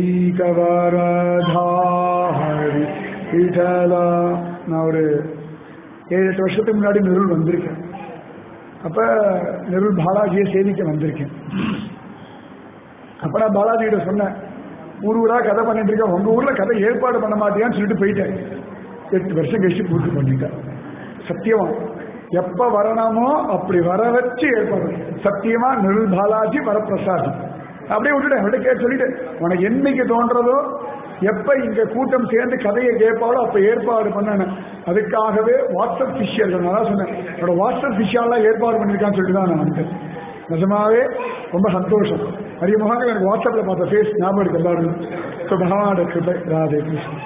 Speaker 1: கவரதாரி விட்டலா நான் ஒரு ஏழு எட்டு வருஷத்துக்கு முன்னாடி நெருள் வந்திருக்கேன் அப்ப நெருள் பாலாஜியை சேவிக்க வந்திருக்கேன் அப்ப நான் பாலாஜி கிட்ட சொன்னேன் ஊர் ஊரா கதை பண்ணிட்டு இருக்கேன் உங்க ஊர்ல கதை ஏற்பாடு பண்ண மாட்டியான்னு சொல்லிட்டு போயிட்டேன் எட்டு வருஷம் கழிச்சு பூர்த்தி பண்ணிட்டேன் சத்தியமா எப்ப வரணுமோ அப்படி வர வச்சு ஏற்பாடு பண்ணு. சத்தியமா நிருள் பாலாஜி வரப்பிரசாதி அப்படியே விட்டுட்டேன் விட்டு கேட்டு சொல்லிட்டு உனக்கு என்னைக்கு தோன்றதோ எப்ப இங்க கூட்டம் சேர்ந்து கதையை கேட்பாலோ அப்ப ஏற்பாடு பண்ணணும் அதுக்காகவே வாட்ஸ்அப் பிஷியர்கள் நான் தான் சொன்னேன் என்னோட வாட்ஸ்அப் பிஷியாலாம் ஏற்பாடு பண்ணிருக்கான்னு சொல்லிட்டு தான் நான் வந்தேன் நிஜமாவே ரொம்ப சந்தோஷம் நிறைய முகங்கள் எனக்கு வாட்ஸ்அப்ல பார்த்த ஃபேஸ் ஞாபகம் இருக்கு எல்லாரும் ஸோ பகவானோட கிருபை ராதே கிருஷ்ணன்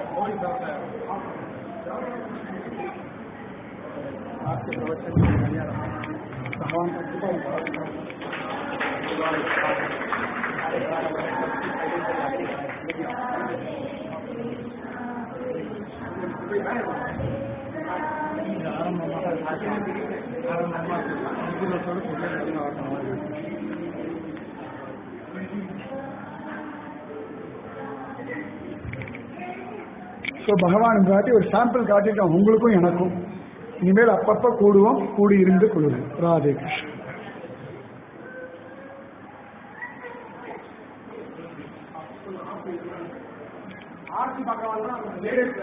Speaker 1: பகவான் ஸோ பகவான் காட்டி ஒரு சாம்பிள் காட்டியிருக்கான் உங்களுக்கும் எனக்கும் இனிமேல் அப்பப்ப கூடுவோம் கூடி இருந்து கொள்வோம் ராதே கிருஷ்ணன் ஆர்த்தி பகவான்